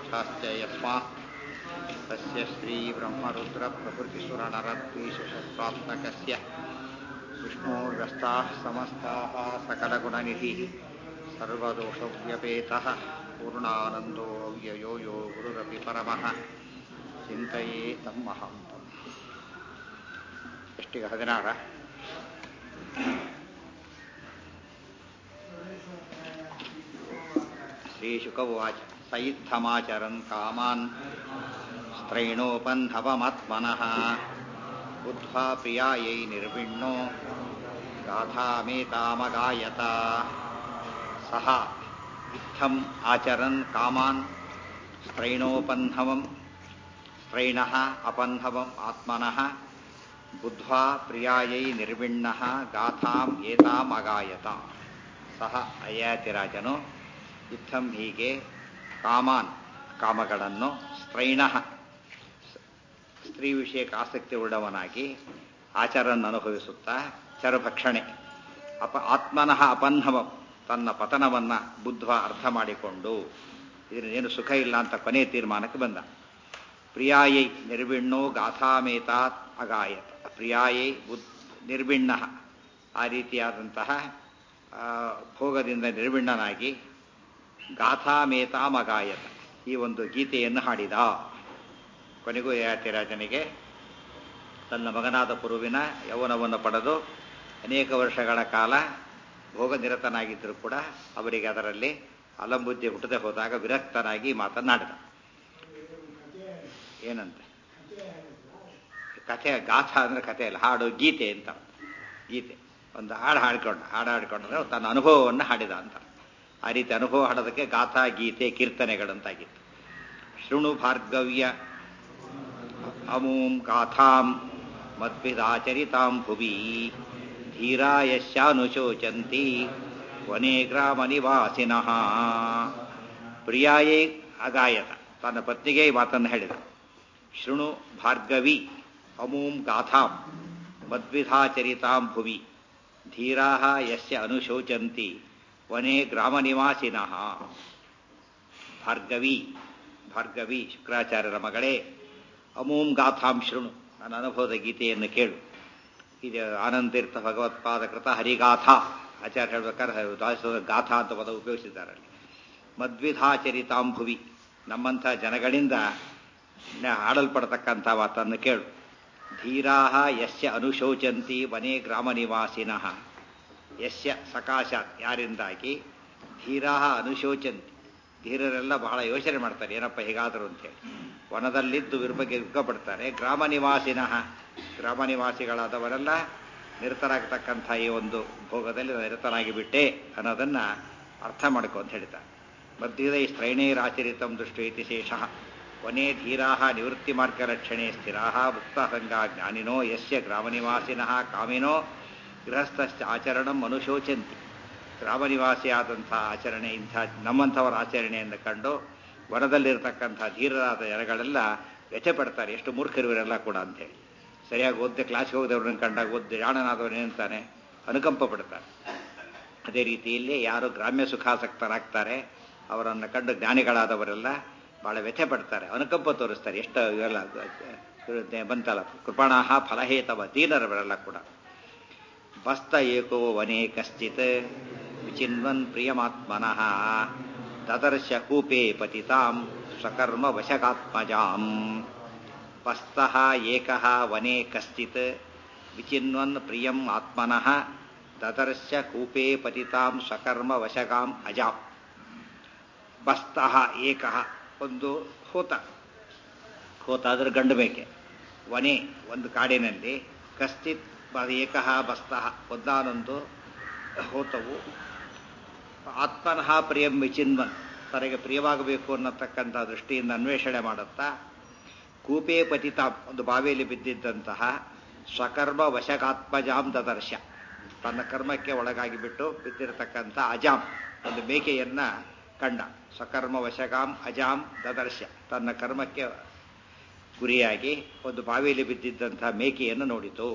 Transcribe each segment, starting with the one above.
शाश्च यस्मात् तस्य श्रीब्रह्मरुद्रप्रभृतिसुरनरद्वीषशत्रात्मकस्य विष्णोर्व्यस्ताः समस्ताः सकलगुणनिधिः सर्वदोषव्यपेतः पूर्णानन्दो व्ययो यो गुरुरपि परमः ಚಿಂತೆಯೇ ತಮ್ಮಹಂ ಎಷ್ಟಿಗೆ ಹದಿನಾರ ಶ್ರೀಶುಕವಾಚ ಸೈತ್ಥಮಾಚರನ್ ಕಾಮಾನ್ ಸ್ತ್ರೈಣೋಪನ್ಹವಮಾತ್ಮನಃ ಬುದ್ಧ್ವಾ ಪ್ರಿಯಾಯೈ ನಿರ್ವಿಣ್ಣೋ ಗಾಥಾಮೇತಾಮಗಾಯತ ಸಹ ಇತ್ತಂ ಆಚರನ್ ಕಾಮಾನ್ ಸ್ತ್ರೈಣೋಪನ್ಹವಂ ಸ್ತ್ರೈಣಃ ಅಪನ್ಹವಂ ಆತ್ಮನಃ ಬುದ್ಧ್ವಾ ಪ್ರಿಯಾಯೈ ನಿರ್ವಿಣ್ಣಃ ಗಾಥಾಂ ಏತಾಮಗಾಯತ ಸಹ ಅಯಾತಿರಾಜನು ಇತ್ತಂ ಹೀಗೆ ಕಾಮಾನ್ ಕಾಮಗಳನ್ನು ಸ್ತ್ರೈಣಃ ಸ್ತ್ರೀ ವಿಷಯಕ್ಕೆ ಆಸಕ್ತಿ ಉಳ್ಳವನಾಗಿ ಆಚಾರನ್ನು ಅನುಭವಿಸುತ್ತಾ ಚರಭಕ್ಷಣೆ ಅಪ ಆತ್ಮನಃ ಅಪನ್ಹವಂ ತನ್ನ ಪತನವನ್ನ ಬುದ್ಧ ಅರ್ಥ ಮಾಡಿಕೊಂಡು ಇದರೇನು ಸುಖ ಇಲ್ಲ ಅಂತ ಕೊನೆಯ ತೀರ್ಮಾನಕ್ಕೆ ಬಂದ ಪ್ರಿಯಾಯೈ ನಿರ್ವಿಣ್ಣೋ ಗಾಥಾಮೇತಾತ್ ಅಗಾಯತ ಪ್ರಿಯಾಯೈ ಬುದ್ ನಿರ್ವಿಣ್ಣ ಆ ರೀತಿಯಾದಂತಹ ಭೋಗದಿಂದ ನಿರ್ವಿಣ್ಣನಾಗಿ ಗಾಥಾಮೇತಾಮಗಾಯತ ಈ ಒಂದು ಗೀತೆಯನ್ನು ಹಾಡಿದ ಕೊನೆಗೂ ಯಾತಿರಾಜನಿಗೆ ತನ್ನ ಮಗನಾದ ಪುರುವಿನ ಯೌವನವನ್ನು ಪಡೆದು ಅನೇಕ ವರ್ಷಗಳ ಕಾಲ ಭೋಗ ನಿರತನಾಗಿದ್ದರೂ ಕೂಡ ಅವರಿಗೆ ಅದರಲ್ಲಿ ಅಲಂಬುದ್ಧಿ ಹುಟ್ಟದೆ ಹೋದಾಗ ವಿರಕ್ತನಾಗಿ ಮಾತನಾಡಿದ ಏನಂತೆ ಕಥೆ ಗಾಥಾ ಅಂದ್ರೆ ಕಥೆ ಅಲ್ಲ ಹಾಡು ಗೀತೆ ಅಂತ ಗೀತೆ ಒಂದು ಹಾಡು ಹಾಡ್ಕೊಂಡು ಹಾಡು ಹಾಡ್ಕೊಂಡ್ರೆ ತನ್ನ ಅನುಭವವನ್ನು ಹಾಡಿದ ಅಂತ ಆ ರೀತಿ ಅನುಭವ ಹಾಡೋದಕ್ಕೆ ಗಾಥಾ ಗೀತೆ ಕೀರ್ತನೆಗಳಂತಾಗಿತ್ತು ಶೃಣು ಭಾರ್ಗವ್ಯ ಅಮೂಂ ಗಾಥಾಂ ಮದ್ಭಿದಾಚರಿತಾಂ ಭುವಿ ಧೀರಾ ಯಶ್ಯಾನುಶೋಚಂತಿ ವನೇ ಗ್ರಾಮ ನಿವಾಸಿನಃ ಪ್ರಿಯಾಯೇ ಅಗಾಯತ ತನ್ನ ಪತ್ನಿಗೆ ಈ ಮಾತನ್ನು ಹೇಳಿದ ಶೃಣು ಭಾರ್ಗವಿ ಅಮೂಂ ಗಾಥಾಂ ಮದ್ವಿಧಾಚರಿತಾಂ ಭುವಿ ಧೀರಾ ಯಸ್ಯ ಅನುಶೋಚಂತಿ ವನೇ ಗ್ರಾಮ ನಿವಾಸಿನಃ ಭಾರ್ಗವಿ ಭಾರ್ಗವಿ ಶುಕ್ರಾಚಾರ್ಯರ ಮಗಳೇ ಅಮೂಂ ಗಾಥಾಂ ಶೃಣು ನನ್ನ ಅನುಭವದ ಗೀತೆಯನ್ನು ಕೇಳು ಇದು ಆನಂದತೀರ್ಥ ಭಗವತ್ಪಾದ ಕೃತ ಹರಿಗಾಥಾ ಆಚಾರ್ಯ ಹೇಳ್ಬೇಕಾದ್ರೆ ಗಾಥಾ ಅಂತ ಪದ ಉಪಯೋಗಿಸಿದ್ದಾರೆ ಅಲ್ಲಿ ಮದ್ವಿಧಾಚರಿತಾಂ ಭುವಿ ನಮ್ಮಂಥ ಜನಗಳಿಂದ ಆಡಲ್ಪಡತಕ್ಕಂಥ ಮಾತನ್ನು ಕೇಳು ಧೀರಾ ಯಸ್ಯ ಅನುಶೋಚಂತಿ ವನೇ ಗ್ರಾಮ ನಿವಾಸಿನಃ ಯಸ್ಯ ಸಕಾಶಾತ್ ಯಾರಿಂದಾಗಿ ಧೀರಾ ಅನುಶೋಚಂತಿ ಧೀರರೆಲ್ಲ ಬಹಳ ಯೋಚನೆ ಮಾಡ್ತಾರೆ ಏನಪ್ಪ ಹೇಗಾದರು ಅಂತೇಳಿ ವನದಲ್ಲಿದ್ದು ಇವ್ರ ಬಗ್ಗೆ ದುಃಖಪಡ್ತಾರೆ ಗ್ರಾಮ ನಿವಾಸಿನಃ ಗ್ರಾಮ ನಿವಾಸಿಗಳಾದವರೆಲ್ಲ ನಿರತರಾಗತಕ್ಕಂಥ ಈ ಒಂದು ಭೋಗದಲ್ಲಿ ನಿರತನಾಗಿ ಬಿಟ್ಟೆ ಅನ್ನೋದನ್ನ ಅರ್ಥ ಮಾಡ್ಕೊ ಅಂತ ಹೇಳ್ತಾರೆ ಮಧ್ಯದ ಈ ಸ್ತ್ರೈಣೈರಾಚರಿತಂ ದೃಷ್ಟು ಇತಿ ಶೇಷ ವನೇ ಧೀರಾ ನಿವೃತ್ತಿ ಮಾರ್ಗರಕ್ಷಣೆ ಸ್ಥಿರಾ ಮುಕ್ತಸಂಗಾ ಜ್ಞಾನಿನೋ ಯಸ್ಯ ಗ್ರಾಮನಿವಾಸಿನಃ ಕಾಮಿನೋ ಗೃಹಸ್ಥಶ್ಚ ಆಚರಣಂ ಅನುಶೋಚಂತಿ ಗ್ರಾಮನಿವಾಸಿಯಾದಂಥ ಆಚರಣೆ ಇಂಥ ನಮ್ಮಂಥವರ ಆಚರಣೆಯನ್ನು ಕಂಡು ವನದಲ್ಲಿರತಕ್ಕಂಥ ಧೀರರಾದ ಜನಗಳೆಲ್ಲ ವ್ಯಥೆ ಪಡ್ತಾರೆ ಎಷ್ಟು ಮೂರ್ಖರಿವರೆಲ್ಲ ಕೂಡ ಅಂತೇಳಿ ಸರಿಯಾಗಿ ಓದ್ದೆ ಕ್ಲಾಸ್ಗೆ ಹೋಗದವ್ರನ್ನ ಕಂಡಾಗ ಓದ್ದೆ ಜಾಣನಾದವನು ಏನಂತಾನೆ ಅನುಕಂಪ ಪಡ್ತಾರೆ ಅದೇ ರೀತಿಯಲ್ಲಿ ಯಾರು ಗ್ರಾಮ್ಯ ಸುಖಾಸಕ್ತರಾಗ್ತಾರೆ ಅವರನ್ನು ಕಂಡು ಜ್ಞಾನಿಗಳಾದವರೆಲ್ಲ ಬಹಳ ವ್ಯಥೆ ಪಡ್ತಾರೆ ಅನುಕಂಪ ತೋರಿಸ್ತಾರೆ ಎಷ್ಟು ಇವೆಲ್ಲ ಬಂತಲ್ಲ ಕೃಪಣಾಹ ಫಲಹೇತವ ದೀನರವರೆಲ್ಲ ಕೂಡ ಬಸ್ತ ಏಕೋ ವನೇ ಕಶ್ಚಿತ್ ವಿಚಿನ್ವನ್ ಪ್ರಿಯಮಾತ್ಮನಃ ತದರ್ಶ ಕೂಪೇ ಪತಿತಾಂ ಸ್ವಕರ್ಮ ವಶಕಾತ್ಮಜಾಂ ಬಸ್ತಃ ಏಕಃ ವನೇ ಕಶ್ಚಿತ್ ವಿಚಿನ್ವನ್ ಪ್ರಿಯಂ ಆತ್ಮನಃ ದದರ್ಶ ಕೂಪೇ ಪತಿತಾಂ ಸ್ವಕರ್ಮ ವಶಕಾಂ ಅಜಾಂ ಬಸ್ತಃ ಏಕಃ ಒಂದು ಹೋತ ಹೋತ ಅದರ ಗಂಡು ಮೇಕೆ ವನೆ ಒಂದು ಕಾಡಿನಲ್ಲಿ ಕಶ್ಚಿತ್ ಏಕಃ ಬಸ್ತಃ ಒಂದಾನೊಂದು ಹೋತವು ಆತ್ಮನಃ ಪ್ರಿಯಂ ವಿಚಿನ್ವನ್ ತನಗೆ ಪ್ರಿಯವಾಗಬೇಕು ಅನ್ನತಕ್ಕಂಥ ದೃಷ್ಟಿಯಿಂದ ಅನ್ವೇಷಣೆ ಮಾಡುತ್ತಾ ಕೂಪೇ ಪತಿತ ಒಂದು ಬಾವಿಯಲ್ಲಿ ಬಿದ್ದಿದ್ದಂತಹ ಸ್ವಕರ್ಮ ವಶಕಾತ್ಮಜಾಂ ದದರ್ಶ ತನ್ನ ಕರ್ಮಕ್ಕೆ ಒಳಗಾಗಿ ಬಿಟ್ಟು ಬಿದ್ದಿರತಕ್ಕಂಥ ಅಜಾಂ ಒಂದು ಮೇಕೆಯನ್ನ ಕಂಡ ಸ್ವಕರ್ಮ ವಶಕಾಂ ಅಜಾಂ ದದರ್ಶ ತನ್ನ ಕರ್ಮಕ್ಕೆ ಗುರಿಯಾಗಿ ಒಂದು ಬಾವಿಯಲ್ಲಿ ಬಿದ್ದಿದ್ದಂಥ ಮೇಕೆಯನ್ನು ನೋಡಿತು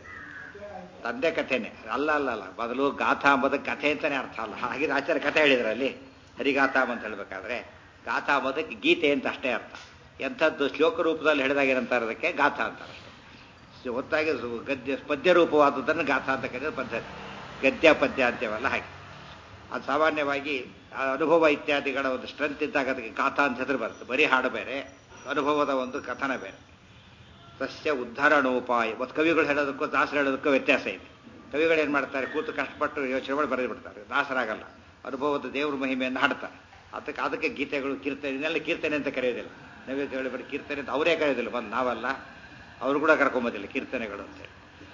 ತಂದೆ ಕಥೆನೆ ಅಲ್ಲ ಅಲ್ಲ ಅಲ್ಲ ಬದಲು ಗಾಥಾ ಎಂಬುದಕ್ಕೆ ಕಥೆ ಅಂತಾನೆ ಅರ್ಥ ಅಲ್ಲ ಹಾಗೆ ಆಚಾರ್ಯ ಕಥೆ ಹೇಳಿದ್ರಲ್ಲಿ ಹರಿಗಾಥಾಮ್ ಅಂತ ಹೇಳ್ಬೇಕಾದ್ರೆ ಗಾಥಾ ಅಂಬೋದಕ್ಕೆ ಗೀತೆ ಅಂತ ಅಷ್ಟೇ ಅರ್ಥ ಎಂಥದ್ದು ಶ್ಲೋಕ ರೂಪದಲ್ಲಿ ಹೇಳಿದಾಗ ಏನಂತಾರೆ ಅದಕ್ಕೆ ಗಾಥಾ ಅಂತಾರೆ ಅಷ್ಟೇ ಹೊತ್ತಾಗಿ ಸು- ಗದ್ಯ ಪದ್ಯ ರೂಪವಾದದ್ದನ್ನು ಗಾಥಾ ಅಂತ ಕರೆಯೋದು ಪದ್ಧತಿ ಗದ್ಯ ಪದ್ಯ ಅಂತೇವಲ್ಲ ಹಾಗೆ ಅದು ಸಾಮಾನ್ಯವಾಗಿ ಆ ಅನುಭವ ಇತ್ಯಾದಿಗಳ ಒಂದು ಸ್ಟ್ರೆಂತ್ ಇದ್ದಾಗ ಅದಕ್ಕೆ ಗಾಥಾ ಅಂತ ಹೆಸರು ಬರುತ್ತೆ ಬರೀ ಹಾಡು ಬೇರೆ ಅನುಭವದ ಒಂದು ಕಥನ ಬೇರೆ ಸಸ್ಯ ಉದ್ಧರಣೋಪಾಯ ಮತ್ತು ಕವಿಗಳು ಹೇಳೋದಕ್ಕೂ ದಾಸರು ಹೇಳೋದಕ್ಕೂ ವ್ಯತ್ಯಾಸ ಇದೆ ಕವಿಗಳು ಏನು ಮಾಡ್ತಾರೆ ಕೂತು ಕಷ್ಟಪಟ್ಟು ಯೋಚನೆ ಮಾಡಿ ಬರೆದು ಬಿಡ್ತಾರೆ ದಾಸರಾಗಲ್ಲ ಅನುಭವದ ದೇವ್ರ ಮಹಿಮೆಯನ್ನು ಹಾಡ್ತಾರೆ ಅದಕ್ಕೆ ಅದಕ್ಕೆ ಗೀತೆಗಳು ಕೀರ್ತನೆ ಇದನ್ನೆಲ್ಲ ಕೀರ್ತನೆ ಅಂತ ಕರೆಯೋದಿಲ್ಲ ನೈವೇದ್ಯಗಳು ಬರೀ ಕೀರ್ತನೆ ಅಂತ ಅವರೇ ಕರೆಯೋದಿಲ್ಲ ಬಂದು ನಾವಲ್ಲ ಅವರು ಕೂಡ ಕರ್ಕೊಂಬೋದಿಲ್ಲ ಕೀರ್ತನೆಗಳು ಅಂತೇಳಿ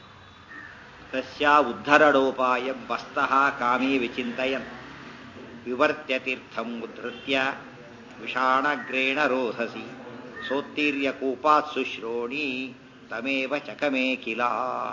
ತಸ್ಯ ಉದ್ಧರಣೋಪಾಯ ಬಸ್ತಃ ಕಾಮಿ ವಿಚಿಂತಯನ್ ವಿವರ್ತ್ಯ ತೀರ್ಥಂ ಉದ್ಧೃತ್ಯ ವಿಷಾಣಗ್ರೇಣ ರೋಧಸಿ ಸೋತ್ತೀರ್ಯ ಕೂಪಾತ್ ಶುಶ್ರೋಣಿ ತಮೇವ ಚಕಮೇ ಕಿಲ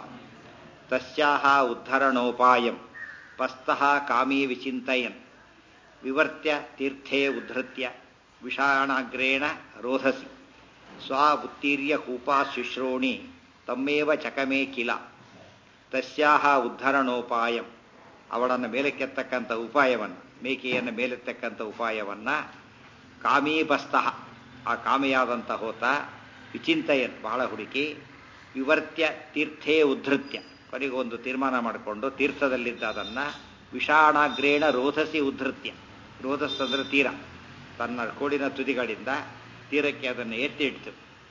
ತಸ್ಯಾಹ ಉದ್ಧರಣೋಪಾಯಂ ಪಸ್ತಃ ಕಾಮಿ ವಿಚಿಂತಯನ್ ವಿವರ್ತ್ಯ ತೀರ್ಥೇ ಉದ್ಧೃತ್ಯ ವಿಷಾಣಾಗ್ರೇಣ ರೋಧಸಿ ಸ್ವ ಉತ್ತೀರ್ಯ ಕೂಪಾತ್ ಶುಶ್ರೋಣಿ ತಮ್ಮೇವ ಚಕಮೇ ಕಿಲ ತಸ್ಯಾಹ ಉದ್ಧರಣೋಪಾಯಂ ಅವಳನ್ನು ಮೇಲಕ್ಕೆತ್ತಕ್ಕಂಥ ಉಪಾಯವನ್ನು ಮೇಕೆಯನ್ನು ಮೇಲೆತ್ತಕ್ಕಂಥ ಉಪಾಯವನ್ನು ಕಾಮೀಬಸ್ತಃ ಆ ಕಾಮಿಯಾದಂಥ ಹೋತ ವಿಚಿಂತಯನ್ ಬಹಳ ಹುಡುಕಿ ವಿವರ್ತ್ಯ ತೀರ್ಥೇ ಉದ್ಧೃತ್ಯ ಕೊನೆಗೊಂದು ತೀರ್ಮಾನ ಮಾಡಿಕೊಂಡು ತೀರ್ಥದಲ್ಲಿದ್ದ ಅದನ್ನು ವಿಷಾಣಾಗ್ರೇಣ ರೋಧಸಿ ಉದ್ಧೃತ್ಯ ರೋಧಸ್ ಅಂದ್ರೆ ತೀರ ತನ್ನ ಕೋಡಿನ ತುದಿಗಳಿಂದ ತೀರಕ್ಕೆ ಅದನ್ನು ಎತ್ತಿ ಇಡ್ತು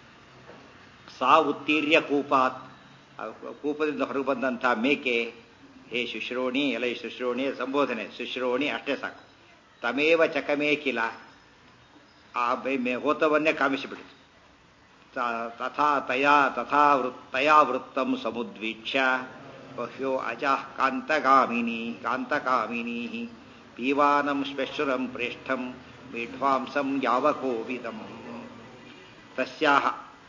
ಸಾ ಉತ್ತೀರ್ಯ ಕೂಪಾತ್ ಆ ಕೂಪದಿಂದ ಹೊರಗೆ ಬಂದಂಥ ಮೇಕೆ ಹೇ ಶುಶ್ರೋಣಿ ಎಲೆ ಶುಶ್ರೋಣಿ ಸಂಬೋಧನೆ ಶುಶ್ರೋಣಿ ಅಷ್ಟೇ ಸಾಕು ತಮೇವ ಚಕಮೇ ಕಿಲ ಆ ಬೈ- ಮೇ- ಹೋತವನ್ನೇ ಕಾಮಿಸಿಬಿಡಿತು ತ- ತಥಾ ತಯಾ ತಥಾ ವೃತ್ ತಯಾ ವೃತ್ತಂ ಸಮುದ್ವೀಕ್ಷ್ಯ ಬಹ್ಯೋ ಅಜಃ ಕಾಂತಗಾಮಿನಿ ಕಾಂತಕಾಮಿನೀ ಪೀವಾನಂ ಶ್ಮೆಶ್ವರಂ ಪ್ರೇಷ್ಠಂ ಮೀಢ್ವಾಂಸಂ ಯಾವಕೋವಿದಂ ತಸ್ಯಾಹ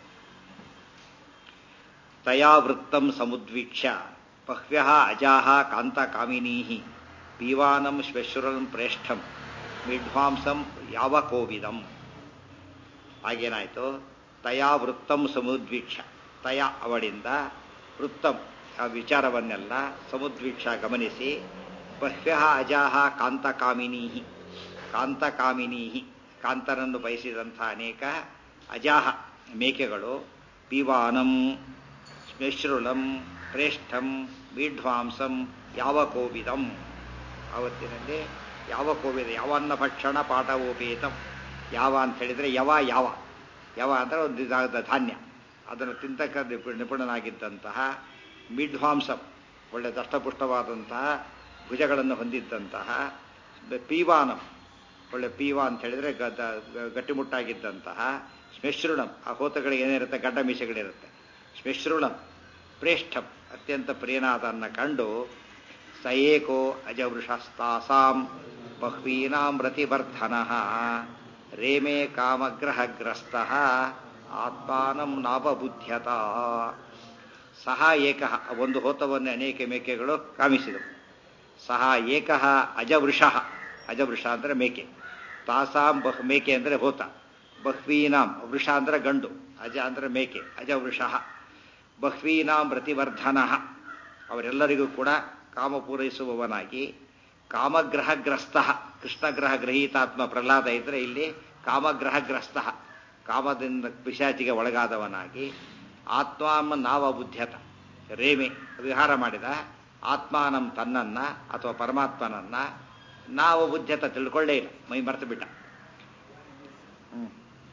ತಯಾ ವೃತ್ತಂ ಸಮುದ್ವೀಕ್ಷ್ಯ ಬಹ್ವ್ಯ ಅಜಾ ಕಾಂತಕಾಮಿನೀ ಪೀವಾನಂ ಶ್ಮೆಶ್ವರಂ ಪ್ರೇಷ್ಠಂ ವಿಧ್ವಾಂಸಂ ಯಾವ ಕೋವಿದಂ ಹಾಗೇನಾಯಿತು ತಯಾ ವೃತ್ತಂ ಸಮುದ್ವೀಕ್ಷ ತಯ ಅವಳಿಂದ ವೃತ್ತಂ ಆ ವಿಚಾರವನ್ನೆಲ್ಲ ಸಮುದ್ವೀಕ್ಷ ಗಮನಿಸಿ ಬಹ್ವ್ಯ ಅಜಾಹ ಕಾಂತಕಾಮಿನೀ ಕಾಂತಕಾಮಿನೀ ಕಾಂತನನ್ನು ಬಯಸಿದಂಥ ಅನೇಕ ಅಜಾಹ ಮೇಕೆಗಳು ಪೀವಾನಂ ಶ್ಮೆಶ್ರುಲಂ ಪ್ರೇಷ್ಠಂ ಮೀಢ್ವಾಂಸಂ ಯಾವ ಕೋವಿದಂ ಆವತ್ತಿನಲ್ಲಿ ಯಾವ ಕೋವಿದ ಯಾವನ್ನ ಭಕ್ಷಣ ಪಾಠವೋಪೇತಂ ಯಾವ ಅಂತ ಹೇಳಿದರೆ ಯವ ಯಾವ ಯವ ಅಂದರೆ ಒಂದು ಇದಾದ ಧಾನ್ಯ ಅದನ್ನು ತಿಂತಕ್ಕ ನಿಪು ನಿಪುಣನಾಗಿದ್ದಂತಹ ಮಿಡ್ವಾಂಸಂ ಒಳ್ಳೆ ದಷ್ಟಪುಷ್ಟವಾದಂತಹ ಭುಜಗಳನ್ನು ಹೊಂದಿದ್ದಂತಹ ಪೀವಾನಂ ಒಳ್ಳೆ ಪೀವ ಅಂತ ಹೇಳಿದರೆ ಗದ ಗಟ್ಟಿಮುಟ್ಟಾಗಿದ್ದಂತಹ ಶ್ಮೆಶ್ರುಣಂ ಆ ಹೋತಗಳಿಗೆ ಏನಿರುತ್ತೆ ಗಡ್ಡ ಮೀಸೆಗಳಿರುತ್ತೆ ಶ್ಮೆಶ್ರುಣಂ ಪ್ರೇಷ್ಠಂ ಅತ್ಯಂತ ಪ್ರಿಯನಾದನ್ನ ಕಂಡು ಸ ಏಕೋ ಅಜವೃಷಸ್ತಾಸಾಂ ಬಹ್ವೀನಾಂ ರತಿವರ್ಧನ ರೇಮೇ ಕಾಮಗ್ರಹಗ್ರಸ್ತ ಆತ್ಮಾನಂ ನಾಪಬುದ್ಧ್ಯತ ಸಹ ಏಕ ಒಂದು ಹೋತವನ್ನು ಅನೇಕ ಮೇಕೆಗಳು ಕಾಮಿಸಿದವು ಸಹ ಏಕ ಅಜವೃಷ ಅಜವೃಷ ಅಂದರೆ ಮೇಕೆ ತಾಸಾಂ ಬಹ್ ಮೇಕೆ ಅಂದರೆ ಹೋತ ಬಹ್ವೀನಾಂ ವೃಷ ಅಂದರೆ ಗಂಡು ಅಜ ಅಂದರೆ ಮೇಕೆ ಅಜವೃಷ ಬಹ್ವೀನಾಂ ಪ್ರತಿವರ್ಧನ ಅವರೆಲ್ಲರಿಗೂ ಕೂಡ ಕಾಮ ಪೂರೈಸುವವನಾಗಿ ಕಾಮಗ್ರಹಗ್ರಸ್ತ ಕೃಷ್ಣಗ್ರಹ ಗ್ರಹೀತಾತ್ಮ ಪ್ರಹ್ಲಾದ ಇದ್ರೆ ಇಲ್ಲಿ ಕಾಮಗ್ರಹಗ್ರಸ್ತ ಕಾಮದಿಂದ ಪಿಶಾಚಿಗೆ ಒಳಗಾದವನಾಗಿ ಆತ್ಮಾಮ ನಾವ ಬುದ್ಧ್ಯತ ರೇಮೆ ವಿಹಾರ ಮಾಡಿದ ಆತ್ಮಾನಂ ತನ್ನನ್ನ ಅಥವಾ ಪರಮಾತ್ಮನನ್ನ ನಾವು ಬುದ್ಧ್ಯತ ತಿಳ್ಕೊಳ್ಳೇ ಇಲ್ಲ ಮೈ ಮರೆತು ಬಿಟ್ಟ ಹ್ಮ್.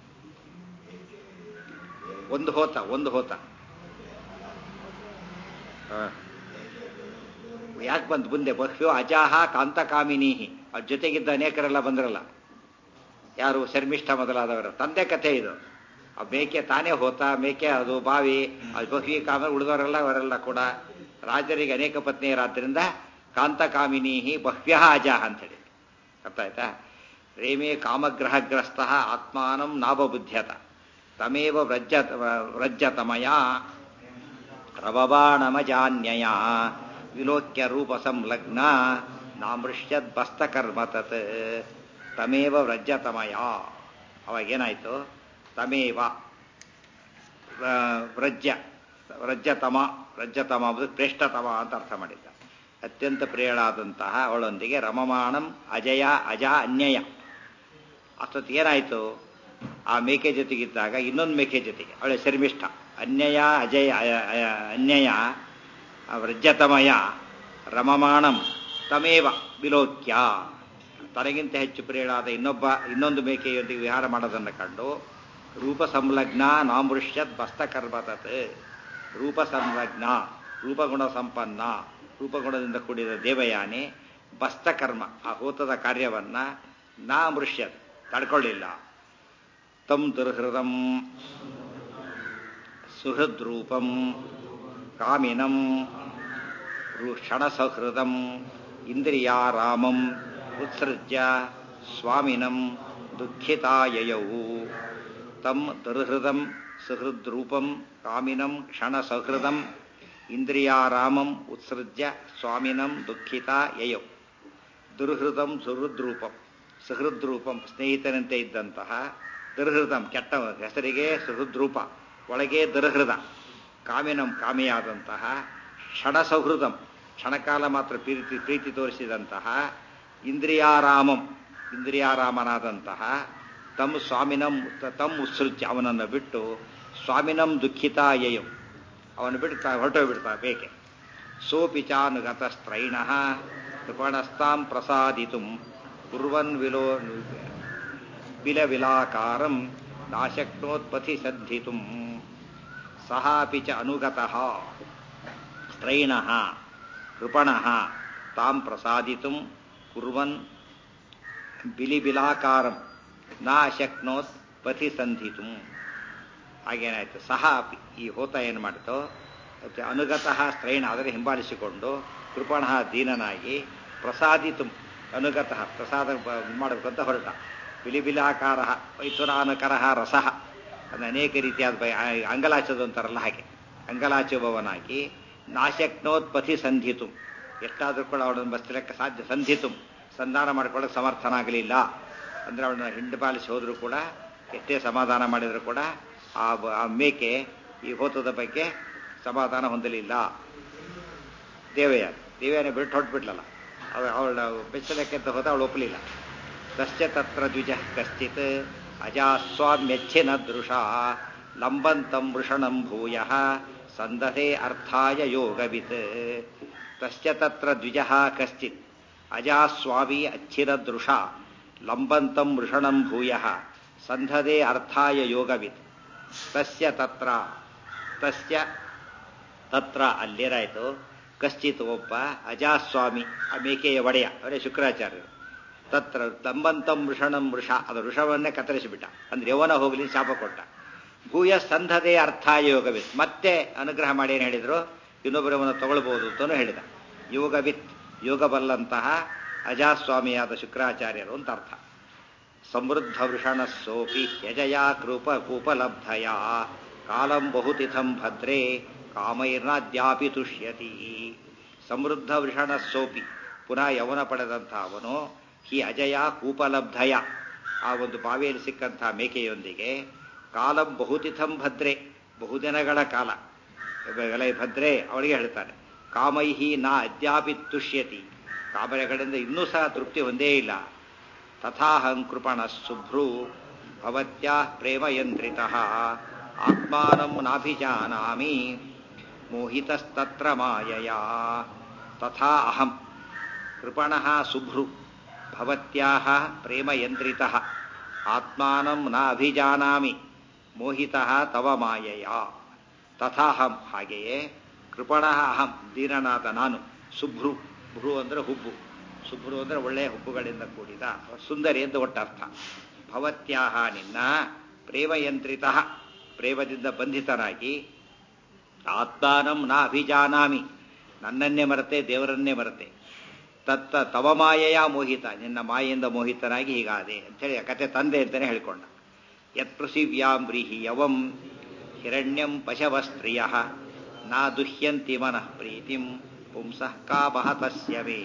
ಒಂದು ಹೋತ ಒಂದು ಹೋತ ಯಾಕೆ ಬಂತು ಮುಂದೆ ಬಹ್ಯೋ ಅಜಾಹ ಕಾಂತಕಾಮಿನೀಹಿ ಅವ್ರ ಜೊತೆಗಿದ್ದ ಅನೇಕರೆಲ್ಲ ಬಂದ್ರಲ್ಲ ಯಾರು ಶರ್ಮಿಷ್ಠ ಮೊದಲಾದವರ ತಂದೆ ಕಥೆ ಇದು ಆ ಮೇಕೆ ತಾನೇ ಹೋತ ಮೇಕೆ ಅದು ಬಾವಿ ಅದು ಬಹ್ವಿ ಕಾಮ ಉಳಿದವರೆಲ್ಲ ಅವರೆಲ್ಲ ಕೂಡ ರಾಜರಿಗೆ ಅನೇಕ ಪತ್ನಿಯರಾದ್ರಿಂದ ಕಾಂತಕಾಮಿನೀಹಿ ಬಹ್ವ್ಯ ಅಜಾಹ ಅಂತೇಳಿ ಅರ್ಥ ಆಯ್ತಾ ರೇಮೇ ಕಾಮಗ್ರಹಗ್ರಸ್ತ ಆತ್ಮಾನಂ ನಾಭಬುದ್ಧ್ಯತ ತಮೇವ ವ್ರಜ್ಯ ವ್ರಜ್ಯತಮಯ ರವಬಾಣಮಜಾನ್ಯಯ ವಿಲೋಕ್ಯ ರೂಪ ಸಂಲಗ್ನ ನಾಮೃಷ್ಯದ್ಬಸ್ತಕರ್ಮ ತತ್ ತಮೇವ ವ್ರಜ್ಯತಮಯ ಅವಾಗೇನಾಯ್ತು ತಮೇವ ವ್ರಜ್ಯ ವ್ರಜ್ಯತಮ ವ್ರಜ್ಯತಮ ಅಂಬುದು ಪ್ರೇಷ್ಠತಮ ಅಂತ ಅರ್ಥ ಮಾಡಿದ್ದ ಅತ್ಯಂತ ಪ್ರಿಯಳಾದಂತಹ ಅವಳೊಂದಿಗೆ ರಮಮಾಣಂ ಅಜಯ ಅಜ ಅನ್ಯಯ ಅಷ್ಟೊತ್ತು ಏನಾಯಿತು ಆ ಮೇಕೆ ಜೊತೆಗಿದ್ದಾಗ ಇನ್ನೊಂದು ಮೇಕೆ ಜೊತೆಗೆ ಅವಳೆ ಶರ್ಮಿಷ್ಠ ಅನ್ಯಯ ಅಜಯ ಅಯ- ಅಯ- ಅನ್ಯಯ ವ್ರಜತಮಯ ರಮಮಾಣಂ ತಮೇವ ವಿಲೋಕ್ಯ ತನಗಿಂತ ಹೆಚ್ಚು ಪ್ರಿಯಳಾದ ಇನ್ನೊಬ್ಬ ಇನ್ನೊಂದು ಮೇಕೆಯೊಂದಿಗೆ ವಿಹಾರ ಮಾಡೋದನ್ನು ಕಂಡು ರೂಪ ಸಂಲಗ್ನ ನಾಮೃಷ್ಯತ್ ಬಸ್ತಕರ್ಮತತ್ ರೂಪ ಸಂಲಗ್ನ ರೂಪಗುಣ ಸಂಪನ್ನ ರೂಪಗುಣದಿಂದ ಕೂಡಿದ ದೇವಯಾನಿ ಬಸ್ತಕರ್ಮ ಆ ಹೋತದ ಕಾರ್ಯವನ್ನ ನಾ ಮೃಷ್ಯತ್ ತಡ್ಕೊಳ್ಳಿಲ್ಲ ತಂ ದುರ್ಹೃದಂ ಸುಹೃದ್ರೂಪಂ ಕಾಮಿನಂ ರು- ಕ್ಷಣಸಹೃದಂ ಇಂದ್ರಿಯಾರಾಮಂ ಉತ್ಸೃಜ್ಯ ಸ್ವಾಮಿನಂ ದುಃಖಿತಾಯಯೌ ತಂ ದುರ್ಹೃದಂ ಸುಹೃದ್ರೂಪಂ ಕಾಮಿನಂ ಕ್ಷಣಸಹೃದಂ ಇಂದ್ರಿಯಾರಾಮಂ ಉತ್ಸೃಜ್ಯ ಸ್ವಾಮಿನಂ ದುಃಖಿತಾ ಯಯೌ ದುರ್ಹೃದಂ ಸುಹೃದ್ರೂಪಂ ಸುಹೃದ್ರೂಪಂ ಸ್ನೇಹಿತನಂತೆ ಇದ್ದಂತಹ ದುರ್ಹೃದಂ ಕೆಟ್ಟ ಹೆಸರಿಗೆ ಸುಹೃದ್ರೂಪ ಒಳಗೆ ದುರ್ಹೃದ ಕಾಮಿನಂ ಕಾಮಿಯಾದಂತಹ ಕ್ಷಣ ಸೌಹೃದಂ ಕ್ಷಣಕಾಲ ಮಾತ್ರ ಪ್ರೀತಿ ಪ್ರೀತಿ ತೋರಿಸಿದಂತಹ ಇಂದ್ರಿಯಾರಾಮಂ ಇಂದ್ರಿಯಾರಾಮನಾದಂತಹ ತಮ್ಮ ಸ್ವಾಮಿನಂ ತಮ್ಮ ಉತ್ಸೃಜ್ಯ ಅವನನ್ನು ಬಿಟ್ಟು ಸ್ವಾಮಿನಂ ದುಃಖಿತಾಯಯಂ ಅವನು ಬಿಡ್ತಾ ಹೊರಟೋಗ್ಬಿಡ್ತಾ ಬೇಕೆ ಸೋಪಿಚಾನುಗತ ಸ್ತ್ರೈಣ ಕೃಪಣಸ್ತಾಂ ಪ್ರಸಾದಿತು ಕುರ್ವನ್ ವಿಲೋ ಬಿಲವಿಲಾಕಾರಂ ನಾಶಕ್ನೋತ್ಪಥಿ ಸದ್ಧಿತು ಸಹಾಪಿ ಚ ಅನುಗತಃ ಸ್ತ್ರೈಣ ಕೃಪಣ ತಾಂ ಪ್ರಸಾದಿತು ಕುರ್ವನ್ ಬಿಲಿಬಿಲಾಕಾರಂ ನಾ ಶಕ್ನೋತ್ ಪಥಿ ಸಂಧಿತು ಹಾಗೇನಾಯ್ತು ಸಹ ಅಪಿ ಈ ಹೋತ ಏನು ಮಾಡಿತು ಮತ್ತೆ ಅನುಗತಃ ಸ್ತ್ರೈಣ ಅದರ ಹಿಂಬಾಲಿಸಿಕೊಂಡು ಕೃಪಣ ದೀನನಾಗಿ ಪ್ರಸಾದಿತು ಅನುಗತಃ ಪ್ರಸಾದ ಬ- ಮಾಡಬೇಕು ಅಂತ ಹೊರಟ ಬಿಲಿಬಿಲಾಕಾರ ವೈತುರಾನುಕರ ರಸಃ ಅದನ್ನ ಅನೇಕ ರೀತಿಯಾದ ಬೈ- ಆ- ಅಂಗಲಾಚದು ಅಂತಾರಲ್ಲ ಹಾಗೆ ಅಂಗಲಾಚುವವನಾಗಿ ನಾಶಕ್ನೋತ್ಪಥಿ ಸಂಧಿತು ಎಷ್ಟಾದರೂ ಕೂಡ ಅವಳನ್ನು ಬಸ್ತಿರಕ್ಕೆ ಸಾಧ್ಯ ಸಂಧಿತು ಸಂಧಾನ ಮಾಡ್ಕೊಳ್ಳೋಕೆ ಸಮರ್ಥನಾಗಲಿಲ್ಲ ಅಂದ್ರೆ ಅವಳನ್ನ ಹಿಂಡಪಾಲಿಸಿ ಹೋದರೂ ಕೂಡ ಎಷ್ಟೇ ಸಮಾಧಾನ ಮಾಡಿದರೂ ಕೂಡ ಆ ಬ- ಆ ಮೇಕೆ ಈ ಹೋತದ ಬಗ್ಗೆ ಸಮಾಧಾನ ಹೊಂದಲಿಲ್ಲ ದೇವಯ್ಯ ದೇವಯ್ಯನ ಬಿಟ್ಟು ಹೊಟ್ಬಿಟ್ಲಲ್ಲ ಅವಳ ಅವಳ ಬೆಚ್ಚಲಕ್ಕೆ ಅಂತ ಹೋದ ಅವಳು ಒಪ್ಪಲಿಲ್ಲ ತಶ್ಚ ತತ್ರ ದ್ವಿಜ ಕಶ್ಚಿತ್ ಅಜಾಸ್ವಾಮ್ಯಚ್ಛಿನ ದೃಶ ಲಂಬಂತಂ ವೃಷಣಂ ಭೂಯ ಸಂದಧೆ ಅರ್ಥಾಯ ಯೋಗವಿತ್ ತಶ್ಚ ತತ್ರ ದ್ವಿಜ ಕಶ್ಚಿತ್ ಅಜಾಸ್ವಾಮಿ ಅಚ್ಛಿರದೃಶ ಲಂಬಂತಂ ವೃಷಣಂ ಭೂಯ ಸಂಧದೆ ಅರ್ಥಾಯ ಯೋಗವಿತ್ ತಸ್ಯ ತತ್ರ ತಸ್ಯ ತತ್ರ ಅಲ್ಲೇನಾಯ್ತು ಕಶ್ಚಿತ್ ಒಬ್ಬ ಅಜಾಸ್ವಾಮಿ ಆ ಮೇಕೆಯ ಒಡೆಯ ಅವರೇ ಶುಕ್ರಾಚಾರ್ಯರು ತತ್ರ ಲಂಬಂತಂ ವೃಷಣಂ ವೃಷ ಅದು ವೃಷವನ್ನೇ ಕತ್ತರಿಸಿಬಿಟ್ಟ ಅಂದ್ರೆ ಯವನ ಹೋಗಲಿ ಶಾಪ ಕೊಟ್ಟ ಭೂಯ ಸಂಧದೆ ಅರ್ಥಾಯ ಯೋಗವಿತ್ ಮತ್ತೆ ಅನುಗ್ರಹ ಮಾಡಿ ಏನು ಹೇಳಿದ್ರು ಇನ್ನೊಬ್ಬರವನ್ನ ತಗೊಳ್ಬಹುದು ಅಂತಾನು ಹೇಳಿದ ಯೋಗವಿತ್ ಯೋಗ ಬಲ್ಲಂತಹ ಅಜಾಸ್ವಾಮಿಯಾದ ಶುಕ್ರಾಚಾರ್ಯರು ಅಂತ ಅರ್ಥ ಸಮೃದ್ಧ ವೃಷಣ ಸೋಪಿ ಯಜಯ ಕೃಪ ಕೂಪಲಬ್ಧಯ ಕಾಲಂ ಬಹುತಿಥಂ ಭದ್ರೇ ಕಾಮೈರ್ನಾದ್ಯಾಪಿ ತುಷ್ಯತಿ ಸಮೃದ್ಧ ವೃಷಣ ಸೋಪಿ ಪುನಃ ಯವನ ಪಡೆದಂಥ ಅವನು ಹಿ ಅಜಯ ಕೂಪಲಬ್ಧಯ ಆ ಒಂದು ಬಾವಿಯಲ್ಲಿ ಸಿಕ್ಕಂತಹ ಮೇಕೆಯೊಂದಿಗೆ ಕಾಲಂ ಬಹುತಿಥಂ ಭದ್ರೆ ಬಹುದಿನಗಳ ಕಾಲ ಎಲೆ ಭದ್ರೆ ಅವಳಿಗೆ ಹೇಳ್ತಾನೆ ಕಾಮೈಹಿ ನಾ ಅದ್ಯಾಪಿ ತುಷ್ಯತಿ ಕಾಮನೆಗಳಿಂದ ಇನ್ನೂ ಸಹ ತೃಪ್ತಿ ಹೊಂದೇ ಇಲ್ಲ ತಥಾಹಂ ಕೃಪಣ ಶುಭ್ರು ಭವತ್ಯಾ ಪ್ರೇಮಯಂತ್ರಿತ ಆತ್ಮಾನಂ ನಾಭಿಜಾನಾಮಿ ಮೋಹಿತಸ್ತತ್ರ ಮಾಯಯ ತಥಾ ಅಹಂ ಕೃಪಣ ಶುಭ್ರು ಭವತ್ಯಾ ಪ್ರೇಮಯಂತ್ರಿತ ಆತ್ಮಾನಂ ನ ಅಭಿಜಾನಾಮಿ ಮೋಹಿತ ತವ ಮಾಯಯ ತಥಾಹಂ ಹಾಗೆಯೇ ಕೃಪಣ ಅಹಂ ದೀನನಾದ ನಾನು ಶುಭ್ರು ಭ್ರು ಅಂದ್ರೆ ಹುಬ್ಬು ಶುಭ್ರು ಅಂದ್ರೆ ಒಳ್ಳೆಯ ಹುಬ್ಬುಗಳಿಂದ ಕೂಡಿದ ಸುಂದರಿ ಅಂತ ಒಟ್ಟರ್ಥ ಭವತ್ಯಾಹ ನಿನ್ನ ಪ್ರೇಮಯಂತ್ರಿತ ಪ್ರೇಮದಿಂದ ಬಂಧಿತನಾಗಿ ಆತ್ಮಾನಂ ನಾ ಅಭಿಜಾನಾಮಿ ನನ್ನನ್ನೇ ಮರೆತೆ ದೇವರನ್ನೇ ಮರೆತೆ ತತ್ತ ತವ ಮಾಯೆಯ ಮೋಹಿತ ನಿನ್ನ ಮಾಯೆಯಿಂದ ಮೋಹಿತನಾಗಿ ಹೀಗಾದೆ ಅಂತೇಳಿ ಆ ಕತೆ ತಂದೆ ಅಂತಾನೆ ಹೇಳಿಕೊಂಡ ಯತ್ ಪೃಥಿವ್ಯಾಂ ವ್ರೀಹಿ ಯವಂ ಹಿರಣ್ಯಂ ಪಶವ ಸ್ತ್ರಿಯ ನಾ ದುಹ್ಯಂತಿ ಮನಃ ಪ್ರೀತಿಂ ಪುಂಸಃ ಕಾಮಹ ತಸ್ಯ ಮೇ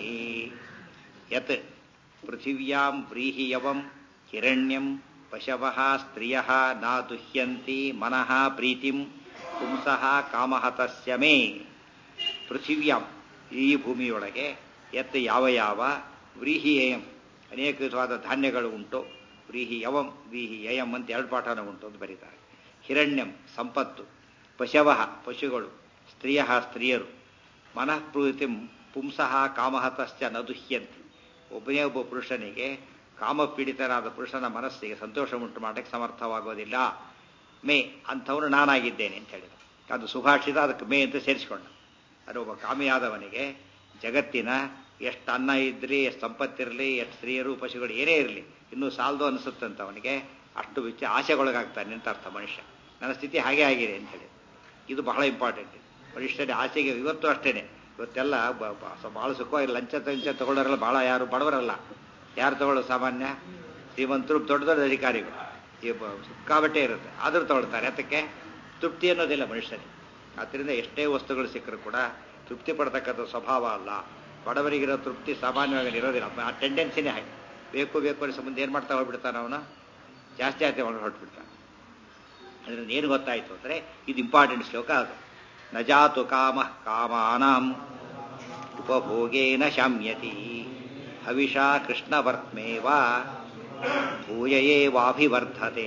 ಯತ್ ಪೃಥಿವ್ಯಾಂ ವ್ರೀಹಿ ಯವಂ ಹಿರಣ್ಯಂ ಪಶವಃ ಸ್ತ್ರಿಯಃ ನಾ ದುಹ್ಯಂತಿ ಮನಃ ಪ್ರೀತಿಂ ಪುಂಸಃ ಕಾಮಹ ತಸ್ಯ ಮೇ ಪೃಥಿವ್ಯಾಂ ಈ ಭೂಮಿಯೊಳಗೆ ಎತ್ತ ಯಾವ ಯಾವ ವ್ರೀಹಿಯೇಯಂ ಅನೇಕ ವಿಧವಾದ ಧಾನ್ಯಗಳು ಉಂಟು ವ್ರೀಹಿ ಯವಂ ವೀಹಿ ಯಯಂ ಅಂತ ಎರಡು ಪಾಠನ ಉಂಟು ಅಂತ ಬರೀತಾರೆ ಹಿರಣ್ಯಂ ಸಂಪತ್ತು ಪಶವ ಪಶುಗಳು ಸ್ತ್ರೀಯ ಸ್ತ್ರೀಯರು ಮನಃಪ್ರೀತಿ ಪುಂಸಃ ಕಾಮಹತಶ್ಚ ನ ದುಹ್ಯಂತಿ ಒಬ್ಬನೇ ಒಬ್ಬ ಪುರುಷನಿಗೆ ಕಾಮಪೀಡಿತನಾದ ಪುರುಷನ ಮನಸ್ಸಿಗೆ ಸಂತೋಷ ಉಂಟು ಮಾಡಕ್ಕೆ ಸಮರ್ಥವಾಗೋದಿಲ್ಲ ಮೇ ಅಂಥವನು ನಾನಾಗಿದ್ದೇನೆ ಅಂತ ಹೇಳಿದ ಅದು ಸುಭಾಷಿತ ಅದಕ್ಕೆ ಮೇ ಅಂತ ಸೇರಿಸಿಕೊಂಡ ಅದು ಒಬ್ಬ ಕಾಮಿಯಾದವನಿಗೆ ಜಗತ್ತಿನ ಎಷ್ಟು ಅನ್ನ ಇದ್ರಿ ಎಷ್ಟು ಸಂಪತ್ತಿರಲಿ ಎಷ್ಟು ಸ್ತ್ರೀಯರು ಪಶುಗಳು ಏನೇ ಇರಲಿ ಇನ್ನೂ ಸಾಲದು ಅನಿಸುತ್ತಂತ ಅವನಿಗೆ ಅಷ್ಟು ವಿಚ ಆಸೆಗೊಳಗಾಗ್ತಾನೆ ಅಂತ ಅರ್ಥ ಮನುಷ್ಯ ನನ್ನ ಸ್ಥಿತಿ ಹಾಗೆ ಆಗಿದೆ ಅಂತ ಹೇಳಿ ಇದು ಬಹಳ ಇಂಪಾರ್ಟೆಂಟ್ ಮನುಷ್ಯನ ಆಸೆಗೆ ಇವತ್ತು ಅಷ್ಟೇನೆ ಇವತ್ತೆಲ್ಲ ಭಾಳ ಸುಖವಾಗಿ ಲಂಚ ತಂಚ ತಗೊಳ್ಳೋರಲ್ಲ ಭಾಳ ಯಾರು ಬಡವರಲ್ಲ ಯಾರು ತಗೊಳ್ಳೋ ಸಾಮಾನ್ಯ ಶ್ರೀಮಂತರು ದೊಡ್ಡ ದೊಡ್ಡ ಅಧಿಕಾರಿಗಳು ಈ ಸಿಕ್ಕಾಬಟ್ಟೆ ಇರುತ್ತೆ ಆದರೂ ತಗೊಳ್ತಾರೆ ಅದಕ್ಕೆ ತೃಪ್ತಿ ಅನ್ನೋದಿಲ್ಲ ಮನುಷ್ಯನಿಗೆ ಆದ್ದರಿಂದ ಎಷ್ಟೇ ವಸ್ತುಗಳು ಸಿಕ್ಕರೂ ಕೂಡ ತೃಪ್ತಿ ಪಡ್ತಕ್ಕಂಥ ಸ್ವಭಾವ ಅಲ್ಲ ಬಡವರಿಗಿರೋ ತೃಪ್ತಿ ಸಾಮಾನ್ಯವಾಗಿ ಇರೋದಿಲ್ಲ ಆ ಟೆಂಡೆನ್ಸಿನೇ ಹಾಗೆ ಬೇಕು ಬೇಕು ಅನಿಸ ಮುಂದೆ ಏನು ಮಾಡ್ತಾ ಹೋಗ್ಬಿಡ್ತಾನೆ ಅವನು ಜಾಸ್ತಿ ಜಾಸ್ತಿ ಮಾಡಿ ಹೊರಟ್ಬಿಡ್ತಾನೆ ಅದರಿಂದ ಏನು ಗೊತ್ತಾಯಿತು ಅಂದರೆ ಇದು ಇಂಪಾರ್ಟೆಂಟ್ ಶ್ಲೋಕ ಅದು ನ ಜಾತು ಕಾಮ ಕಾಮಾನಾಂ ಉಪಭೋಗೇನ ಶಾಮ್ಯತಿ ಹವಿಷಾ ಕೃಷ್ಣವರ್ತ್ಮೇವ ಭೂಯಯೇವಾಭಿವರ್ಧತೆ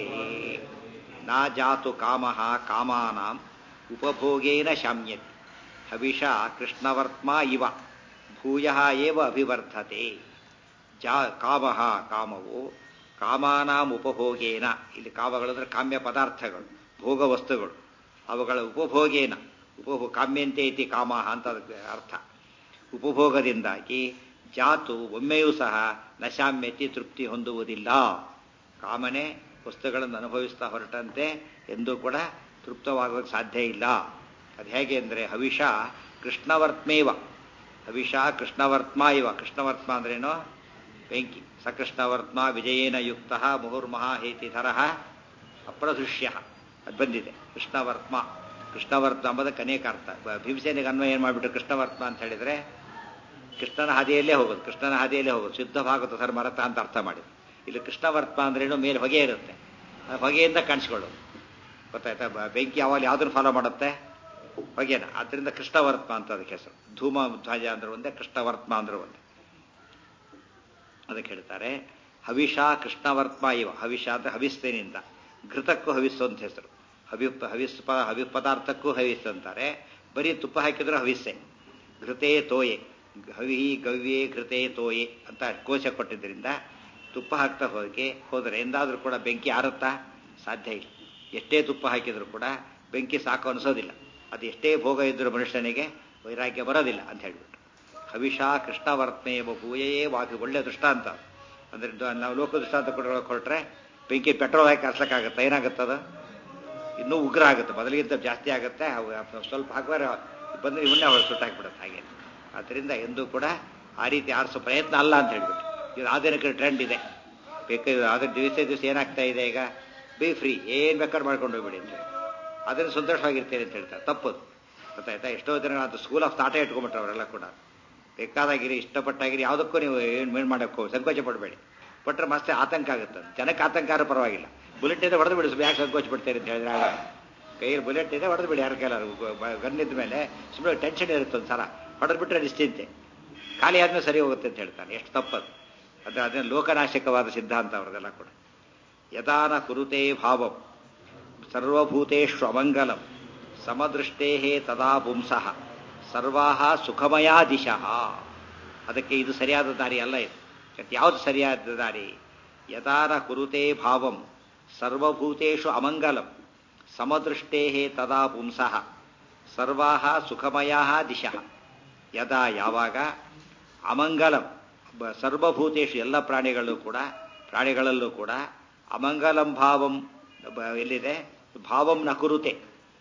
ನ ಜಾತು ಕಾಮ ಕಾಮಾನಾಂ ಉಪಭೋಗೇನ ಶಾಮ್ಯತಿ ಹವಿಷಾ ಕೃಷ್ಣವರ್ತ್ಮ ಇವ ಭೂಯ ಏವ ಅಭಿವರ್ಧತೆ ಜಾ ಕಾಮ ಕಾಮವು ಕಾಮಾನಾಂ ಉಪಭೋಗೇನ ಇಲ್ಲಿ ಕಾಮಗಳು ಅಂದರೆ ಕಾಮ್ಯ ಪದಾರ್ಥಗಳು ಭೋಗ ವಸ್ತುಗಳು ಅವುಗಳ ಉಪಭೋಗೇನ ಉಪಭೋ ಕಾಮ್ಯಂತೆ ಇತಿ ಕಾಮ ಅಂತ ಅದಕ್ಕೆ ಅರ್ಥ ಉಪಭೋಗದಿಂದಾಗಿ ಜಾತು ಒಮ್ಮೆಯೂ ಸಹ ನಶಾಮ್ಯತಿ ತೃಪ್ತಿ ಹೊಂದುವುದಿಲ್ಲ ಕಾಮನೆ ವಸ್ತುಗಳನ್ನು ಅನುಭವಿಸ್ತಾ ಹೊರಟಂತೆ ಎಂದೂ ಕೂಡ ತೃಪ್ತವಾಗೋಕ್ಕೆ ಸಾಧ್ಯ ಇಲ್ಲ ಅದು ಹೇಗೆ ಅಂದರೆ ಹವಿಷ ಕೃಷ್ಣವರ್ತ್ಮೇವ ಹವಿಷ ಕೃಷ್ಣವರ್ತ್ಮ ಇವ ಕೃಷ್ಣವರ್ತ್ಮ ಅಂದ್ರೇನು ಬೆಂಕಿ ಸಕೃಷ್ಣವರ್ತ್ಮ ವಿಜಯೇನ ಯುಕ್ತ ಮುಹುರ್ಮಹಾಹೇತಿಧರ ಅಪ್ರದೃಶ್ಯ ಅದು ಬಂದಿದೆ ಕೃಷ್ಣವರ್ತ್ಮ ಕೃಷ್ಣವರ್ತ್ಮ ಎಂಬುದಕ್ಕೆ ಅನೇಕ ಅರ್ಥ ಭೀಮಸೇನಿಗೆ ಅನ್ವಯ ಏನು ಮಾಡಿಬಿಟ್ಟು ಕೃಷ್ಣವರ್ತ್ಮ ಅಂತ ಹೇಳಿದರೆ ಕೃಷ್ಣನ ಹಾದಿಯಲ್ಲೇ ಹೋಗೋದು ಕೃಷ್ಣನ ಹಾದಿಯಲ್ಲೇ ಹೋಗೋದು ಶುದ್ಧ ಭಾಗವತ ಧರ್ಮರಥ ಅಂತ ಅರ್ಥ ಮಾಡಿ ಇಲ್ಲಿ ಕೃಷ್ಣವರ್ತ್ಮ ಅಂದ್ರೇನು ಮೇಲೆ ಹೊಗೆ ಇರುತ್ತೆ ಆ ಹೊಗೆಯಿಂದ ಕಾಣಿಸ್ಕೊಳ್ಳೋದು ಗೊತ್ತಾಯ್ತಾ ಬೆಂಕಿ ಯಾವಾಗ ಯಾವ್ದನ್ನು ಫಾಲೋ ಮಾಡುತ್ತೆ ಹೊಗೆನ ಆದ್ದರಿಂದ ಕೃಷ್ಣವರ್ತ್ಮ ಅಂತ ಅದಕ್ಕೆ ಹೆಸರು ಧೂಮ ಧ್ವಜ ಅಂದ್ರೆ ಒಂದೇ ಕೃಷ್ಣವರ್ತ್ಮ ಅಂದ್ರೆ ಒಂದೇ ಅದಕ್ಕೆ ಹೇಳ್ತಾರೆ ಹವಿಷ ಕೃಷ್ಣವರ್ತ್ಮ ಇವ ಹವಿಷ ಅಂತ ಹವಿಸ್ಸಿನಿಂದ ಘೃತಕ್ಕೂ ಹವಿಸ್ಸು ಅಂತ ಹೆಸರು ಹವಿ ಹವಿಸ್ ಹವಿ ಪದಾರ್ಥಕ್ಕೂ ಹವಿಸ್ ಅಂತಾರೆ ಬರೀ ತುಪ್ಪ ಹಾಕಿದ್ರು ಹವಿಸ್ಸೆ ಘೃತೇ ತೋಯೆ ಹವಿ ಗವ್ಯೆ ಘೃತೇ ತೋಯೆ ಅಂತ ಕೋಶ ಕೊಟ್ಟಿದ್ದರಿಂದ ತುಪ್ಪ ಹಾಕ್ತಾ ಹೋಗಿ ಹೋದರೆ ಎಂದಾದ್ರೂ ಕೂಡ ಬೆಂಕಿ ಆರುತ್ತಾ ಸಾಧ್ಯ ಇಲ್ಲ ಎಷ್ಟೇ ತುಪ್ಪ ಹಾಕಿದ್ರು ಕೂಡ ಬೆಂಕಿ ಸಾಕು ಅನಿಸೋದಿಲ್ಲ ಅದು ಎಷ್ಟೇ ಭೋಗ ಇದ್ದರೂ ಮನುಷ್ಯನಿಗೆ ವೈರಾಗ್ಯ ಬರೋದಿಲ್ಲ ಅಂತ ಹೇಳ್ಬಿಟ್ಟು ಹವಿಷ ಕೃಷ್ಣವರ್ತ್ಮೆ ಭೂಯೇ ವಾಪಿ ಒಳ್ಳೆ ದೃಷ್ಟಾಂತ ಅಂದ್ರೆ ನಾವು ಲೋಕ ದೃಷ್ಟಾಂತ ಕೊಡೋಕೆ ಹೊರಟ್ರೆ ಬೆಂಕಿ ಪೆಟ್ರೋಲ್ ಹಾಕಿ ಹರ್ಸಕ್ಕಾಗತ್ತೆ ಏನಾಗುತ್ತದ ಇನ್ನೂ ಉಗ್ರ ಆಗುತ್ತೆ ಮೊದಲಿಗಿಂತ ಜಾಸ್ತಿ ಆಗುತ್ತೆ ಸ್ವಲ್ಪ ಹಾಕುವಾರೆ ಬಂದ್ರೆ ಇವನ್ನೇ ಅವಳು ಸುಟ್ಟು ಹಾಕಿಬಿಡುತ್ತೆ ಹಾಗೆ ಆದ್ದರಿಂದ ಎಂದೂ ಕೂಡ ಆ ರೀತಿ ಆರಿಸೋ ಪ್ರಯತ್ನ ಅಲ್ಲ ಅಂತ ಹೇಳ್ಬಿಟ್ಟು ಇದು ಆಧುನಿಕ ಟ್ರೆಂಡ್ ಇದೆ ಬೇಕಾದ್ರೆ ಅದ್ರ ದಿವಸ ದಿವಸ ಏನಾಗ್ತಾ ಇದೆ ಈಗ ಬಿ ಫ್ರೀ ಏನು ಬೇಕಾದ್ರೆ ಮಾಡ್ಕೊಂಡು ಹೋಗ್ಬಿಡಿ ಅಂತ ಹೇಳಿ ಅದನ್ನು ಸಂತೋಷವಾಗಿರ್ತೇನೆ ಅಂತ ಹೇಳ್ತಾರೆ ತಪ್ಪದು ಗೊತ್ತಾಯ್ತಾ ಎಷ್ಟೋ ಜನ ಅದು ಸ್ಕೂಲ್ ಆಫ್ ಥಾಟೇ ಇಟ್ಕೊಂಡ್ಬಿಟ್ರೆ ಅವರೆಲ್ಲ ಕೂಡ ಬೇಕಾದಾಗಿರಿ ಇಷ್ಟಪಟ್ಟಾಗಿರಿ ಯಾವುದಕ್ಕೂ ನೀವು ಏನು ಮೇನ್ ಮಾಡೋಕ್ಕೋ ಸಂಕೋಚ ಪಡಬೇಡಿ ಕೊಟ್ಟರೆ ಮತ್ತೆ ಆತಂಕ ಆಗುತ್ತೆ ಜನಕ್ಕೆ ಆತಂಕ ಆದ್ರೂ ಪರವಾಗಿಲ್ಲ ಬುಲೆಟ್ ಇದೆ ಹೊಡೆದು ಬಿಡಿಸ್ ಯಾಕೆ ಸಂಕೋಚ ಪಡ್ತೀರಿ ಅಂತ ಹೇಳಿದ್ರೆ ಆಗ ಕೈಯಲ್ಲಿ ಬುಲೆಟ್ ಇದೆ ಹೊಡೆದು ಬಿಡಿ ಯಾರ ಕೈಲಾರು ಗನ್ನಿದ್ದ ಮೇಲೆ ಸುಮ್ಮನೆ ಟೆನ್ಷನ್ ಇರುತ್ತೆ ಒಂದು ಸಲ ಹೊಡೆದು ಬಿಟ್ರೆ ನಿಶ್ಚಿಂತೆ ಖಾಲಿ ಆದ್ಮೇಲೆ ಸರಿ ಹೋಗುತ್ತೆ ಅಂತ ಹೇಳ್ತಾನೆ ಎಷ್ಟು ತಪ್ಪದು ಅದು ಅದೇ ಲೋಕನಾಶಕವಾದ ಸಿದ್ಧಾಂತ ಅವರದೆಲ್ಲ ಕೂಡ ಯದಾನ ಕುರುತೆ ಭಾವಂ ಸರ್ವಭೂತೇಶ್ವ ಅಮಂಗಲಂ ಸಮದೃಷ್ಟೇ ತದಾ ಪುಂಸಃ ಸರ್ವಾ ಸುಖಮಯಾ ದಿಶಃ ಅದಕ್ಕೆ ಇದು ಸರಿಯಾದ ದಾರಿ ಅಲ್ಲ ಇದು ಯಾವುದು ಸರಿಯಾದ ದಾರಿ ಯದಾನ ಕುರುತೆ ಭಾವಂ ಸರ್ವಭೂತೇಶು ಅಮಂಗಲಂ ಸಮದೃಷ್ಟೇ ತದಾ ಪುಂಸಃ ಸರ್ವಾ ಸುಖಮಯಾ ದಿಶಃ ಯದಾ ಯಾವಾಗ ಅಮಂಗಲಂ ಸರ್ವಭೂತೇಶು ಎಲ್ಲ ಪ್ರಾಣಿಗಳು ಕೂಡ ಪ್ರಾಣಿಗಳಲ್ಲೂ ಕೂಡ ಅಮಂಗಲಂ ಭಾವಂ ಎಲ್ಲಿದೆ ಭಾವಂ ನ ಕುರುತೆ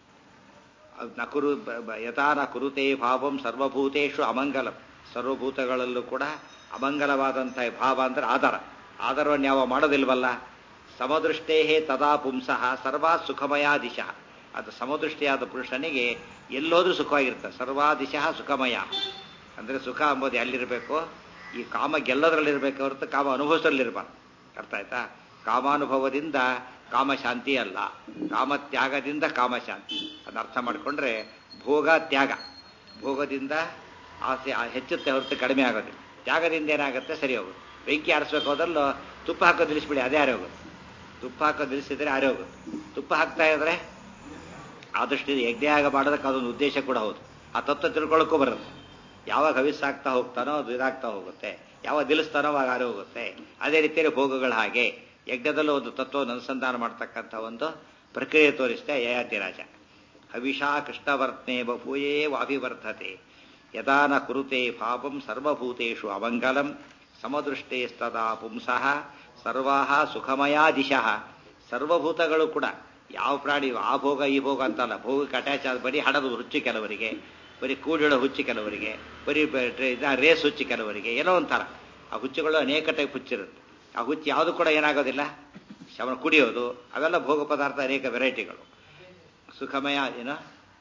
ನಕುರು ಯಥಾ ನ ಕುರುತೆ ಭಾವಂ ಸರ್ವಭೂತೇಶು ಅಮಂಗಲಂ ಸರ್ವಭೂತಗಳಲ್ಲೂ ಕೂಡ ಅಮಂಗಲವಾದಂಥ ಭಾವ ಅಂದ್ರೆ ಆಧಾರ ಆಧಾರವನ್ನು ಯಾವ ಮಾಡೋದಿಲ್ವಲ್ಲ ಸಮದೃಷ್ಟೇ ತದಾ ಪುಂಸಃ ಸರ್ವಾ ಸುಖಮಯಾ ದಿಶಃ ಅದು ಸಮದೃಷ್ಟಿಯಾದ ಪುರುಷನಿಗೆ ಎಲ್ಲೋದ್ರೂ ಸುಖವಾಗಿರ್ತದೆ ಸರ್ವಾ ದಿಶಃ ಸುಖಮಯ ಅಂದರೆ ಸುಖ ಅಂಬೋದು ಎಲ್ಲಿರಬೇಕು ಈ ಕಾಮ ಗೆಲ್ಲೋದ್ರಲ್ಲಿರ್ಬೇಕು ಹೊರತು ಕಾಮ ಅನುಭವಿಸೋದ್ರಲ್ಲಿರ್ಬಾರ್ದು ಅರ್ಥ ಆಯ್ತಾ ಕಾಮಾನುಭವದಿಂದ ಕಾಮಶಾಂತಿ ಅಲ್ಲ ಕಾಮತ್ಯಾಗದಿಂದ ಕಾಮಶಾಂತಿ ಅದನ್ನ ಅರ್ಥ ಮಾಡಿಕೊಂಡ್ರೆ ಭೋಗ ತ್ಯಾಗ ಭೋಗದಿಂದ ಆಸೆ ಹೆಚ್ಚುತ್ತೆ ಹೊರತು ಕಡಿಮೆ ಆಗೋದಿಲ್ಲ ತ್ಯಾಗದಿಂದ ಏನಾಗುತ್ತೆ ಸರಿ ಹೋಗುತ್ತೆ ಬೆಂಕಿ ಆರಿಸ್ಬೇಕು ಹೋದಲ್ಲೂ ತುಪ್ಪ ಹಾಕೋದು ನಿಲ್ಲಿಸ್ಬಿಡಿ ಅದೇ ಆರೋಗುತ್ತೆ ತುಪ್ಪ ಹಾಕೋದು ನಿಲ್ಲಿಸಿದ್ರೆ ಆರೋಗುತ್ತೆ ತುಪ್ಪ ಹಾಕ್ತಾ ಇದ್ರೆ ಆದಷ್ಟು ಯಜ್ಞಯಾಗ ಮಾಡೋದಕ್ಕೆ ಅದೊಂದು ಉದ್ದೇಶ ಕೂಡ ಹೌದು ಆ ತತ್ವ ತಿಳ್ಕೊಳ್ಳೋಕ್ಕೂ ಬರುತ್ತೆ ಯಾವಾಗ ಹವಿಸ್ಸಾಗ್ತಾ ಹೋಗ್ತಾನೋ ಅದು ಇದಾಗ್ತಾ ಹೋಗುತ್ತೆ ಯಾವಾಗ ನಿಲ್ಲಿಸ್ತಾನೋ ಅವಾಗ ಆರು ಹೋಗುತ್ತೆ ಅದೇ ರೀತಿಯಲ್ಲಿ ಭೋಗಗಳು ಹಾಗೆ ಯಜ್ಞದಲ್ಲೂ ಒಂದು ತತ್ವವನ್ನು ಅನುಸಂಧಾನ ಮಾಡ್ತಕ್ಕಂಥ ಒಂದು ಪ್ರಕ್ರಿಯೆ ತೋರಿಸ್ತಾ ಯಯಾತಿ ರಾಜ ಹವಿಷಾ ಕೃಷ್ಣವರ್ತ್ನೆ ಬಭೂಯೇ ವಾಭಿವರ್ಧತೆ ಯದಾ ನ ಕುರುತೆ ಪಾಪಂ ಸರ್ವಭೂತೇಷು ಅಮಂಗಲಂ ಸಮದೃಷ್ಟೇಸ್ತದಾ ಪುಂಸಃ ಸರ್ವಾಹ ಸುಖಮಯಾ ದಿಶಃ ಸರ್ವಭೂತಗಳು ಕೂಡ ಯಾವ ಪ್ರಾಣಿ ಆ ಭೋಗ ಈ ಭೋಗ ಅಂತಲ್ಲ ಭೋಗಕ್ಕೆ ಅಟ್ಯಾಚ್ ಆದ ಬರೀ ಹಡದು ಹುಚ್ಚು ಕೆಲವರಿಗೆ ಬರೀ ಕೂಡಿಡೋ ಹುಚ್ಚು ಕೆಲವರಿಗೆ ಬರೀ ರೇಸ್ ಹುಚ್ಚು ಕೆಲವರಿಗೆ ಏನೋ ಒಂಥರ ಆ ಹುಚ್ಚುಗಳು ಅನೇಕ ಟೈಪ್ ಹುಚ್ಚಿರುತ್ತೆ ಆ ಹುಚ್ಚು ಯಾವುದು ಕೂಡ ಏನಾಗೋದಿಲ್ಲ ಶವನ ಕುಡಿಯೋದು ಅವೆಲ್ಲ ಭೋಗ ಪದಾರ್ಥ ಅನೇಕ ವೆರೈಟಿಗಳು ಸುಖಮಯ ಏನೋ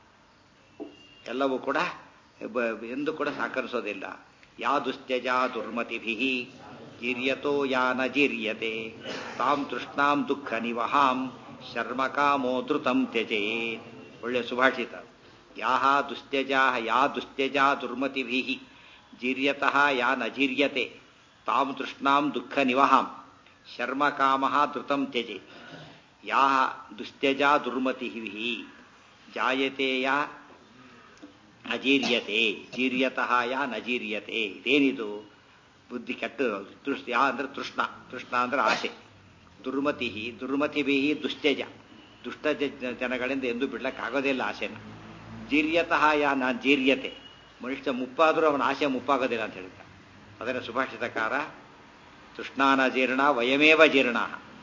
ಎಲ್ಲವೂ ಕೂಡ ಎಂದು ಕೂಡ ಸಾಕರಿಸೋದಿಲ್ಲ ಯಾ ದುಸ್ತ್ಯಜ ದುರ್ಮತಿಭಿ ಜೀರ್ಯತೋ ಯಾ ನ ಜೀರ್ಯತೆ ತಾಂ ತೃಷ್ಣಾಂ ದುಃಖ ನಿವಹಾಂ ಶರ್ಮಕಾಮೋ ಧೃತಂ ತ್ಯಜೇ ಒಳ್ಳೆ ಸುಭಾಷಿತ ಯಾಹ ದುಸ್ತ್ಯಜಾ ಯಾ ದುಸ್ತ್ಯಜಾ ದುರ್ಮತಿಭಿ ಜೀರ್ಯತಃ ಯಾ ನ ಜೀರ್ಯತೆ ತಾಂ ತೃಷ್ಣಾಂ ದುಃಖ ನಿವಹಾಂ ಶರ್ಮಕಾಮ ಧೃತಂ ತ್ಯಜೆ ಯಾ ದುಸ್ತ್ಯಜಾ ದುರ್ಮತಿಭಿ ಜಾಯತೆ ಯಾ ಅಜೀರ್ಯತೆ ಜೀರ್ಯತಃ ಯಾ ನಜೀರ್ಯತೆ ಇದೇನಿದು ಬುದ್ಧಿ ಕೆಟ್ಟ ತೃಷ್ ಯಾ ಅಂದ್ರೆ ತೃಷ್ಣ ತೃಷ್ಣ ಅಂದ್ರೆ ಆಸೆ ದುರ್ಮತಿ ದುರ್ಮತಿಭಿ ದುಶ್ಚಜ ದುಷ್ಟ ಜನಗಳಿಂದ ಎಂದು ಬಿಡ್ಲಕ್ಕಾಗೋದೇ ಇಲ್ಲ ಆಸೆನ ಜೀರ್ಯತಃ ಯಾ ನಾ ಜೀರ್ಯತೆ ಮನುಷ್ಯ ಮುಪ್ಪಾದರೂ ಅವನ ಆಸೆ ಮುಪ್ಪಾಗೋದಿಲ್ಲ ಅಂತ ಹೇಳ್ತಾರೆ ಅದರ ಸುಭಾಷಿತಕಾರ ತೃಷ್ಣಾನ ಜೀರ್ಣ ವಯಮೇವ ಜೀರ್ಣ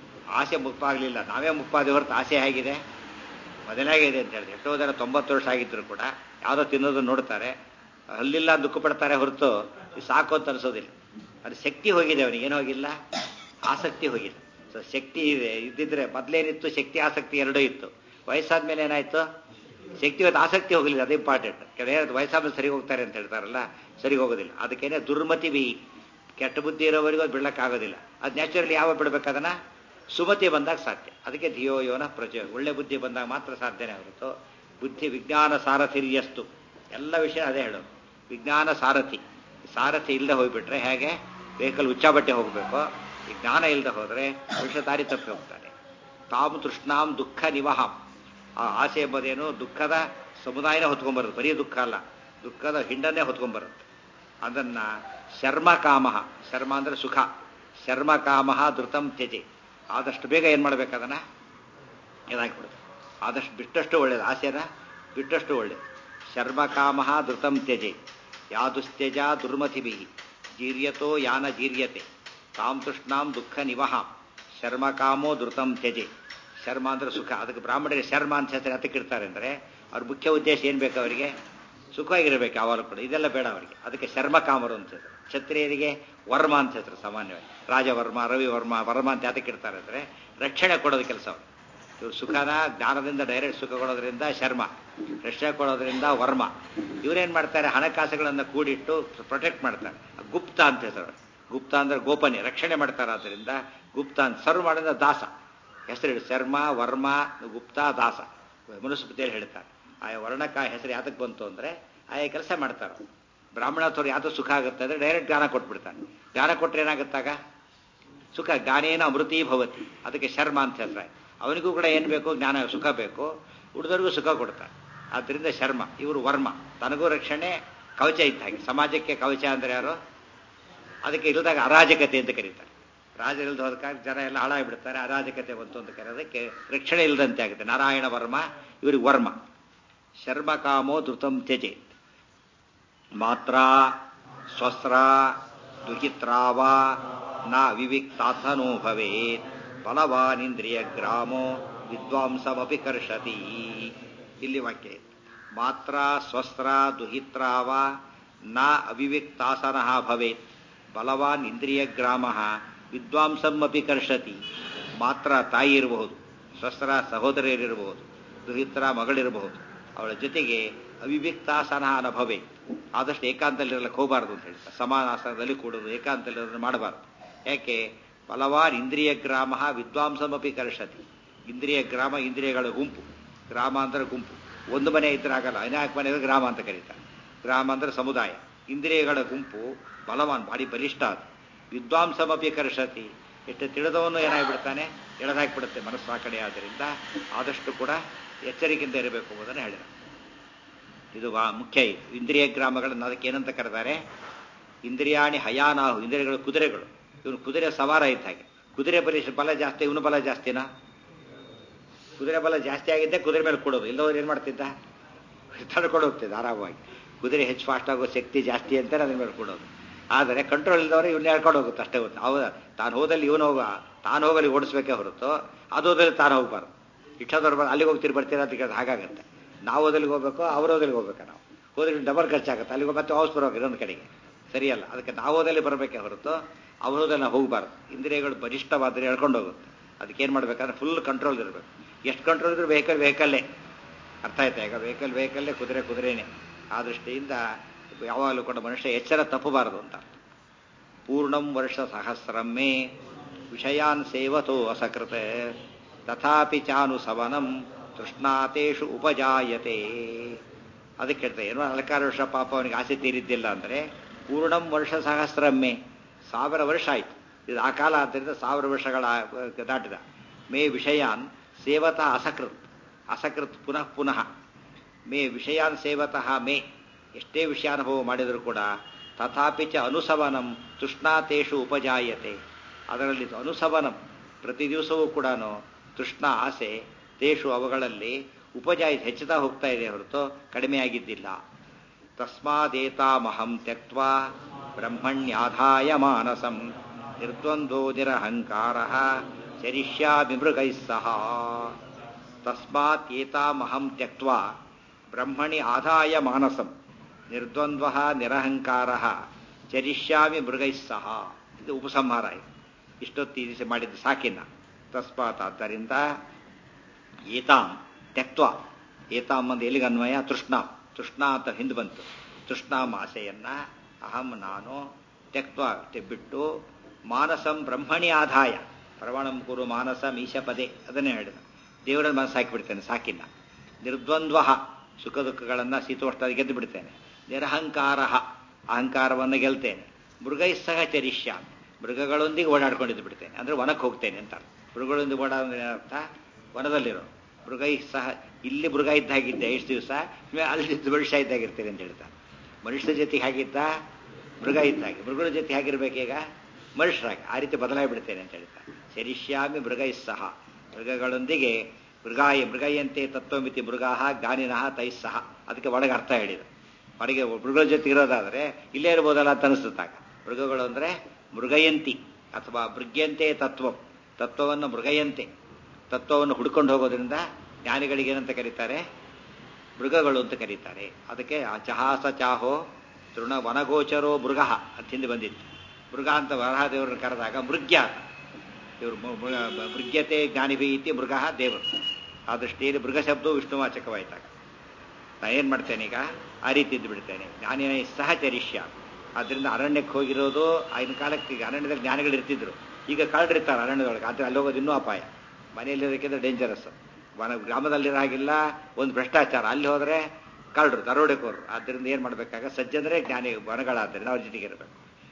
ಆಸೆ ಮುಪ್ಪಾಗಲಿಲ್ಲ ನಾವೇ ಮುಪ್ಪಾದೆ ಹೊರತು ಆಸೆ ಹೇಗಿದೆ ಮೊದಲಾಗಿದೆ ಅಂತ ಹೇಳಿದ್ರೆ ಎಷ್ಟೋ ಜನ ತೊಂಬತ್ತು ವರ್ಷ ಆಗಿದ್ರು ಕೂಡ ಯಾವುದೋ ತಿನ್ನೋದು ನೋಡ್ತಾರೆ ಹಲ್ಲಿಲ್ಲ ದುಃಖ ಪಡ್ತಾರೆ ಹೊರತು ಸಾಕು ಅಂತ ಅನಿಸೋದಿಲ್ಲ ಅದು ಶಕ್ತಿ ಹೋಗಿದೆ ಅವನಿಗೆ ಏನು ಹೋಗಿಲ್ಲ ಆಸಕ್ತಿ ಹೋಗಿಲ್ಲ ಸೊ ಶಕ್ತಿ ಇದೆ ಇದ್ದಿದ್ರೆ ಮೊದಲೇನಿತ್ತು ಶಕ್ತಿ ಆಸಕ್ತಿ ಎರಡೂ ಇತ್ತು ವಯಸ್ಸಾದ ಮೇಲೆ ಏನಾಯ್ತು ಶಕ್ತಿ ಇವತ್ತು ಆಸಕ್ತಿ ಹೋಗಲಿಲ್ಲ ಅದು ಇಂಪಾರ್ಟೆಂಟ್ ಕೆಲವರು ವಯಸ್ಸಾದ ಸರಿ ಹೋಗ್ತಾರೆ ಅಂತ ಹೇಳ್ತಾರಲ್ಲ ಸರಿ ಹೋಗೋದಿಲ್ಲ ಅದಕ್ಕೇನೆ ದುರ್ಮತಿ ಬಿ ಕೆಟ್ಟ ಬುದ್ಧಿ ಇರೋವರೆಗೂ ಅದು ಬಿಡಕ್ಕಾಗೋದಿಲ್ಲ ಅದು ನ್ಯಾಚುರಲಿ ಯಾವಾಗ ಬಿಡ್ಬೇಕು ಅದನ್ನ ಸುಮತಿ ಬಂದಾಗ ಸಾಧ್ಯ ಅದಕ್ಕೆ ಧಿಯೋ ಯೋನ ಪ್ರಚೋ ಒಳ್ಳೆ ಬುದ್ಧಿ ಬಂದಾಗ ಮಾತ್ರ ಸಾಧ್ಯನೇ ಹೊರತು ಬುದ್ಧಿ ವಿಜ್ಞಾನ ಸಾರಥಿರ್ಯಸ್ತು ಎಲ್ಲ ವಿಷಯ ಅದೇ ಹೇಳೋದು ವಿಜ್ಞಾನ ಸಾರಥಿ ಸಾರಥಿ ಇಲ್ಲದೆ ಹೋಗ್ಬಿಟ್ರೆ ಹೇಗೆ ವೆಹಿಕಲ್ ಉಚ್ಚಾಬಟ್ಟೆ ಹೋಗಬೇಕು ಈ ಜ್ಞಾನ ಇಲ್ಲದೆ ಹೋದರೆ ಮನುಷ್ಯ ದಾರಿ ತಪ್ಪಿ ಹೋಗ್ತಾನೆ ತಾಮ್ ತೃಷ್ಣಾಂ ದುಃಖ ನಿವಹಾಂ ಆ ಆಸೆ ಎಂಬುದೇನು ದುಃಖದ ಸಮುದಾಯನೇ ಹೊತ್ಕೊಂಡ್ಬರುತ್ತೆ ಬರೀ ದುಃಖ ಅಲ್ಲ ದುಃಖದ ಹಿಂಡನ್ನೇ ಹೊತ್ಕೊಂಡ್ಬರುತ್ತೆ ಅದನ್ನ ಶರ್ಮ ಕಾಮ ಶರ್ಮ ಅಂದ್ರೆ ಸುಖ ಶರ್ಮ ಕಾಮ ಧೃತಂ ತ್ಯಜೆ ಆದಷ್ಟು ಬೇಗ ಏನು ಮಾಡ್ಬೇಕು ಅದನ್ನ ಇದಾಗಿಬಿಡುತ್ತೆ ಆದಷ್ಟು ಬಿಟ್ಟಷ್ಟು ಒಳ್ಳೇದು ಆಸೆನ ಬಿಟ್ಟಷ್ಟು ಒಳ್ಳೇದು ಶರ್ಮ ಕಾಮ ಧೃತಂ ತ್ಯಜೆ ಯಾದುಸ್ತ್ಯಜ ದುರ್ಮತಿಭಿ ಜೀರ್ಯತೋ ಯಾನ ಜೀರ್ಯತೆ ತಾಂ ತೃಷ್ಣಾಂ ದುಃಖ ನಿವಹಾಂ ಶರ್ಮ ಕಾಮೋ ಧೃತಂ ತ್ಯಜೆ ಶರ್ಮ ಅಂದ್ರೆ ಸುಖ ಅದಕ್ಕೆ ಬ್ರಾಹ್ಮಣರಿಗೆ ಶರ್ಮ ಅಂತ ಹೆಸರು ಹತ್ತಕ್ಕಿಡ್ತಾರೆ ಅಂದರೆ ಅವ್ರ ಮುಖ್ಯ ಉದ್ದೇಶ ಏನು ಬೇಕು ಅವರಿಗೆ ಸುಖವಾಗಿರಬೇಕು ಯಾವಾಗಲೂ ಕೂಡ ಇದೆಲ್ಲ ಬೇಡ ಅವರಿಗೆ ಅದಕ್ಕೆ ಶರ್ಮ ಕಾಮರು ಅಂತ ಹೆಸರು ಕ್ಷತ್ರಿಯರಿಗೆ ವರ್ಮ ಅಂತ ಹೆಸರು ಸಾಮಾನ್ಯವಾಗಿ ರಾಜವರ್ಮ ರವಿವರ್ಮ ವರ್ಮ ಅಂತ ಯಾತಕ್ಕಿಡ್ತಾರೆ ಅಂದರೆ ರಕ್ಷಣೆ ಕೊಡೋದು ಕೆಲಸ ಅವರು ಇವ್ರು ಸುಖನ ಜ್ಞಾನದಿಂದ ಡೈರೆಕ್ಟ್ ಸುಖ ಕೊಡೋದ್ರಿಂದ ಶರ್ಮ ರಕ್ಷಣೆ ಕೊಡೋದ್ರಿಂದ ವರ್ಮ ಇವರೇನು ಮಾಡ್ತಾರೆ ಹಣಕಾಸುಗಳನ್ನು ಕೂಡಿಟ್ಟು ಪ್ರೊಟೆಕ್ಟ್ ಮಾಡ್ತಾರೆ ಗುಪ್ತ ಅಂತ ಹೆಸರು ಗುಪ್ತ ಅಂದ್ರೆ ಗೋಪನೆ ರಕ್ಷಣೆ ಮಾಡ್ತಾರೆ ಆದ್ದರಿಂದ ಗುಪ್ತ ಅಂತ ಸರ್ವ್ ಮಾಡಿದ ದಾಸ ಹೆಸರು ಶರ್ಮ ವರ್ಮ ಗುಪ್ತ ದಾಸ ಮನುಸ್ಮೃತಿಯಲ್ಲಿ ಹೇಳ್ತಾರೆ ಆಯಾ ವರ್ಣಕ್ಕೆ ಆ ಹೆಸರು ಯಾತಕ್ಕೆ ಬಂತು ಅಂದರೆ ಆಯಾ ಕೆಲಸ ಮಾಡ್ತಾರೆ ಬ್ರಾಹ್ಮಣ ಅಥವಾ ಯಾವ್ದು ಸುಖ ಆಗುತ್ತೆ ಅಂದರೆ ಡೈರೆಕ್ಟ್ ಜ್ಞಾನ ಕೊಟ್ಬಿಡ್ತಾನೆ ಜ್ಞಾನ ಕೊಟ್ಟರೆ ಏನಾಗುತ್ತಾಗ ಸುಖ ಜ್ಞಾನೇನ ಅಮೃತೀ ಭವತಿ ಅದಕ್ಕೆ ಶರ್ಮ ಅಂತ ಹೆಸರಾಯ್ತು ಅವನಿಗೂ ಕೂಡ ಏನು ಬೇಕು ಜ್ಞಾನ ಸುಖ ಬೇಕು ಉಳಿದವ್ರಿಗೂ ಸುಖ ಕೊಡ್ತಾರೆ ಆದ್ದರಿಂದ ಶರ್ಮ ಇವರು ವರ್ಮ ತನಗೂ ರಕ್ಷಣೆ ಕವಚ ಇದ್ದ ಹಾಗೆ ಸಮಾಜಕ್ಕೆ ಕವಚ ಅಂದರೆ ಯಾರು ಅದಕ್ಕೆ ಇಲ್ಲದಾಗ ಅರಾಜಕತೆ ಅಂತ ಕರೀತಾರೆ ರಾಜ ಇಲ್ಲದ ಹೋದಕ್ಕಾಗಿ ಜನ ಎಲ್ಲ ಹಾಳಾಗಿಬಿಡ್ತಾರೆ ಅರಾಜಕತೆ ಬಂತು ಅಂತ ಕರೆಯೋದಕ್ಕೆ ರಕ್ಷಣೆ ಇಲ್ಲದಂತೆ ಆಗುತ್ತೆ ನಾರಾಯಣ ವರ್ಮ ಇವ್ರಿಗೆ ವರ್ಮ ಶರ್ಮ ಕಾಮೋ ಧೃತಂ ತ್ಯಜೆ ಮಾತ್ರ ಸ್ವಸ್ರ ದುಹಿತ್ರಾವ ನ ವಿವಿಕ್ತಾಥನೋ ಭವೇತ್ ಬಲವಾನಿಂದ್ರಿಯ ಗ್ರಾಮೋ ವಿದ್ವಾಂಸಮಪಿ ಕರ್ಷತಿ ಇಲ್ಲಿ ವಾಕ್ಯ ಮಾತ್ರ ಸ್ವಸ್ತ್ರ ದುಹಿತ್ರಾವ ನ ಅವಿವಿಕ್ತಾಸನ ಭವೇತ್ ಬಲವಾನ್ ಇಂದ್ರಿಯ ಗ್ರಾಮ ವಿದ್ವಾಂಸಮಪಿ ಕರ್ಷತಿ ಮಾತ್ರ ತಾಯಿ ಇರಬಹುದು ಸ್ವಸ್ತ್ರ ಸಹೋದರಿಯರಿರಬಹುದು ದುಹಿತ್ರ ಮಗಳಿರಬಹುದು ಅವಳ ಜೊತೆಗೆ ಅವಿವಿಕ್ತಾಸನ ಅನಭವೆ ಆದಷ್ಟು ಏಕಾಂತಲ್ಲಿರಲಿಕ್ಕೆ ಹೋಗಬಾರ್ದು ಅಂತ ಹೇಳ್ತಾರೆ ಸಮಾನಾಸನದಲ್ಲಿ ಕೂಡೋದು ಏಕಾಂತಲ್ಲಿರೋದನ್ನು ಮಾಡಬಾರ್ದು ಯಾಕೆ ಬಲವಾನ್ ಇಂದ್ರಿಯ ಗ್ರಾಮ ವಿದ್ವಾಂಸಮಪಿ ಕರ್ಷತಿ ಇಂದ್ರಿಯ ಗ್ರಾಮ ಇಂದ್ರಿಯಗಳ ಗುಂಪು ಗ್ರಾಮ ಅಂದ್ರೆ ಗುಂಪು ಒಂದು ಮನೆ ಇದ್ರೆ ಆಗಲ್ಲ ಅನೇಕ ಮನೆ ಗ್ರಾಮ ಅಂತ ಕರೀತಾರೆ ಗ್ರಾಮ ಅಂದ್ರೆ ಸಮುದಾಯ ಇಂದ್ರಿಯಗಳ ಗುಂಪು ಬಲವಾನ್ ಭಾರಿ ಬಲಿಷ್ಠ ಅದು ವಿದ್ವಾಂಸಮಪಿ ಕರ್ಷತಿ ಎಷ್ಟು ತಿಳಿದವನು ಏನಾಗ್ಬಿಡ್ತಾನೆ ಎಳೆದಾಕ್ಬಿಡುತ್ತೆ ಮನಸ್ಸು ಆ ಕಡೆ ಆದ್ದರಿಂದ ಆದಷ್ಟು ಕೂಡ ಎಚ್ಚರಿಕೆಯಿಂದ ಇರಬೇಕು ಎಂಬುದನ್ನು ಹೇಳಿದ ಇದು ಬಾ ಮುಖ್ಯ ಇದು ಇಂದ್ರಿಯ ಗ್ರಾಮಗಳನ್ನು ಅದಕ್ಕೆ ಏನಂತ ಕರೆದಾರೆ ಇಂದ್ರಿಯಾಣಿ ಹಯಾನಾಹು ಇಂದ್ರಿಯಗಳು ಕುದುರೆಗಳು ಇವನು ಕುದುರೆ ಸವಾರ ಇದ್ದ ಹಾಗೆ ಕುದುರೆ ಬಲಿ ಬಲ ಜಾಸ್ತಿ ಇವನು ಬಲ ಜಾಸ್ತಿನಾ ಕುದುರೆ ಬಲ ಜಾಸ್ತಿ ಆಗಿದ್ದೆ ಕುದುರೆ ಮೇಲೆ ಕೊಡೋದು ಇಲ್ಲದವ್ರು ಏನು ಮಾಡ್ತಿದ್ದ ತಡ್ಕೊಂಡು ಹೋಗ್ತಿದ್ದ ಆರಾಮವಾಗಿ ಕುದುರೆ ಹೆಚ್ಚು ಫಾಸ್ಟ್ ಆಗೋ ಶಕ್ತಿ ಜಾಸ್ತಿ ಅಂತಾನೆ ಅದ್ರ ಮೇಲೆ ಕೊಡೋದು ಆದರೆ ಕಂಟ್ರೋಲ್ ಇಲ್ಲದವ್ರು ಇವ್ನ ಹೇಳ್ಕೊಂಡು ಹೋಗುತ್ತೆ ಅಷ್ಟೇ ಗೊತ್ತು ಅವ ತಾನು ಹೋದಲ್ಲಿ ಇವನು ಹೋಗ ತಾನು ಹೋಗಲಿ ಓಡಿಸ್ಬೇಕೇ ಹೊರತು ಅದು ಹೋದಲ್ಲಿ ತಾನು ಹೋಗ್ಬಾರ್ದು ಇಷ್ಟದವ್ರು ಬರ್ ಅಲ್ಲಿಗೆ ಹೋಗ್ತೀರಿ ಬರ್ತೀರಾ ಅಂತ ಕೇಳಿದ್ರೆ ಹಾಗಾಗುತ್ತೆ ನಾವು ಓದಲಿಗೆ ಹೋಗ್ಬೇಕು ಅವ್ರು ಓದಲಿಗೆ ಹೋಗ್ಬೇಕು ನಾವು ಹೋದ್ರೆ ಡಬಲ್ ಖರ್ಚಾಗುತ್ತೆ ಅಲ್ಲಿಗೆ ಮತ್ತೆ ವಾಪಸ್ ಬರೋಕೆ ಇನ್ನೊಂದು ಕಡೆಗೆ ಸರಿಯಲ್ಲ ಅದಕ್ಕೆ ನಾವು ಓದಲ್ಲಿ ಬರಬೇಕೇ ಹೊರತು ಅವ್ರು ಹೋದಲ್ಲಿ ನಾವು ಹೋಗಬಾರ್ದು ಇಂದ್ರಿಯಗಳು ಬಲಿಷ್ಠವಾದರೆ ಹೇಳ್ಕೊಂಡು ಹೋಗುತ್ತೆ ಅದಕ್ಕೆ ಏನು ಮಾಡ್ಬೇಕಂದ್ರೆ ಫುಲ್ ಕಂಟ್ರೋಲ್ ಇರಬೇಕು ಎಷ್ಟು ಕಂಟ್ರೋಲ್ ಇದ್ರೆ ವೆಹಿಕಲ್ ವೆಹಿಕಲ್ಲೇ ಅರ್ಥ ಆಯ್ತಾ ಈಗ ವೆಹಿಕಲ್ ವೆಹಿಕಲ್ಲೇ ಕುದುರೆ ಕುದುರೆನೇ ಆ ದೃಷ್ಟಿಯಿಂದ ಯಾವಾಗಲೂ ಕೂಡ ಮನುಷ್ಯ ಎಚ್ಚರ ತಪ್ಪಬಾರದು ಅಂತ ಪೂರ್ಣಂ ವರ್ಷ ಸಹಸ್ರಮ್ಮೆ ವಿಷಯಾನ್ ಸೇವತೋ ಅಸಕೃತ ತಥಾಪಿ ಚಾನು ಸವನಂ ತೃಷ್ಣಾತೇಷು ಉಪಜಾಯತೆ ಅದಕ್ಕೆ ಹೇಳ್ತಾರೆ ಏನೋ ನಾಲ್ಕಾರು ವರ್ಷ ಪಾಪ ಅವನಿಗೆ ಆಸೆ ತೀರಿದ್ದಿಲ್ಲ ಅಂದರೆ ಪೂರ್ಣಂ ವರ್ಷ ಸಹಸ್ರಮ್ಮೆ ಸಾವಿರ ವರ್ಷ ಆಯ್ತು ಇದು ಆ ಕಾಲ ಆದ್ದರಿಂದ ಸಾವಿರ ವರ್ಷಗಳ ದಾಟಿದ ಮೇ ವಿಷಯಾನ್ ಸೇವತ ಅಸಕೃತ್ ಅಸಕೃತ್ ಪುನಃ ಪುನಃ ಮೇ ವಿಷಯಾನ್ ಸೇವತಃ ಮೇ ಎಷ್ಟೇ ವಿಷಯಾನುಭವ ಮಾಡಿದರೂ ಕೂಡ ತಥಾಪಿ ಚ ಅನುಸವನಂ ತೃಷ್ಣಾತೇಷು ಉಪಜಾಯತೆ ಅದರಲ್ಲಿ ಅನುಸವನಂ ಪ್ರತಿ ದಿವಸವೂ ಕೂಡ ತೃಷ್ಣ ಆಸೆ ತೇಷು ಅವುಗಳಲ್ಲಿ ಉಪಜಾಯ ಹೆಚ್ಚುತ್ತಾ ಹೋಗ್ತಾ ಇದೆ ಹೊರತು ಕಡಿಮೆಯಾಗಿದ್ದಿಲ್ಲ ತಸ್ಮಾದೇತಾಮಹಂ ತ್ಯಕ್ವ ಬ್ರಹ್ಮಣ್ಯಾಧಾಯ ಮಾನಸಂ ನಿರ್ದ್ವಂದ್ವೋ ನಿರಹಂಕಾರ ಚರಿಷ್ಯಾಮಿ ಮೃಗೈ ಸಹ ತಸ್ಮಾತ್ ಏತಾಮಹಂ ತ್ಯಕ್ವ ಬ್ರಹ್ಮಣಿ ಆದಾಯ ಮಾನಸಂ ನಿರ್ದ್ವಂದ್ವ ನಿರಹಂಕಾರ ಚರಿಷ್ಯಾಮಿ ಮೃಗೈ ಸಹ ಇದು ಉಪಸಂಹಾರ ಇದು ಇಷ್ಟೊತ್ತಿ ದಿವಸ ಮಾಡಿದ್ದು ಸಾಕಿನ ತಸ್ಮಾತ್ ಆದ್ದರಿಂದ ಏತಾಂ ತ್ಯಕ್ವ ಏತಾಂ ಅಂದ ಎಲ್ಲಿಗೆ ಅನ್ವಯ ತೃಷ್ಣ ತೃಷ್ಣ ಅಂತ ಹಿಂದೆ ಬಂತು ತೃಷ್ಣಾಂ ಆಸೆಯನ್ನ ಅಹಂ ನಾನು ತ್ಯಕ್ವ ಬಿಟ್ಟು ಮಾನಸಂ ಬ್ರಹ್ಮಣಿ ಆದಾಯ ಪ್ರವಣಂ ಕುರು ಮಾನಸ ಮೀಶಪದೆ ಅದನ್ನೇ ಹೇಳಿದ ದೇವರ ಮನಸ್ಸು ಹಾಕಿಬಿಡ್ತೇನೆ ಸಾಕಿನ್ನ ನಿರ್ದ್ವಂದ್ವ ಸುಖ ದುಃಖಗಳನ್ನು ಶೀತೋಷ್ಣ ಗೆದ್ದು ಬಿಡ್ತೇನೆ ನಿರಹಂಕಾರ ಅಹಂಕಾರವನ್ನು ಗೆಲ್ತೇನೆ ಮೃಗೈ ಸಹ ಚರಿಷ್ಯ ಮೃಗಗಳೊಂದಿಗೆ ಓಡಾಡ್ಕೊಂಡಿದ್ದು ಬಿಡ್ತೇನೆ ಅಂದ್ರೆ ವನಕ್ಕೆ ಹೋಗ್ತೇನೆ ಅಂತ ಮೃಗಗಳೊಂದಿಗೆ ಓಡಾಡ ಅರ್ಥ ವನದಲ್ಲಿರೋ ಮೃಗೈ ಸಹ ಇಲ್ಲಿ ಮೃಗ ಇದ್ದಾಗಿದ್ದೆ ಎಷ್ಟು ದಿವಸ ಅಲ್ಲಿ ಮನುಷ್ಯ ಇದ್ದಾಗಿರ್ತೇನೆ ಅಂತ ಹೇಳ್ತಾರೆ ಮನುಷ್ಯರ ಜೊತೆಗೆ ಹಾಗಿದ್ದ ಮೃಗ ಇದ್ದಾಗೆ ಮೃಗಗಳ ಜೊತೆ ಹೇಗಿರ್ಬೇಕೀಗ ಮನುಷ್ಯರಾಗಿ ಆ ರೀತಿ ಬದಲಾಗಿ ಬಿಡ್ತೇನೆ ಅಂತ ಹೇಳ್ತಾರೆ ಶರಿಷ್ಯಾಮಿ ಮೃಗೈ ಸಹ ಮೃಗಗಳೊಂದಿಗೆ ಮೃಗಾಯ ಮೃಗಯಂತೆ ತತ್ವಮಿತಿ ಮೃಗಾಹ ಗಾನಿನಃ ತೈಸ್ಸಹ ಅದಕ್ಕೆ ಒಳಗೆ ಅರ್ಥ ಹೇಳಿದ ಹೊರಗೆ ಮೃಗಗಳ ಜೊತೆ ಇರೋದಾದ್ರೆ ಇಲ್ಲೇ ಇರ್ಬೋದಲ್ಲ ಅಂತ ಅನಿಸುತ್ತಾಗ ಮೃಗಗಳು ಅಂದ್ರೆ ಮೃಗಯಂತಿ ಅಥವಾ ಮೃಗ್ಯಂತೆ ತತ್ವ ತತ್ವವನ್ನು ಮೃಗಯಂತೆ ತತ್ವವನ್ನು ಹುಡ್ಕೊಂಡು ಹೋಗೋದ್ರಿಂದ ಜ್ಞಾನಿಗಳಿಗೆ ಏನಂತ ಕರೀತಾರೆ ಮೃಗಗಳು ಅಂತ ಕರೀತಾರೆ ಅದಕ್ಕೆ ಆ ಚಹಾಸ ಚಾಹೋ ತೃಣ ವನಗೋಚರೋ ಮೃಗ ಅಂತ ಹಿಂದೆ ಬಂದಿತ್ತು ಮೃಗ ಅಂತ ವರಹದೇವರನ್ನು ಕರೆದಾಗ ಮೃಗ್ಯ ಇವರು ಮೃಗ್ಯತೆ ಜ್ಞಾನಿಭಿ ಇತಿ ಮೃಗ ದೇವರು ಆ ದೃಷ್ಟಿಯಲ್ಲಿ ಮೃಗ ಶಬ್ದವು ವಿಷ್ಣುವಾಚಕವಾಯ್ತಾಗ ನಾ ಏನು ಮಾಡ್ತೇನೆ ಈಗ ಆ ರೀತಿ ಇದ್ದು ಬಿಡ್ತೇನೆ ಜ್ಞಾನಿನ ಸಹ ಚರಿಷ್ಯ ಆದ್ದರಿಂದ ಅರಣ್ಯಕ್ಕೆ ಹೋಗಿರೋದು ಆಗಿನ ಕಾಲಕ್ಕೆ ಈಗ ಅರಣ್ಯದಲ್ಲಿ ಜ್ಞಾನಿಗಳು ಇರ್ತಿದ್ರು ಈಗ ಕಳ್ಳರಿರ್ತಾರೆ ಅರಣ್ಯದೊಳಗೆ ಆದರೆ ಅಲ್ಲಿ ಹೋಗೋದು ಇನ್ನೂ ಅಪಾಯ ಮನೆಯಲ್ಲಿರೋಕ್ಕಿಂತ ಡೇಂಜರಸ್ ವನ ಗ್ರಾಮದಲ್ಲಿರೋ ಹಾಗಿಲ್ಲ ಒಂದು ಭ್ರಷ್ಟಾಚಾರ ಅಲ್ಲಿ ಹೋದರೆ ಕಳ್ಳರು ದರೋಡೆಕೋರು ಆದ್ದರಿಂದ ಏನು ಮಾಡಬೇಕಾಗ ಸಜ್ಜನರೇ ಜ್ಞಾನಿ ವನಗಳಾದ್ದರಿಂದ ಅವ್ರ ಜೊತೆಗೆ ಇರಬೇಕು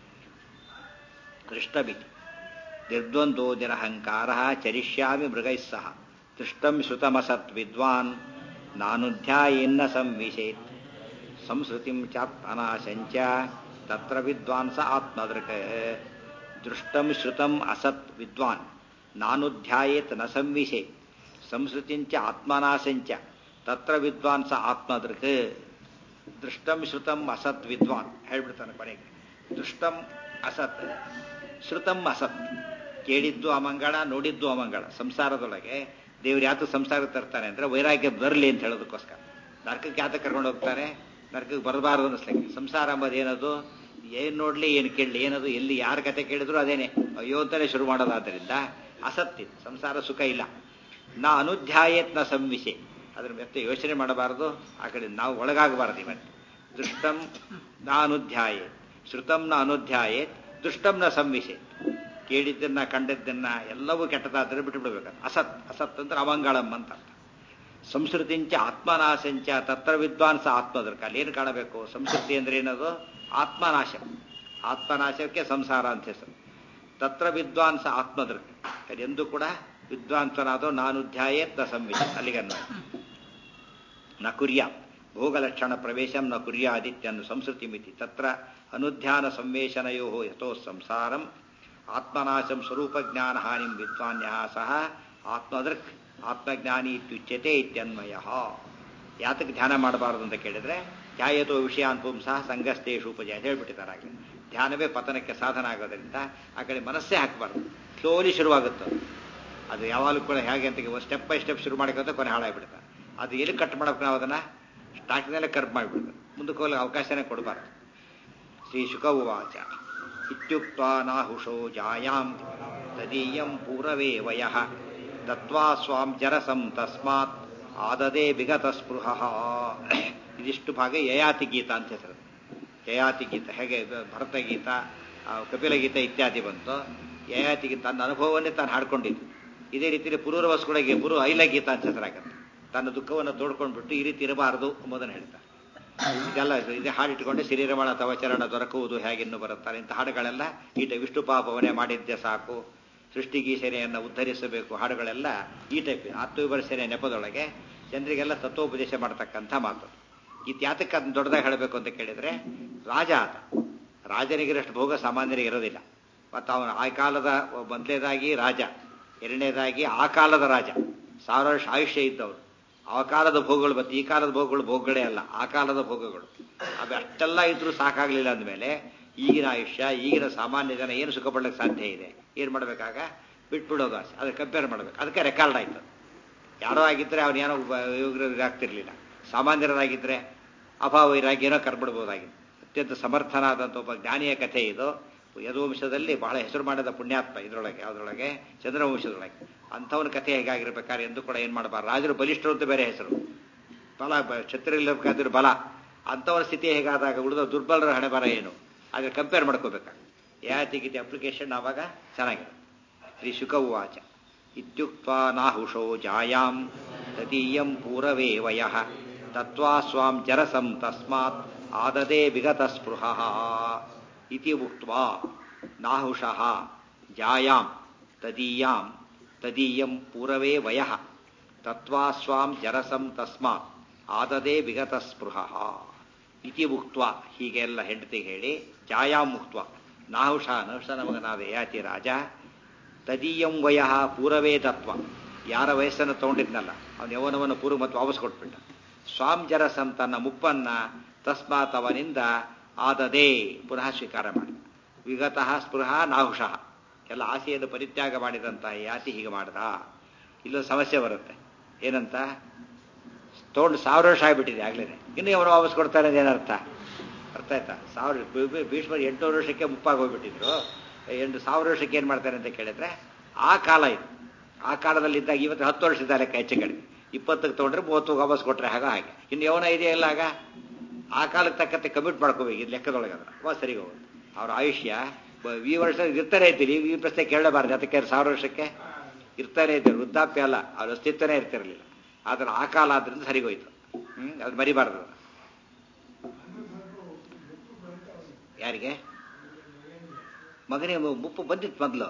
ದೃಷ್ಟಮಿತಿ ನಿರ್ದ್ವಂದ್ವೋ ನಿರಹಂಕಾರ ಚರಿಷ್ಯಾಮಿ ಮೃಗೈ ಸಹ ದೃಷ್ಟಂ ಶ್ರುತಮಸತ್ ವಿದ್ವಾನ್ ನಾನುಧ್ಯಾಯೇನ್ನ ಸಂವಿಶೇತ್ ಸಂಸ್ಕೃತಿಂ ಚಾತ್ಮನಾಶಂಚ ತತ್ರ ವಿದ್ವಾನ್ ಸ ಆತ್ಮದೃಕ್ ದೃಷ್ಟಂ ಶ್ರುತಂ ಅಸತ್ ವಿದ್ವಾನ್ ನಾನುಧ್ಯಾಯೇತ್ ನ ಸಂವಿಶೇತ್ ಸಂಸ್ಕೃತಿಂಚ ಆತ್ಮನಾಶಂಚ ತತ್ರ ವಿದ್ವಾನ್ ಸ ಆತ್ಮದೃಕ್ ದೃಷ್ಟಂ ಶ್ರುತಂ ಅಸತ್ ವಿದ್ವಾನ್ ಹೇಳ್ಬಿಡ್ತಾನೆ ಕೊನೆಗೆ ದೃಷ್ಟಂ ಅಸತ್ ಶ್ರುತಂ ಅಸತ್ ಕೇಳಿದ್ದು ಅಮಂಗಳ ನೋಡಿದ್ದು ಅಮಂಗಳ ಸಂಸಾರದೊಳಗೆ ದೇವ್ರು ಯಾತು ಸಂಸಾರ ತರ್ತಾನೆ ಅಂದ್ರೆ ವೈರಾಗ್ಯ ಬರಲಿ ಅಂತ ಹೇಳೋದಕ್ಕೋಸ್ಕರ ನರ್ಕಕ್ಕೆ ಯಾತ ಕರ್ಕೊಂಡು ಹೋಗ್ತಾರೆ ನರ್ಕಕ್ಕೆ ಬರಬಾರದು ಅನ್ನಿಸ್ಲಿಕ್ಕೆ ಸಂಸಾರ ಅಂಬದು ಏನದು ಏನ್ ನೋಡ್ಲಿ ಏನು ಕೇಳಲಿ ಏನದು ಎಲ್ಲಿ ಯಾರ ಕತೆ ಕೇಳಿದ್ರು ಅದೇನೆ ಅಯ್ಯೋ ಅಂತಾನೆ ಶುರು ಮಾಡೋದಾದ್ರಿಂದ ಅಸತ್ತಿ ಸಂಸಾರ ಸುಖ ಇಲ್ಲ ನಾ ಅನುಧ್ಯಾಯೇತ್ ನ ಸಂವಿಷೆ ಅದ್ರ ಮತ್ತೆ ಯೋಚನೆ ಮಾಡಬಾರದು ಆ ಕಡೆ ನಾವು ಒಳಗಾಗಬಾರದು ಇವತ್ತು ದೃಷ್ಟಂ ನ ಅನುಧ್ಯಾಯೇತ್ ಶ್ರುತಂ ನ ಅನುಧ್ಯಾಯೇತ್ ದುಷ್ಟಂ ನ ಸಂವಿಷೆ ಕೇಳಿದ್ದನ್ನ ಕಂಡದ್ದನ್ನ ಎಲ್ಲವೂ ಕೆಟ್ಟದಾದರೆ ಬಿಟ್ಟು ಬಿಡಬೇಕು ಅಸತ್ ಅಸತ್ ಅಂದ್ರೆ ಅಮಂಗಳಂ ಅಂತ ಅರ್ಥ ಸಂಸ್ಕೃತಿಂಚ ಆತ್ಮನಾಶಂಚ ತತ್ರ ವಿದ್ವಾಂಸ ಆತ್ಮದರ್ಕ ಅಲ್ಲಿ ಏನು ಕಾಣಬೇಕು ಸಂಸ್ಕೃತಿ ಅಂದ್ರೆ ಏನದು ಆತ್ಮನಾಶ ಆತ್ಮನಾಶಕ್ಕೆ ಸಂಸಾರ ಅಂತ ಹೆಸರು ತತ್ರ ವಿದ್ವಾಂಸ ಆತ್ಮದೃಕ್ ಎಂದು ಕೂಡ ವಿದ್ವಾಂಸನಾದೋ ನಾನು ಧ್ಯಾಯೇತ್ ನ ಸಂವಿಧ ಅಲ್ಲಿಗನ್ನ ನ ಕುರ್ಯಾತ್ ಭೋಗಲಕ್ಷಣ ಪ್ರವೇಶಂ ನ ಕುರ್ಯಾದಿತ್ಯನ್ನು ಸಂಸ್ಕೃತಿ ಮಿತಿ ತತ್ರ ಅನುಧ್ಯಾನ ಸಂವೇಶನಯೋ ಯಥೋ ಸಂಸಾರಂ ಆತ್ಮನಾಶಂ ಸ್ವರೂಪಜ್ಞಾನ ಹಾನಿಂ ವಿದ್ವಾನ್ಯ ಸಹ ಆತ್ಮದೃಕ್ ಆತ್ಮಜ್ಞಾನಿ ಇತ್ಯುಚ್ಯತೆ ಇತ್ಯನ್ವಯ ಯಾತಕ್ಕೆ ಧ್ಯಾನ ಮಾಡಬಾರದು ಅಂತ ಕೇಳಿದ್ರೆ ಧ್ಯಾಯತೋ ವಿಷಯಾನ್ ಪುಂಸಃ ಸಂಗಸ್ತೇಷು ಉಪಜಯ ಹೇಳ್ಬಿಟ್ಟಿದ್ದಾರೆ ಆಗಲೇ ಧ್ಯಾನವೇ ಪತನಕ್ಕೆ ಸಾಧನ ಆಗೋದ್ರಿಂದ ಆ ಕಡೆ ಮನಸ್ಸೇ ಹಾಕಬಾರ್ದು ಸ್ಲೋಲಿ ಶುರುವಾಗುತ್ತೆ ಅದು. ಅದು ಯಾವಾಗಲೂ ಕೂಡ ಹೇಗೆ ಅಂತ ಸ್ಟೆಪ್ ಬೈ ಸ್ಟೆಪ್ ಶುರು ಮಾಡಿಕೊಂತ ಕೊನೆ ಹಾಳಾಗ್ಬಿಡುತ್ತೆ ಅದು ಎಲ್ಲಿ ಕಟ್ ಮಾಡಬೇಕು ನಾವು ಅದನ್ನ ಸ್ಟಾರ್ಟಿಂಗಲ್ಲೇ ಕಟ್ ಮಾಡಿಬಿಡ್ಬೇಕು ಮುಂದಕ್ಕೆ ಹೋಗಲು ಅವಕಾಶನೇ ಕೊಡಬಾರ್ದು ಶ್ರೀ ಶುಕ ಉವಾಚ ಇತ್ಯುಕ್ತ ನಾಹುಷೋ ಜಾಯಾಂ ತದೀಯಂ ಪೂರವೇ ವಯಃ ದತ್ವಾ ಸ್ವಾಂ ಜರಸಂ ತಸ್ಮಾತ್ ಆದದೇ ವಿಗತ ಸ್ಪೃಹ ಇದಿಷ್ಟು ಭಾಗ ಯಯಾತಿ ಗೀತ ಅಂತ ಹೆಸರು ಯಯಾತಿ ಗೀತ ಹೇಗೆ ಇದು ಭರತ ಗೀತ ಆ, ಕಪಿಲ ಗೀತ ಇತ್ಯಾದಿ ಬಂತು ಯಯಾತಿ ಗೀತ ತನ್ನ ಅನುಭವವನ್ನೇ ತಾನು ಹಾಡ್ಕೊಂಡಿದ್ದು ಇದೇ ರೀತಿ ಪುರೂರವಸ್ಗಳಿಗೆ ಪುರು ಐಲ ಗೀತ ಅಂತ ಹೆಸರಾಗತ್ತೆ ತನ್ನ ದುಃಖವನ್ನು ತೋಡ್ಕೊಂಡ್ಬಿಟ್ಟು ಈ ರೀತಿ ಇರಬಾರದು ಎಂಬುದನ್ನು ಹೇಳ್ತಾರೆ ಇದೆಲ್ಲ ಇದೇ ಹಾಡಿಟ್ಕೊಂಡೆ ಶ್ರೀರಮಣ ತವಚರಣ ದೊರಕುವುದು ಹೇಗೆನ್ನು ಬರುತ್ತಾರೆ ಇಂಥ ಹಾಡುಗಳೆಲ್ಲ ಈಟ ವಿಷ್ಣು ಪಾಪವನೇ ಮಾಡಿದ್ದೆ ಸಾಕು ಸೃಷ್ಟಿಗೀಸೆನೆಯನ್ನು ಉದ್ಧರಿಸಬೇಕು ಹಾಡುಗಳೆಲ್ಲ ಈ ಟೈಪ್ ಆತ್ಮವಿಮರ್ಶನೆ ನೆಪದೊಳಗೆ ಜನರಿಗೆಲ್ಲ ತತ್ವೋಪದೇಶ ಮಾಡತಕ್ಕಂಥ ಮಾತು ಇದು ಯಾತಕ್ಕೆ ಅದನ್ನ ದೊಡ್ಡದಾಗಿ ಹೇಳಬೇಕು ಅಂತ ಕೇಳಿದ್ರೆ ರಾಜ ಆತ ರಾಜನಿಗಿರಷ್ಟು ಭೋಗ ಸಾಮಾನ್ಯರಿಗೆ ಇರೋದಿಲ್ಲ ಮತ್ತು ಅವನು ಆ ಕಾಲದ ಮೊದಲನೇದಾಗಿ ರಾಜ ಎರಡನೇದಾಗಿ ಆ ಕಾಲದ ರಾಜ ಸಾವಿರ ವರ್ಷ ಆಯುಷ್ಯ ಇದ್ದವರು ಆ ಕಾಲದ ಭೋಗಗಳು ಮತ್ತು ಈ ಕಾಲದ ಭೋಗಗಳು ಭೋಗಗಳೇ ಅಲ್ಲ ಆ ಕಾಲದ ಭೋಗಗಳು ಅವು ಅಷ್ಟೆಲ್ಲ ಇದ್ರೂ ಸಾಕಾಗ್ಲಿಲ್ಲ ಅಂದಮೇಲೆ ಈಗಿನ ಆಯುಷ್ಯ ಈಗಿನ ಸಾಮಾನ್ಯ ಜನ ಏನು ಸುಖ ಪಡ್ಲಿಕ್ಕೆ ಸಾಧ್ಯ ಇದೆ ಏನು ಮಾಡಬೇಕಾಗ ಬಿಟ್ಬಿಡೋದು ಆಸೆ ಅದಕ್ಕೆ ಕಂಪೇರ್ ಮಾಡಬೇಕು ಅದಕ್ಕೆ ರೆಕಾರ್ಡ್ ಆಯ್ತು ಯಾರೋ ಆಗಿದ್ರೆ ಅವನೇನೋ ಆಗ್ತಿರ್ಲಿಲ್ಲ ಸಾಮಾನ್ಯರಾಗಿದ್ರೆ ಅಭಾವರಾಗಿ ಏನೋ ಕರ್ಬಿಡ್ಬೋದಾಗಿತ್ತು ಅತ್ಯಂತ ಸಮರ್ಥನಾದಂಥ ಒಬ್ಬ ಜ್ಞಾನಿಯ ಕಥೆ ಇದು ಯದುವಂಶದಲ್ಲಿ ಬಹಳ ಹೆಸರು ಮಾಡಿದ ಪುಣ್ಯಾತ್ಮ ಇದರೊಳಗೆ ಯಾವುದ್ರೊಳಗೆ ಚಂದ್ರವಂಶದೊಳಗೆ ಅಂಥವನ ಕಥೆ ಹೇಗಾಗಿರ್ಬೇಕಾದ್ರೆ ಎಂದು ಕೂಡ ಏನು ಮಾಡಬಾರ್ದು ರಾಜರು ಬಲಿಷ್ಠರು ಅಂತ ಬೇರೆ ಹೆಸರು ಬಲ ಛತ್ರಿಲ್ಲಬೇಕಾದ್ರೆ ಬಲ ಅಂಥವರ ಸ್ಥಿತಿ ಹೇಗಾದಾಗ ಉಳಿದ ದುರ್ಬಲರ ಹಣೆ ಬರ ಏನು ಆದ್ರೆ ಕಂಪೇರ್ ಮಾಡ್ಕೋಬೇಕಾಗ ಯಾತಿ ಗೀತೆ ಅಪ್ಲಿಕೇಶನ್ ಆವಾಗ ಚೆನ್ನಾಗಿದೆ ಶ್ರೀ ಶುಕ ಉವಾಚ ಇತ್ಯುಕ್ತ ನಾಹುಷೋ ಜಾಯಾಂ ತದೀಯಂ ಪೂರವೇ ವಯಃ ತತ್ವಾ ಸ್ವಾಂ ಜರಸಂ ತಸ್ಮಾತ್ ಆದದೇ ವಿಗತ ಸ್ಪೃಹ ಇತಿ ಉಕ್ತ್ವಾ ನಾಹುಷಃ ಜಾಯಾಂ ತದೀಯಾಂ ತದೀಯಂ ಪೂರವೇ ವಯಃ ತತ್ವಾ ಸ್ವಾಂ ಜರಸಂ ತಸ್ಮಾತ್ ಆದದೇ ವಿಗತ ಸ್ಪೃಹ ಇತಿ ಉಕ್ತ್ವ ಹೀಗೆಲ್ಲ ಹೆಂಡತಿಗೆ ಹೇಳಿ ಜಾಯಾಂ ಮುಕ್ತ್ವ ನಾಹುಷ ನಹುಷನ ಮಗನಾದ ಯಾತಿ ರಾಜ ತದೀಯಂ ವಯ ಪೂರವೇ ತತ್ವ ಯಾರ ವಯಸ್ಸನ್ನು ತಗೊಂಡಿದ್ನಲ್ಲ ಅವನ ಯೌವನವನ್ನು ಪೂರ್ವ ಮತ್ತು ವಾಪಸ್ ಕೊಟ್ಬಿಟ್ಟ ಸ್ವಾಂ ಜರಸಂ ತನ್ನ ಮುಪ್ಪನ್ನ ತಸ್ಮಾತ್ ಅವನಿಂದ ಆದದೇ ಪುನಃ ಸ್ವೀಕಾರ ಮಾಡಿ ವಿಗತಃ ಸ್ಪೃಹ ನಾಹುಷಃ ಎಲ್ಲ ಆಸೆಯನ್ನು ಪರಿತ್ಯಾಗ ಮಾಡಿದಂತ ಯಾತಿ ಹೀಗೆ ಮಾಡ್ದ ಇಲ್ಲೊಂದು ಸಮಸ್ಯೆ ಬರುತ್ತೆ ಏನಂತ ತಗೊಂಡು ಸಾವಿರ ವರ್ಷ ಆಗಿಬಿಟ್ಟಿದೆ ಆಗ್ಲೇ ಇನ್ನು ಅವರು ವಾಪಸ್ ಕೊಡ್ತಾರೆ ಅಂತ ಏನರ್ಥ ಅರ್ಥ ಆಯ್ತಾ ಸಾವಿರ ಭೀಷ್ಮರು ಎಂಟುನೂರು ವರ್ಷಕ್ಕೆ ಮುಪ್ಪಾಗಿ ಹೋಗ್ಬಿಟ್ಟಿದ್ರು ಎಂಟು ಸಾವಿರ ವರ್ಷಕ್ಕೆ ಏನು ಮಾಡ್ತಾರೆ ಅಂತ ಕೇಳಿದ್ರೆ ಆ ಕಾಲ ಇದು ಆ ಕಾಲದಲ್ಲಿ ಇದ್ದಾಗ ಇವತ್ತು ಹತ್ತು ವರ್ಷದ ಲೆಕ್ಕ ಹೆಚ್ಚು ಕಡಿಮೆ ಇಪ್ಪತ್ತಕ್ಕೆ ತೊಗೊಂಡ್ರೆ ಮೂವತ್ತು ವಾಪಸ್ ಕೊಟ್ರೆ ಹಾಗ ಹಾಗೆ ಇನ್ನು ಯವನ ಇದೆಯಲ್ಲ ಆಗ ಆ ಕಾಲಕ್ಕೆ ತಕ್ಕಂತೆ ಕಮಿಟ್ ಮಾಡ್ಕೋಬೇಕು ಇದು ಲೆಕ್ಕದೊಳಗೆ ಅದನ್ನ ಅವಾಗ ಸರಿ ಹೋಗೋದು ಅವ್ರ ಆಯುಷ್ಯ ಬ- ಈ ವರ್ಷ ಇರ್ತಾನೆ ಇದ್ದೀರಿ ಈ ಪ್ರಶ್ನೆ ಕೇಳಬಾರ್ದು ಅದಕ್ಕೆ ಸಾವಿರ ವರ್ಷಕ್ಕೆ ಇರ್ತಾನೆ ಇದ್ದಾರೆ ವೃದ್ಧಾಪ್ಯ ಅಲ್ಲ ಅವ್ರ ಅಸ್ತಿತ್ವನೇ ಇರ್ತಿರಲಿಲ್ಲ ಆದ್ರೆ ಆ ಕಾಲ ಆದ್ರಿಂದ ಸರಿಗೋಯ್ತು ಹ್ಮ್ ಅದು ಮರಿಬಾರ್ದು ಅದನ್ನ. ಯಾರಿಗೆ ಮಗನಿಗೆ ಮು- ಮುಪ್ಪು ಬಂದಿತ್ತು ಮೊದಲು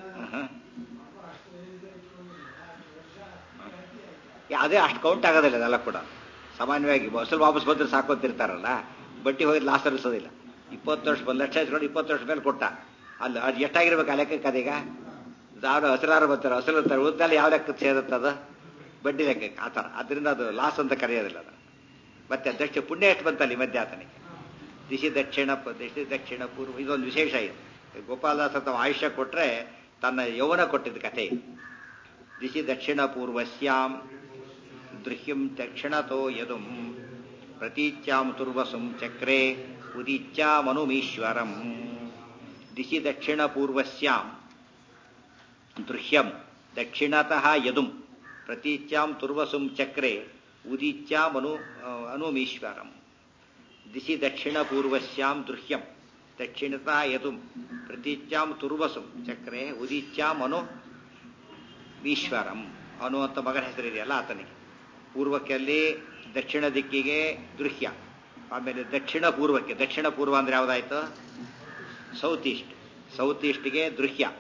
ಅದೇ ಅಷ್ಟು ಕೌಂಟ್ ಆಗೋದಿಲ್ಲ ಅದೆಲ್ಲ ಕೂಡ ಸಾಮಾನ್ಯವಾಗಿ ಸ್ವಲ್ಪ ವಾಪಸ್ ಬಂದ್ರೆ ಸಾಕೊಂತಿರ್ತಾರಲ್ಲ ಬಟ್ಟಿ ಹೋಗಿ ಲಾಸ್ ಅನಿಸೋದಿಲ್ಲ ಇಪ್ಪತ್ತು ವರ್ಷ ಒಂದು ಲಕ್ಷ ಇಸ್ಕೊಂಡು ಇಪ್ಪತ್ತು ವರ್ಷ ಮೇಲೆ ಕೊಟ್ಟ ಅಲ್ಲ ಅದು ಎಷ್ಟಾಗಿರ್ಬೇಕು ಆ ಲೆಕ್ಕಕ್ಕೆ ಅದೀಗ ಯಾರು ಹಸಿರಾರು ಬರ್ತಾರೆ ಹಸಿರು ಇರ್ತಾರೆ ಉಳಿದಲ್ಲಿ ಯಾವ ಲೆಕ್ಕಕ್ಕೆ ಸೇರುತ್ತೆ ಅದು ಬಡ್ಡಿ ಲೆಕ್ಕಕ್ಕೆ ಆ ಥರ ಅದರಿಂದ ಅದು ಲಾಸ್ ಅಂತ ಕರೆಯೋದಿಲ್ಲ ಅದು ಮತ್ತೆ ದಕ್ಷಿಣ ಪುಣ್ಯ ಎಷ್ಟು ಬಂತಲ್ಲ ಈ ಮಧ್ಯೆ ಆತನಿಗೆ ದಿಶಿ ದಕ್ಷಿಣ ಪ- ದಿಶಿ ದಕ್ಷಿಣ ಪೂರ್ವ ಇದೊಂದು ವಿಶೇಷ ಇದು ಗೋಪಾಲದಾಸ ತಮ್ಮ ಆಯುಷ್ಯ ಕೊಟ್ರೆ ತನ್ನ ಯೌವನ ಕೊಟ್ಟಿದ್ದ ಕಥೆ ಇದು. ದಿಶಿ ದಕ್ಷಿಣ ಪೂರ್ವಸ್ಯಾಂ ದೃಶ್ಯಂ ದಕ್ಷಿಣತೋ ಯದುಂ ಪ್ರತೀಚ್ಯಾಂ ತುರ್ವಸುಂ ಚಕ್ರೆ ಉದಿಚ್ಯಾಮನುಮೀಶ್ವರಂ ದಿಶಿ ದಕ್ಷಿಣ ಪೂರ್ವಸ್ಯಾಂ ದೃಶ್ಯಂ ದಕ್ಷಿಣತಃ ಯದುಂ ಪ್ರತೀಚ್ಯಾಂ ತುರ್ವಸುಂ ಚಕ್ರೆ ಉದಿಚ್ಯಾಮನು ಅನುಮೀಶ್ವರಂ ದಿಶಿ ದಕ್ಷಿಣ ಪೂರ್ವಸ್ಯಾಂ ದೃಶ್ಯಂ ದಕ್ಷಿಣತಃ ಯದುಂ ಪ್ರತೀಚ್ಯಾಂ ತುರ್ವಸುಂ ಚಕ್ರೆ ಉದಿಚ್ಯಾಂ ಅನು ಈಶ್ವರಂ ಅನ್ನುವಂಥ ಮಗನ ಹೆಸರಿದೆಯಲ್ಲ ಆತನಿಗೆ ಪೂರ್ವಕ್ಕೆ ಅಲ್ಲಿ ದಕ್ಷಿಣ ದಿಕ್ಕಿಗೆ ದೃಶ್ಯ ಆಮೇಲೆ ದಕ್ಷಿಣ ಪೂರ್ವಕ್ಕೆ ದಕ್ಷಿಣ ಪೂರ್ವ ಅಂದ್ರೆ ಯಾವ್ದಾಯ್ತು ಸೌತ್ ಈಸ್ಟ್ ಸೌತ್ ಈಸ್ಟ್ಗೆ ದೃಶ್ಯ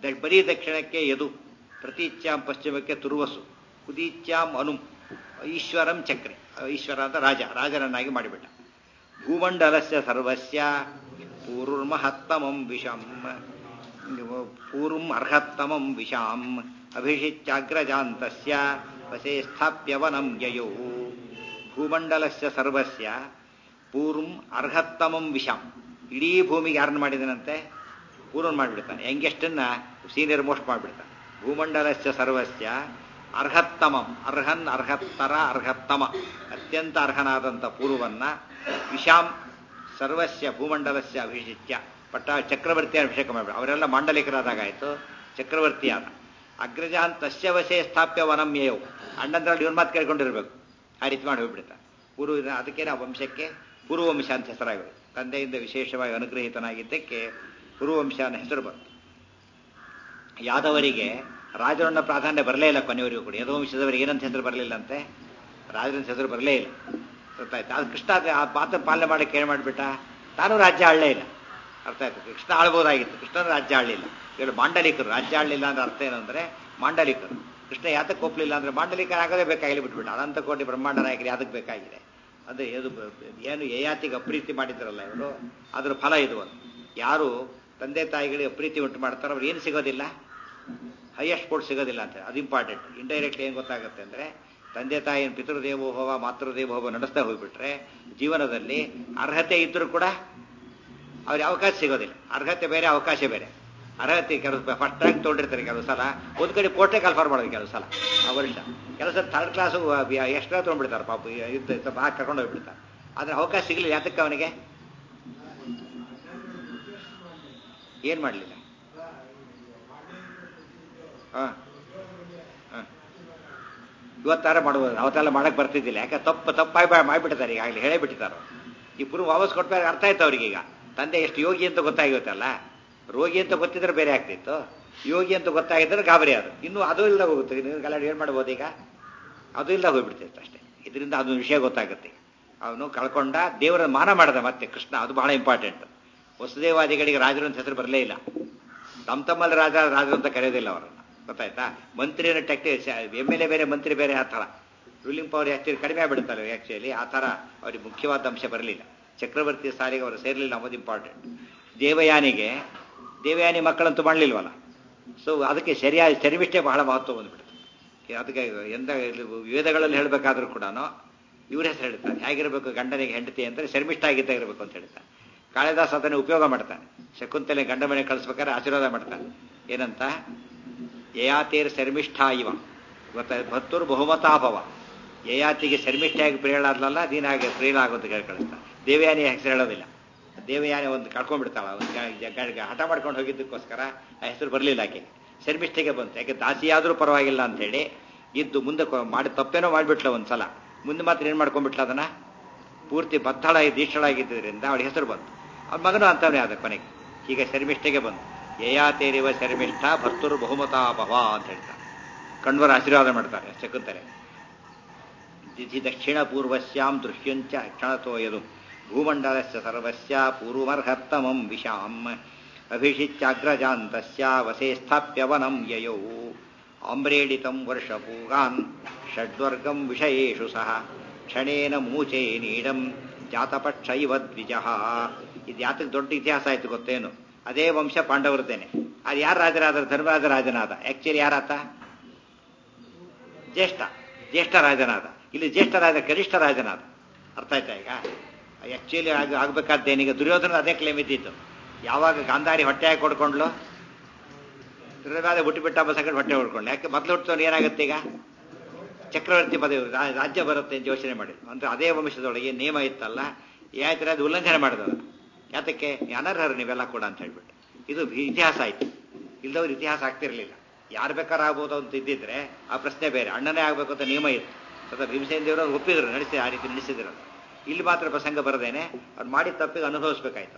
ದ- ಬರೀ ದಕ್ಷಿಣಕ್ಕೆ ಯದು ಪ್ರತೀಚ್ಯಾಂ ಪಶ್ಚಿಮಕ್ಕೆ ತುರುವಸು ಉದೀಚ್ಯಾಂ ಅನು ಈಶ್ವರಂ ಚಕ್ರೆ ಈಶ್ವರ ಅಂತ ರಾಜ ರಾಜನನ್ನಾಗಿ ಮಾಡಿಬಿಟ್ಟ ಭೂಮಂಡಲಸ್ಯ ಸರ್ವಸ್ಯ ಪೂರ್ವಮಹತ್ತಮಂ ವಿಷಂ ಪೂರ್ವಂ ಅರ್ಹತ್ತಮಂ ವಿಷಾಂ ಅಭಿಷಿಚ್ಯಾಗ್ರಜಾಂತಸ್ಯ ವಸೇ ಸ್ಥಾಪ್ಯವನಂ ಯಯೋ ಭೂಮಂಡಲಸ್ಯ ಸರ್ವಸ್ಯ ಪೂರ್ವಂ ಅರ್ಹತ್ತಮಂ ವಿಷಾಂ ಇಡೀ ಭೂಮಿಗೆ ಯಾರನ್ನು ಮಾಡಿದನಂತೆ ಪೂರ್ವನ್ ಮಾಡಿಬಿಡ್ತಾನೆ ಯಂಗೆಸ್ಟನ್ನ ಸೀನಿಯರ್ ಮೋಸ್ಟ್ ಮಾಡಿಬಿಡ್ತಾನೆ ಭೂಮಂಡಲಸ್ಯ ಸರ್ವಸ್ಯ ಅರ್ಹತ್ತಮಂ ಅರ್ಹನ್ ಅರ್ಹತ್ತರ ಅರ್ಹತ್ತಮ ಅತ್ಯಂತ ಅರ್ಹನಾದಂಥ ಪೂರ್ವವನ್ನ ವಿಷಾಂ ಸರ್ವಸ್ಯ ಭೂಮಂಡಲಸ್ಯ ಅಭಿಷಿಚ್ಯ ಪಟ್ಟ ಚಕ್ರವರ್ತಿ ಅಭಿಷೇಕ ಮಾಡಿಬಿಡ ಅವರೆಲ್ಲ ಮಾಂಡಲಿಕರಾದಾಗಾಯಿತು ಚಕ್ರವರ್ತಿ ಆದ ಅಗ್ರಜಾನ್ ತಸ್ಯ ವಶೇ ಸ್ಥಾಪ್ಯ ವನಮ್ಯಯವು ಅಣ್ಣಂದ್ರಲ್ಲಿ ಇವನ್ ಮಾತು ಕೇಳ್ಕೊಂಡಿರ್ಬೇಕು ಆ ರೀತಿ ಮಾಡಿ ಹೋಗ್ಬಿಡ್ತಾನೆ ಪೂರ್ವ ಅದಕ್ಕೆ ನಾವು ವಂಶಕ್ಕೆ ಪೂರ್ವವಂಶ ಅಂತ ಹೆಸರಾಗಿದೆ ತಂದೆಯಿಂದ ವಿಶೇಷವಾಗಿ ಅನುಗ್ರಹಿತನಾಗಿದ್ದಕ್ಕೆ ಪೂರ್ವವಂಶ ಅನ್ನೋ ಹೆಸರು ಬಂತು ಯಾದವರಿಗೆ ರಾಜರನ್ನ ಪ್ರಾಧಾನ್ಯ ಬರಲೇ ಇಲ್ಲ ಕೊನೆಯವರಿಗೂ ಕೂಡ ಯದುವಂಶದವರಿಗೆ ಏನಂತ ಹೆಸರು ಬರಲಿಲ್ಲ ಅಂತೆ ರಾಜರಂತ ಹೆಸರು ಬರಲೇ ಇಲ್ಲ ಗೊತ್ತಾಯ್ತು ಅದು ಕೃಷ್ಣ ಅದು ಆ ಮಾತನ್ನು ಪಾಲನೆ ಮಾಡಿ ಕೇಳಿ ಮಾಡಿಬಿಟ್ಟ ತಾನು ರಾಜ್ಯ ಆಳಲೇ ಇಲ್ಲ ಅರ್ಥ ಆಯ್ತು ಕೃಷ್ಣ ಆಳ್ಬೋದಾಗಿತ್ತು ಕೃಷ್ಣನ ರಾಜ್ಯ ಆಳಲಿಲ್ಲ ಇವರು ಮಾಂಡಲಿಕರು ರಾಜ್ಯ ಆಳಲಿಲ್ಲ ಅಂದ್ರೆ ಅರ್ಥ ಏನು ಅಂದ್ರೆ ಮಾಂಡಲಿಕರು ಕೃಷ್ಣ ಯಾತಕ್ಕೆ ಒಪ್ಪಲಿಲ್ಲ ಅಂದ್ರೆ ಮಾಂಡಲಿಕರ ಆಗೋದೇ ಬೇಕಾಗಿಲ್ಲ ಬಿಟ್ಬಿಟ್ಟು ಅನಂತ ಕೋಟಿ ಬ್ರಹ್ಮಾಂಡ ನಾಯಕರು ಯಾತಕ್ಕೆ ಬೇಕಾಗಿದೆ ಅದು ಏನು ಏನು ಯಯಾತಿಗೆ ಅಪ್ರೀತಿ ಮಾಡಿದ್ರಲ್ಲ ಇವರು ಅದ್ರ ಫಲ ಇದು ಒಂದು ಯಾರು ತಂದೆ ತಾಯಿಗಳಿಗೆ ಅಪ್ರೀತಿ ಉಂಟು ಮಾಡ್ತಾರೋ ಅವ್ರು ಏನು ಸಿಗೋದಿಲ್ಲ ಹೈಯೆಸ್ಟ್ ಸ್ಪೋರ್ಟ್ ಸಿಗೋದಿಲ್ಲ ಅಂತ ಅದು ಇಂಪಾರ್ಟೆಂಟ್ ಇಂಡೈರೆಕ್ಟ್ ಏನು ಗೊತ್ತಾಗುತ್ತೆ ಅಂದರೆ ತಂದೆ ತಾಯಿಯ ಪಿತೃದೇವೋಭವ ಮಾತೃದೇವೋಭವ ನಡೆಸ್ತಾ ಹೋಗ್ಬಿಟ್ರೆ ಜೀವನದಲ್ಲಿ ಅರ್ಹತೆ ಇದ್ದರೂ ಕೂಡ ಅವ್ರಿಗೆ ಅವಕಾಶ ಸಿಗೋದಿಲ್ಲ ಅರ್ಹತೆ ಬೇರೆ ಅವಕಾಶ ಬೇರೆ ಅರ್ಹತೆ ಕೆಲವು ಫಸ್ಟ್ ರ್ಯಾಂಕ್ ತೊಗೊಂಡಿರ್ತಾರೆ ಕೆಲವು ಸಲ ಒಂದು ಕಡೆ ಕೋಟೆ ಕಾಲ್ಫಾರ್ ಮಾಡೋದು ಕೆಲವು ಸಲ ಆ ವರ್ಷ ಕೆಲವು ಸಲ ಥರ್ಡ್ ಕ್ಲಾಸು ಎಕ್ಸ್ಟ್ರಾ ತೊಗೊಂಡ್ಬಿಡ್ತಾರೆ ಪಾಪ ಇದ್ದು ಸ್ವಲ್ಪ ಹಾಕಿ ಕರ್ಕೊಂಡು ಹೋಗ್ಬಿಡ್ತಾರೆ ಆದರೆ ಅವಕಾಶ ಸಿಗಲಿಲ್ಲ ಯಾತಕ್ಕೆ ಅವನಿಗೆ ಏನು ಮಾಡಲಿಲ್ಲ ಹಾಂ ಹಾಂ ಇವತ್ತಾರ ಮಾಡ್ಬೋದು ಅವತ್ತೆಲ್ಲ ಮಾಡಕ್ಕೆ ಬರ್ತಿದ್ದಿಲ್ಲ ಯಾಕೆ ತಪ್ಪು ತಪ್ಪಾಗಿ ಮಾಡಿಬಿಟ್ಟಿದ್ದಾರೆ ಈಗಾಗಲೇ ಹೇಳೇ ಬಿಟ್ಟಿದ್ದಾರೆ ಈ ಪುರು ವಾಪಸ್ ಕೊಟ್ಟಾಗ ಅರ್ಥ ಆಯ್ತು ಅವ್ರಿಗೆ ಈಗ ತಂದೆ ಎಷ್ಟು ಯೋಗಿ ಅಂತ ಗೊತ್ತಾಗಿರುತ್ತಲ್ಲ ರೋಗಿ ಅಂತ ಗೊತ್ತಿದ್ರೆ ಬೇರೆ ಆಗ್ತಿತ್ತು ಯೋಗಿ ಅಂತ ಗೊತ್ತಾಗಿದ್ರೆ ಗಾಬರಿ ಅದು ಇನ್ನು ಅದು ಇಲ್ಲದ ಹೋಗುತ್ತೆ ನೀವು ಗಲಾಟೆ ಏನು ಮಾಡ್ಬೋದು ಈಗ ಅದು ಇಲ್ಲದ ಹೋಗ್ಬಿಡ್ತಿತ್ತು ಅಷ್ಟೇ ಇದರಿಂದ ಅದೊಂದು ವಿಷಯ ಗೊತ್ತಾಗುತ್ತೆ ಅವನು ಕಳ್ಕೊಂಡ ದೇವರ ಮಾನ ಮಾಡಿದ ಮತ್ತೆ ಕೃಷ್ಣ ಅದು ಬಹಳ ಇಂಪಾರ್ಟೆಂಟ್ ವಸುದೇವಾದಿಗಳಿಗೆ ರಾಜರು ಅಂತ ಹೆಸರು ಬರಲೇ ಇಲ್ಲ ತಮ್ಮ ತಮ್ಮಲ್ಲಿ ರಾಜ ರಾಜರು ಅಂತ ಕರೆಯೋದಿಲ್ಲ ಅವರನ್ನು ಗೊತ್ತಾಯ್ತಾ ಮಂತ್ರಿಯನ್ನು ಟೆಕ್ಟಿ ಎಮ್ ಎಲ್ ಎ ಬೇರೆ ಮಂತ್ರಿ ಬೇರೆ ಆ ಥರ ರೂಲಿಂಗ್ ಪವರ್ ಆ್ಯಕ್ಚುಲಿ ಕಡಿಮೆ ಆಗ್ಬಿಡುತ್ತಲ್ಲ ಆ್ಯಕ್ಚುಲಿ ಆ ಥರ ಅವ್ರಿಗೆ ಮುಖ್ಯವಾದ ಅಂಶ ಬರಲಿಲ್ಲ ಚಕ್ರವರ್ತಿ ಸಾಲಿಗೆ ಅವರು ಸೇರಲಿಲ್ಲ ಅನ್ನೋದು ಇಂಪಾರ್ಟೆಂಟ್ ದೇವಯಾನಿಗೆ ದೇವಯಾನಿ ಮಕ್ಕಳಂತೂ ಮಾಡಲಿಲ್ವಲ್ಲ ಸೊ ಅದಕ್ಕೆ ಸರಿಯಾದ ಶರ್ಮಿಷ್ಠೆ ಬಹಳ ಮಹತ್ವ ಬಂದ್ಬಿಡುತ್ತೆ ಅದಕ್ಕೆ ಎಂದ ವೇದಗಳಲ್ಲಿ ಹೇಳಬೇಕಾದ್ರೂ ಕೂಡ ಇವ್ರ ಹೆಸರು ಹೇಳ್ತಾರೆ ಹೇಗಿರಬೇಕು ಗಂಡನಿಗೆ ಹೆಂಡತಿ ಅಂದರೆ ಶರ್ಮಿಷ್ಠ ಆಗಿದ್ದ ಇರಬೇಕು ಅಂತ ಹೇಳ್ತಾನೆ ಕಾಳಿದಾಸ ಅದನ್ನು ಉಪಯೋಗ ಮಾಡ್ತಾನೆ ಶಕುಂತಲೆ ಗಂಡ ಮನೆ ಕಳಿಸ್ಬೇಕಾದ್ರೆ ಆಶೀರ್ವಾದ ಮಾಡ್ತಾನೆ ಏನಂತ ಯಯಾತೇರ್ ಶರ್ಮಿಷ್ಠ ಇವ ಗೊತ್ತ ಭತ್ತೂರು ಬಹುಮತಾಭವ ಯಯಾತಿಗೆ ಶರ್ಮಿಷ್ಠಿಯಾಗಿ ಪ್ರಿಯಳಾದ್ಲಲ್ಲ ದೀನಾಗಿ ಪ್ರಿಯಳಾಗೋದು ಹೇಳಿ ಕಳಿಸ್ತಾನೆ ದೇವಯಾನಿ ಹೆಸರು ಹೇಳೋದಿಲ್ಲ ದೇವಯಾನಿ ಒಂದು ಕಳ್ಕೊಂಡ್ಬಿಡ್ತಾಳ ಒಂದು ಹಠ ಮಾಡ್ಕೊಂಡು ಹೋಗಿದ್ದಕ್ಕೋಸ್ಕರ ಆ ಹೆಸರು ಬರಲಿಲ್ಲ ಆಕೆ ಶರ್ಮಿಷ್ಠೆಗೆ ಬಂತು ಯಾಕೆ ದಾಸಿಯಾದರೂ ಪರವಾಗಿಲ್ಲ ಅಂತೇಳಿ ಇದ್ದು ಮುಂದೆ ಮಾಡಿ ತಪ್ಪೇನೋ ಮಾಡಿಬಿಟ್ಲ ಒಂದು ಸಲ ಮುಂದೆ ಮಾತ್ರ ಏನು ಮಾಡ್ಕೊಂಡ್ಬಿಟ್ಲ ಅದನ್ನ ಪೂರ್ತಿ ಬತ್ತಳ ದೀಕ್ಷಳಾಗಿದ್ದರಿಂದ ಅವಳ ಹೆಸರು ಬಂತು ಅವ್ನ ಮಗನೂ ಅಂತವನೇ ಆದ ಕೊನೆಗೆ ಈಗ ಶರ್ಮಿಷ್ಠೆಗೆ ಬಂತು ಯಯಾತೇರಿವ ಶರ್ಮಿಷ್ಠ ಭರ್ತುರು ಬಹುಮತಾಭವ ಅಂತ ಹೇಳ್ತಾರೆ ಕಣ್ವರ ಆಶೀರ್ವಾದ ಮಾಡ್ತಾರೆ ಶಕುಂತಲೆ ದಿಧಿ ದಕ್ಷಿಣ ಪೂರ್ವಸ್ಯಾಂ ದೃಶ್ಯಂಚ ಕ್ಷಣತೋಯದು ಭೂಮಂಡಲಸ್ಯ ಸರ್ವಸ್ಯ ಪೂರ್ವಮರ್ಹತ್ತಮಂ ವಿಷಾಂ ಅಭಿಷಿಚ್ಚಾಗ್ರಜಾಂತಸ್ಯ ವಸೇ ಸ್ಥಾಪ್ಯವನಂ ಯಯೌ ಆಮ್ರೇಡಿತಂ ವರ್ಷಪೂಗಾನ್ ಷಡ್ವರ್ಗಂ ವಿಷಯೇಷು ಸಹ ಕ್ಷಣೇನ ಮೂಚೆ ನೀಡಂ ಜಾತಪಕ್ಷ ಇವ ದ್ವಿಜಃ ಇದು ಯಾತಕ್ಕೆ ದೊಡ್ಡ ಇತಿಹಾಸ ಆಯ್ತು ಗೊತ್ತೇನು ಅದೇ ವಂಶ ಪಾಂಡವರದ್ದೇನೆ ಅದು ಯಾರು ರಾಜರಾದ ಧರ್ಮರಾಜ ರಾಜನಾದ ಆಕ್ಚುಲಿ ಯಾರಾತ ಜ್ಯೇಷ್ಠ ಜ್ಯೇಷ್ಠ ರಾಜನಾದ ಇಲ್ಲಿ ಜ್ಯೇಷ್ಠ ರಾಜ ಕನಿಷ್ಠ ರಾಜನಾದ ಅರ್ಥ ಆಯ್ತಾ ಈಗ ಆಕ್ಚುಲಿ ಆಗ ಆಗ್ಬೇಕಾದ್ದೇನೀಗ ದುರ್ಯೋಧನ ಅದೇ ಕ್ಲೇಮ್ ಇದ್ದಿತ್ತು ಯಾವಾಗ ಗಾಂಧಾರಿ ಹೊಟ್ಟೆ ಹಾಕಿ ಕೊಡ್ಕೊಂಡ್ಲು ದುರ್ಯೋಧನ ಹುಟ್ಟುಬಿಟ್ಟ ಬಸಕಂಡು ಹೊಟ್ಟೆ ಹೊಡ್ಕೊಂಡು ಯಾಕೆ ಮೊದಲು ಹುಟ್ಟೋನು ಏನಾಗುತ್ತೆ ಈಗ ಚಕ್ರವರ್ತಿ ಪದವಿ ರಾಜ್ಯ ಬರುತ್ತೆ ಅಂತ ಯೋಚನೆ ಮಾಡಿ ಅಂದ್ರೆ ಅದೇ ವಂಶದೊಳಗೆ ನಿಯಮ ಇತ್ತಲ್ಲ ಯಾಯ್ತಾರೆ ಅದು ಉಲ್ಲಂಘನೆ ಮಾಡಿದದ ಯಾತಕ್ಕೆ ಅನರ್ಹರು ನೀವೆಲ್ಲ ಕೂಡ ಅಂತ ಹೇಳ್ಬಿಟ್ಟು ಇದು ಇತಿಹಾಸ ಆಯ್ತು ಇಲ್ದವ್ರು ಇತಿಹಾಸ ಆಗ್ತಿರ್ಲಿಲ್ಲ ಯಾರು ಬೇಕಾದ್ರೆ ಆಗ್ಬೋದು ಅಂತ ಇದ್ದಿದ್ರೆ ಆ ಪ್ರಶ್ನೆ ಬೇರೆ ಅಣ್ಣನೇ ಆಗ್ಬೇಕು ಅಂತ ನಿಯಮ ಇತ್ತು ಸದಾ ಭೀಮಸೇನ ದೇವರು ಒಪ್ಪಿದ್ರು ನಡೆಸಿ ಆ ರೀತಿ ನಡೆಸಿದ್ರಲ್ಲ ಇಲ್ಲಿ ಮಾತ್ರ ಪ್ರಸಂಗ ಬರದೇನೆ ಅವ್ರು ಮಾಡಿದ ತಪ್ಪಿಗೆ ಅನುಭವಿಸ್ಬೇಕಾಯ್ತು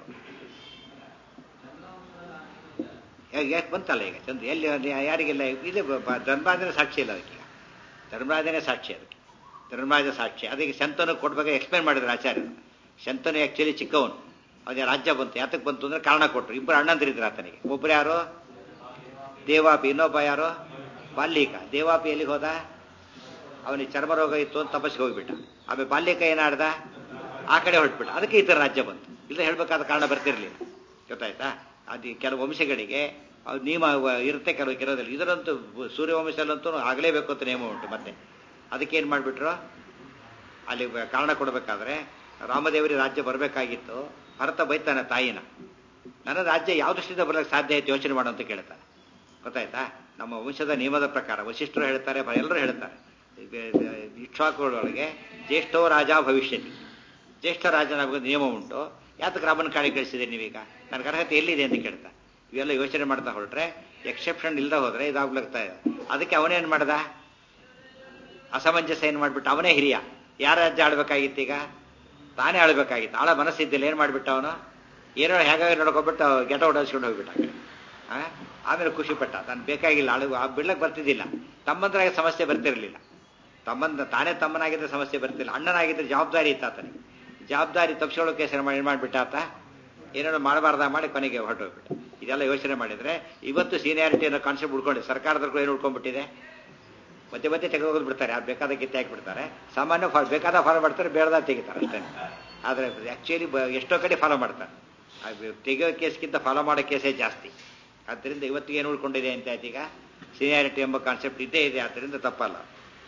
ಯಾಕೆ ಬಂತಲ್ಲ ಈಗ ಚಂದ್ರ ಎಲ್ಲಿ ಯಾರಿಗೆಲ್ಲ ಇದೆ ಧರ್ಮರಾಜನ ಸಾಕ್ಷಿ ಇಲ್ಲ ಅದಕ್ಕೆ ಧರ್ಮರಾಜನೇ ಸಾಕ್ಷಿ ಅದಕ್ಕೆ ಧರ್ಮರಾಜ ಸಾಕ್ಷಿ ಅದಕ್ಕೆ ಶಂತನು ಕೊಡ್ಬೇಕು ಎಕ್ಸ್ಪ್ಲೇನ್ ಮಾಡಿದ್ರು ಆಚಾರ್ಯರು ಶಂತನು ಆಕ್ಚುಲಿ ಚಿಕ್ಕವನು ಅದೇ ರಾಜ್ಯ ಬಂತು ಯಾತಕ್ಕೆ ಬಂತು ಅಂದ್ರೆ ಕಾರಣ ಕೊಟ್ಟರು ಇಬ್ಬರು ಅಣ್ಣಂದಿರಿದ್ರು ಆತನಿಗೆ ಒಬ್ರು ಯಾರು ದೇವಾಪಿ ಇನ್ನೊಬ್ಬ ಯಾರು ಬಾಲ್ಯಕ ದೇವಾಪಿ ಎಲ್ಲಿಗೆ ಹೋದ ಅವನಿಗೆ ಚರ್ಮರೋಗ ಇತ್ತು ಅಂತ ತಪಸ್ಸಿಗೆ ಹೋಗ್ಬಿಟ್ಟ ಆಮೇಲೆ ಬಾಲ್ಯಕ ಏನಾಡ್ದ ಆ ಕಡೆ ಹೊರಟ್ಬಿಟ್ಟ ಅದಕ್ಕೆ ಈ ಥರ ರಾಜ್ಯ ಬಂತು ಇಲ್ಲ ಹೇಳ್ಬೇಕಾದ ಕಾರಣ ಬರ್ತಿರ್ಲಿಲ್ಲ ಗೊತ್ತಾಯ್ತಾ ಅದು ಕೆಲವು ವಂಶಗಳಿಗೆ ಅದು ನಿಯಮ ಇರುತ್ತೆ ಕೆಲವು ಕೆಲವದಲ್ಲಿ ಇದರಂತೂ ಸೂರ್ಯವಂಶದಲ್ಲಂತೂ ಆಗಲೇಬೇಕು ಅಂತ ನಿಯಮ ಉಂಟು ಮತ್ತೆ ಅದಕ್ಕೆ ಏನು ಮಾಡಿಬಿಟ್ರು ಅಲ್ಲಿ ಕಾರಣ ಕೊಡಬೇಕಾದ್ರೆ ರಾಮದೇವರಿಗೆ ರಾಜ್ಯ ಬರಬೇಕಾಗಿತ್ತು ಭರತ ಬೈತಾನೆ ತಾಯಿನ ನನ್ನ ರಾಜ್ಯ ಯಾವ ದೃಷ್ಟಿಯಿಂದ ಬರಲಿಕ್ಕೆ ಸಾಧ್ಯ ಆಯ್ತು ಯೋಚನೆ ಮಾಡು ಅಂತ ಕೇಳ್ತಾನೆ ಗೊತ್ತಾಯ್ತಾ ನಮ್ಮ ವಂಶದ ನಿಯಮದ ಪ್ರಕಾರ ವಶಿಷ್ಠರು ಹೇಳ್ತಾರೆ ಎಲ್ಲರೂ ಹೇಳ್ತಾರೆ ಇಕ್ಷ್ವಾಕುಗಳೊಳಗೆ ಜ್ಯೇಷ್ಠೋ ರಾಜ ಭವಿಷ್ಯತಿ ಜ್ಯೇಷ್ಠ ರಾಜನಾಗುವ ನಿಯಮ ಉಂಟು ಯಾತಕ್ಕೆ ರಾಮನ ಕಾಳಿ ಕಳಿಸಿದೆ ನೀವೀಗ ನನ್ನ ಅರ್ಹತೆ ಎಲ್ಲಿದೆ ಅಂತ ಕೇಳ್ತಾ ಇವೆಲ್ಲ ಯೋಚನೆ ಮಾಡ್ತಾ ಹೊರಟ್ರೆ ಎಕ್ಸೆಪ್ಷನ್ ಇಲ್ಲದೆ ಹೋದ್ರೆ ಇದಾಗ್ಲಾಗ್ತಾ ಇದೆ ಅದಕ್ಕೆ ಅವನೇನು ಮಾಡ್ದ ಅಸಮಂಜಸ ಏನು ಮಾಡ್ಬಿಟ್ಟು ಅವನೇ ಹಿರಿಯ ಯಾರ ರಾಜ್ಯ ಆಳ್ಬೇಕಾಗಿತ್ತು ಈಗ ತಾನೇ ಆಳ್ಬೇಕಾಗಿತ್ತು ಆಳ ಮನಸ್ಸಿದ್ದಿಲ್ಲ ಏನು ಮಾಡ್ಬಿಟ್ಟ ಅವನು ಏನೋ ಹೇಗಾಗಿ ನೋಡ್ಕೊಬಿಟ್ಟು ಗೆಟ ಓಡಿಸ್ಕೊಂಡು ಹೋಗ್ಬಿಟ್ಟ ಆ ಕಡೆ ಆ? ಆಮೇಲೆ ಖುಷಿ ಪಟ್ಟ ತಾನು ಬೇಕಾಗಿಲ್ಲ ಆಳು ಆ ಬಿಡ್ಲಕ್ಕೆ ಬರ್ತಿದ್ದಿಲ್ಲ ತಮ್ಮಂದ್ರಾಗ ಸಮಸ್ಯೆ ಬರ್ತಿರಲಿಲ್ಲ ತಮ್ಮಂದ ತಾನೇ ತಮ್ಮನಾಗಿದ್ದರೆ ಸಮಸ್ಯೆ ಬರ್ತಿಲ್ಲ ಅಣ್ಣನಾಗಿದ್ದರೆ ಜವಾಬ್ದಾರಿ ಇತ್ತು ಆತನಿಗೆ ಜವಾಬ್ದಾರಿ ತಪ್ಪಿಸ್ಕೊಳ್ಳೋಕೆ ಹೆಸರು ಮಾಡಿ ಏನು ಮಾಡಿಬಿಟ್ಟ ಆತ ಏನೇನೋ ಮಾಡಬಾರ್ದ ಮಾಡಿ ಕೊನೆಗೆ ಹೊರಟೋಗ್ಬಿಟ್ಟು ಇದೆಲ್ಲ ಯೋಚನೆ ಮಾಡಿದರೆ ಇವತ್ತು ಸೀನಿಯಾರಿಟಿ ಅನ್ನೋ ಕಾನ್ಸೆಪ್ಟ್ ಉಳ್ಕೊಂಡಿದೆ ಸರ್ಕಾರದವ್ರಿಗೂ ಏನು ಉಳ್ಕೊಂಡ್ಬಿಟ್ಟಿದೆ ಮತ್ತೆ ಮತ್ತೆ ತೆಗೆದೋಗೋದು ಬಿಡ್ತಾರೆ ಯಾರು ಬೇಕಾದ ಕಿತ್ತೆ ಹಾಕಿಬಿಡ್ತಾರೆ ಸಾಮಾನ್ಯ ಫಾಲೋ ಬೇಕಾದ ಫಾಲೋ ಮಾಡ್ತಾರೆ ಬೇಡದ ತೆಗಿತಾರೆ ಅಷ್ಟೇ ಆದರೆ ಆ್ಯಕ್ಚುಲಿ ಎಷ್ಟೋ ಕಡೆ ಫಾಲೋ ಮಾಡ್ತಾರೆ ಆ ತೆಗೆಯೋ ಕೇಸ್ಗಿಂತ ಫಾಲೋ ಮಾಡೋ ಕೇಸೇ ಜಾಸ್ತಿ ಆದ್ದರಿಂದ ಇವತ್ತಿಗೆ ಏನು ಉಳ್ಕೊಂಡಿದೆ ಅಂತ ಆಯ್ತು ಈಗ ಸೀನಿಯಾರಿಟಿ ಎಂಬ ಕಾನ್ಸೆಪ್ಟ್ ಇದ್ದೇ ಇದೆ ಆದ್ದರಿಂದ ತಪ್ಪಲ್ಲ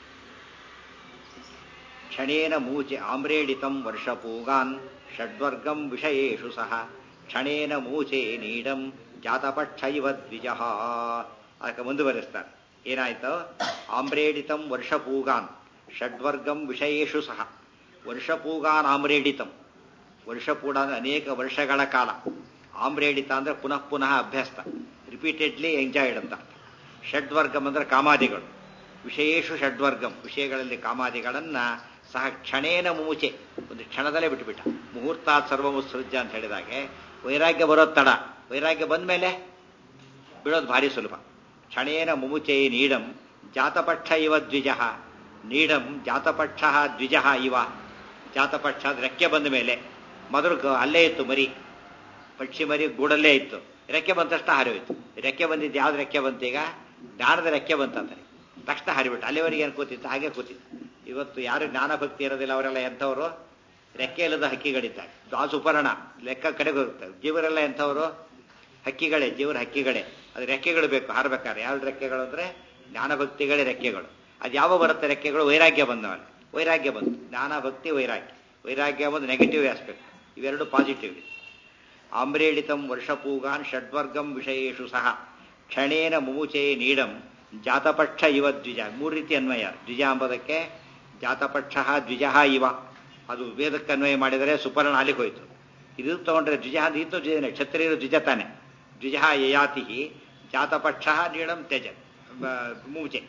ಕ್ಷಣೇನ ಮೂಚೆ ಆಮ್ರೇಡಿತಂ ವರ್ಷಪೂಗಾನ್ ಷಡ್ವರ್ಗಂ ವಿಷಯೇಷು ಸಹ ಕ್ಷಣೇನ ಮೂಚೆ ನೀಡಂ ಜಾತಪಕ್ಷ ಇವ ದ್ವಿಜಃ ಅದಕ್ಕೆ ಮುಂದುವರೆಸ್ತಾರೆ ಏನಾಯ್ತು ಆಮ್ರೇಡಿತಂ ವರ್ಷಪೂಗಾನ್ ಷಡ್ವರ್ಗಂ ವಿಷಯೇಷು ಸಹ ವರ್ಷಪೂಗಾನ್ ಆಮ್ರೇಡಿತಂ ವರ್ಷಪೂಡ ಅಂದ್ರೆ ಅನೇಕ ವರ್ಷಗಳ ಕಾಲ ಆಮ್ರೇಡಿತ ಅಂದ್ರೆ ಪುನಃ ಪುನಃ ಅಭ್ಯಸ್ತ ರಿಪೀಟೆಡ್ಲಿ ಎಂಜಾಯ್ಡ್ ಅಂತ ಷಡ್ವರ್ಗಂ ಅಂದ್ರೆ ಕಾಮಾದಿಗಳು ವಿಷಯೇಷು ಷಡ್ವರ್ಗಂ ವಿಷಯಗಳಲ್ಲಿ ಕಾಮಾದಿಗಳನ್ನ ಸಹ ಕ್ಷಣೇನ ಮೂಚೆ ಒಂದು ಕ್ಷಣದಲ್ಲೇ ಬಿಟ್ಟುಬಿಟ್ಟ ಮುಹೂರ್ತಾತ್ ಸರ್ವಮುತ್ಸೃಜ್ಯ ಅಂತ ಹೇಳಿದಾಗೆ ವೈರಾಗ್ಯ ಬರೋದು ತಡ ವೈರಾಗ್ಯ ಬಂದ ಮೇಲೆ ಬಿಡೋದು ಭಾರಿ ಸುಲಭ ಕ್ಷಣೇನ ಮುಮುಚೆ ನೀಡಂ ಜಾತಪಕ್ಷ ಇವ ದ್ವಿಜ ನೀಡಂ ಜಾತಪಕ್ಷ ದ್ವಿಜ ಇವ ಜಾತಪಕ್ಷ ಅದು ರೆಕ್ಕೆ ಬಂದ ಮೇಲೆ ಮೊದಲು ಗ- ಅಲ್ಲೇ ಇತ್ತು ಮರಿ ಪಕ್ಷಿ ಮರಿ ಗೂಡಲ್ಲೇ ಇತ್ತು ರೆಕ್ಕೆ ಬಂದ ತಕ್ಷಣ ಹಾರಿಹೋಯ್ತು ರೆಕ್ಕೆ ಬಂದಿದ್ದು ಯಾವ್ದು ರೆಕ್ಕೆ ಬಂತು ಈಗ ಜ್ಞಾನದ ರೆಕ್ಕೆ ಬಂತಂತಾರೆ ತಕ್ಷಣ ಹಾರಿಬಿಟ್ಟು ಅಲ್ಲಿವರೆಗೆ ಏನು ಕೂತಿತ್ತು ಹಾಗೆ ಕೂತಿತ್ತು ಇವತ್ತು ಯಾರು ಜ್ಞಾನ ಭಕ್ತಿ ಇರೋದಿಲ್ಲ ಅವರೆಲ್ಲ ಎಂಥವರು ರೆಕ್ಕೆ ಇಲ್ಲದ ಹಕ್ಕಿಗಳಿದ್ದಾರೆ ದಾಸುಪರ್ಣ ಲೆಕ್ಕ ಕಡೆಗೆ ಹೋಗ್ತಾರೆ ಜೀವರೆಲ್ಲ ಎಂಥವರು ಹಕ್ಕಿಗಳೇ ಜೀವರ ಹಕ್ಕಿಗಳೇ ಅದು ರೆಕ್ಕೆಗಳು ಬೇಕು ಹಾರಬೇಕಾದ್ರೆ ಯಾವ ರೆಕ್ಕೆಗಳು ಅಂದ್ರೆ ಜ್ಞಾನ ಭಕ್ತಿಗಳೇ ರೆಕ್ಕೆಗಳು ಅದು ಯಾವ ಬರುತ್ತೆ ರೆಕ್ಕೆಗಳು ವೈರಾಗ್ಯ ಬಂದವಲ್ಲ ವೈರಾಗ್ಯ ಬಂತು ಜ್ಞಾನ ಭಕ್ತಿ ವೈರಾಗ್ಯ ವೈರಾಗ್ಯ ಒಂದು ನೆಗೆಟಿವ್ ಆಸ್ಪೆಕ್ಟ್ ಇವೆರಡು ಪಾಸಿಟಿವ್ ಇದೆ ಆಮ್ರೇಳಿತಂ ವರ್ಷಪೂಗಾನ್ ಷಡ್ವರ್ಗಂ ವಿಷಯೇಷು ಸಹ ಕ್ಷಣೇನ ಮುಮುಚೆ ನೀಡಂ ಜಾತಪಕ್ಷ ಇವ ದ್ವಿಜ ಮೂರು ರೀತಿ ಅನ್ವಯ ದ್ವಿಜ ಎಂಬುದಕ್ಕೆ ಜಾತಪಕ್ಷ ದ್ವಿಜ ಇವ ಅದು ವೇದಕ್ಕೆ ಅನ್ವಯ ಮಾಡಿದರೆ ಸುಪರ್ಣ ಅಲ್ಲಿಗೆ ಹೋಯ್ತು ಇದು ತಗೊಂಡ್ರೆ ದ್ವಿಜ ಅಂತ ಇತ್ತು ದ್ವಿಜನೇ ಕ್ಷತ್ರಿಯರು ದ್ವಿಜ ತಾನೆ ದ್ವಿಜ ಯಯಾತಿ ಜಾತಪಕ್ಷ ನೀಡಂ ತ್ಯಜ ಬ- ಮುಮುಚೆ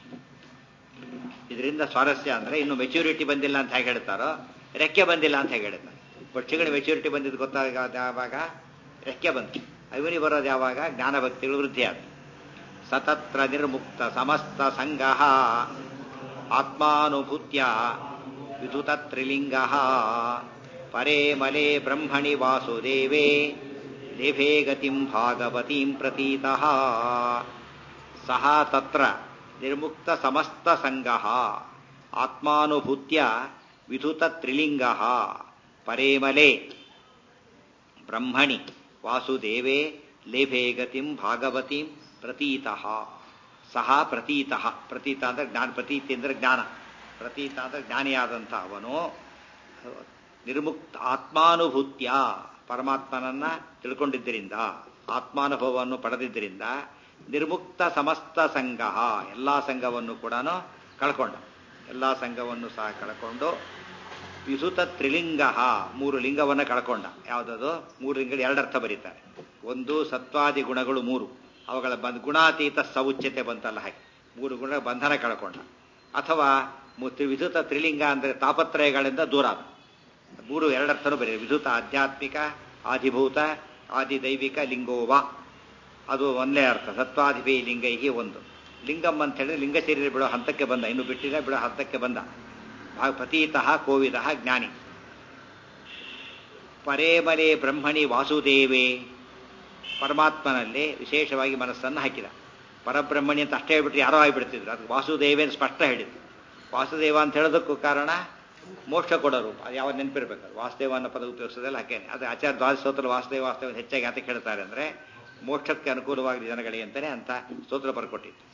ಇದರಿಂದ ಸ್ವಾರಸ್ಯ ಅಂದ್ರೆ ಇನ್ನು ಮೆಚ್ಯೂರಿಟಿ ಬಂದಿಲ್ಲ ಅಂತ ಹೇಗೆ ಹೇಳ್ತಾರೋ ರೆಕ್ಕೆ ಬಂದಿಲ್ಲ ಅಂತ ಹೇಗೆ ಹೇಳ್ತಾರೆ ಪಕ್ಷಿಗಳ ಮೆಚ್ಯೂರಿಟಿ ಬಂದಿದ್ದು ಗೊತ್ತಾಗ ಯಾವಾಗ ರೆಕ್ಕೆ ಬಂತು ಇವನಿ ಬರೋದು ಯಾವಾಗ ಜ್ಞಾನ ಭಕ್ತಿಗಳು ವೃದ್ಧಿ ಆದ ಸತತ್ರ ನಿರ್ಮುಕ್ತ ಸಮಸ್ತ ಸಂಘ ಆತ್ಮಾನುಭೂತ್ಯ ವಿಧುತ ತ್ರಿಲಿಂಗ ಪರೇ ಮಲೆ ಬ್ರಹ್ಮಣಿ ವಾಸುದೇವೇ ದೇವೇ ಗತಿಂ ಭಾಗವತೀಂ ಪ್ರತೀತಃ ಸಹ ತತ್ರ ನಿರ್ಮುಕ್ತ ಸಮಸ್ತ ಸಂಘ ಆತ್ಮಾನುಭೂತ್ಯ ವಿಧುತ ತ್ರಿಲಿಂಗ ಪರೇಮಲೆ ಬ್ರಹ್ಮಣಿ ವಾಸುದೇವೇ ಲೇಭೆ ಗತಿಂ ಭಾಗವತೀಂ ಪ್ರತೀತಃ ಸಹ ಪ್ರತೀತಃ ಪ್ರತೀತ ಅಂದ್ರೆ ಜ್ಞಾನ ಪ್ರತೀತಿ ಅಂದ್ರೆ ಜ್ಞಾನ ಪ್ರತೀತ ಅಂದ್ರೆ ಜ್ಞಾನಿಯಾದಂಥ ಅವನು ನಿರ್ಮುಕ್ತ ಆತ್ಮಾನುಭೂತ್ಯ ಪರಮಾತ್ಮನನ್ನ ತಿಳ್ಕೊಂಡಿದ್ದರಿಂದ ಆತ್ಮಾನುಭವವನ್ನು ಪಡೆದಿದ್ದರಿಂದ ನಿರ್ಮುಕ್ತ ಸಮಸ್ತ ಸಂಘ ಎಲ್ಲಾ ಸಂಘವನ್ನು ಕೂಡ ಕಳ್ಕೊಂಡ ಎಲ್ಲಾ ಸಂಘವನ್ನು ಸಹ ಕಳ್ಕೊಂಡು ವಿಸುತ ತ್ರಿಲಿಂಗ ಮೂರು ಲಿಂಗವನ್ನು ಕಳ್ಕೊಂಡ ಯಾವುದದು ಮೂರು ಲಿಂಗಗಳು ಎರಡರ್ಥ ಬರೀತಾರೆ ಒಂದು ಸತ್ವಾದಿ ಗುಣಗಳು ಮೂರು ಅವುಗಳ ಬಂದ್ ಗುಣಾತೀತ ಸೌಚ್ಯತೆ ಬಂತಲ್ಲ ಹಾಗೆ ಮೂರು ಗುಣ ಬಂಧನ ಕಳ್ಕೊಂಡ ಅಥವಾ ಮು- ತ್ರಿ- ವಿಧುತ ತ್ರಿಲಿಂಗ ಅಂದರೆ ತಾಪತ್ರಯಗಳಿಂದ ದೂರ ಆದ ಮೂರು ಎರಡರ್ಥನೂ ಬರೀ ವಿಧುತ ಆಧ್ಯಾತ್ಮಿಕ ಆದಿಭೂತ ಆದಿದೈವಿಕ ಲಿಂಗೋವ ಅದು ಒಂದೇ ಅರ್ಥ ಸತ್ವಾಧಿಪಿ ಲಿಂಗೈಗೆ ಒಂದು ಲಿಂಗಂ ಅಂತ ಹೇಳಿದ್ರೆ ಲಿಂಗ ಶರೀರ ಬಿಡೋ ಹಂತಕ್ಕೆ ಬಂದ ಇನ್ನು ಬಿಟ್ಟಿಲ್ಲ ಬಿಡೋ ಹಂತಕ್ಕೆ ಬಂದ ಆ ಪ್ರತೀತಃ ಕೋವಿದ ಜ್ಞಾನಿ ಪರೇಮರೆ ಬ್ರಹ್ಮಣಿ ವಾಸುದೇವೇ ಪರಮಾತ್ಮನಲ್ಲಿ ವಿಶೇಷವಾಗಿ ಮನಸ್ಸನ್ನು ಹಾಕಿದ ಪರಬ್ರಹ್ಮಣಿ ಅಂತ ಅಷ್ಟೇ ಹೇಳ್ಬಿಟ್ರೆ ಯಾರೋ ಆಗಿಬಿಡ್ತಿದ್ರು ಅದಕ್ಕೆ ವಾಸುದೇವೇನ್ ಸ್ಪಷ್ಟ ಹೇಳಿದ್ರು ವಾಸುದೇವ ಅಂತ ಹೇಳೋದಕ್ಕೂ ಕಾರಣ ಮೋಕ್ಷ ಕೊಡೋರು ಅದು ಯಾವ ನೆನಪಿರ್ಬೇಕು ವಾಸುದೇವ ಅನ್ನೋ ಪದ ಉಪಯೋಗಿಸೋದಲ್ಲ ಹಾಗೇನೆ ಅದು ಆಚಾರ್ಯ ದ್ವಾದಶ ಸ್ತೋತ್ರ ವಾಸುದೇವ ವಾಸ್ತವ ಹೆಚ್ಚಾಗಿ ಯಾತಕ್ಕೆ ಹೇಳ್ತಾರೆ ಅಂದರೆ ಮೋಕ್ಷಕ್ಕೆ ಅನುಕೂಲವಾಗಿ ಜನಗಳಿಗೆ ಅಂತಾನೆ ಅಂತ ಸ್ತೋತ್ರ ಬರ್ಕೊಟ್ಟಿತ್ತು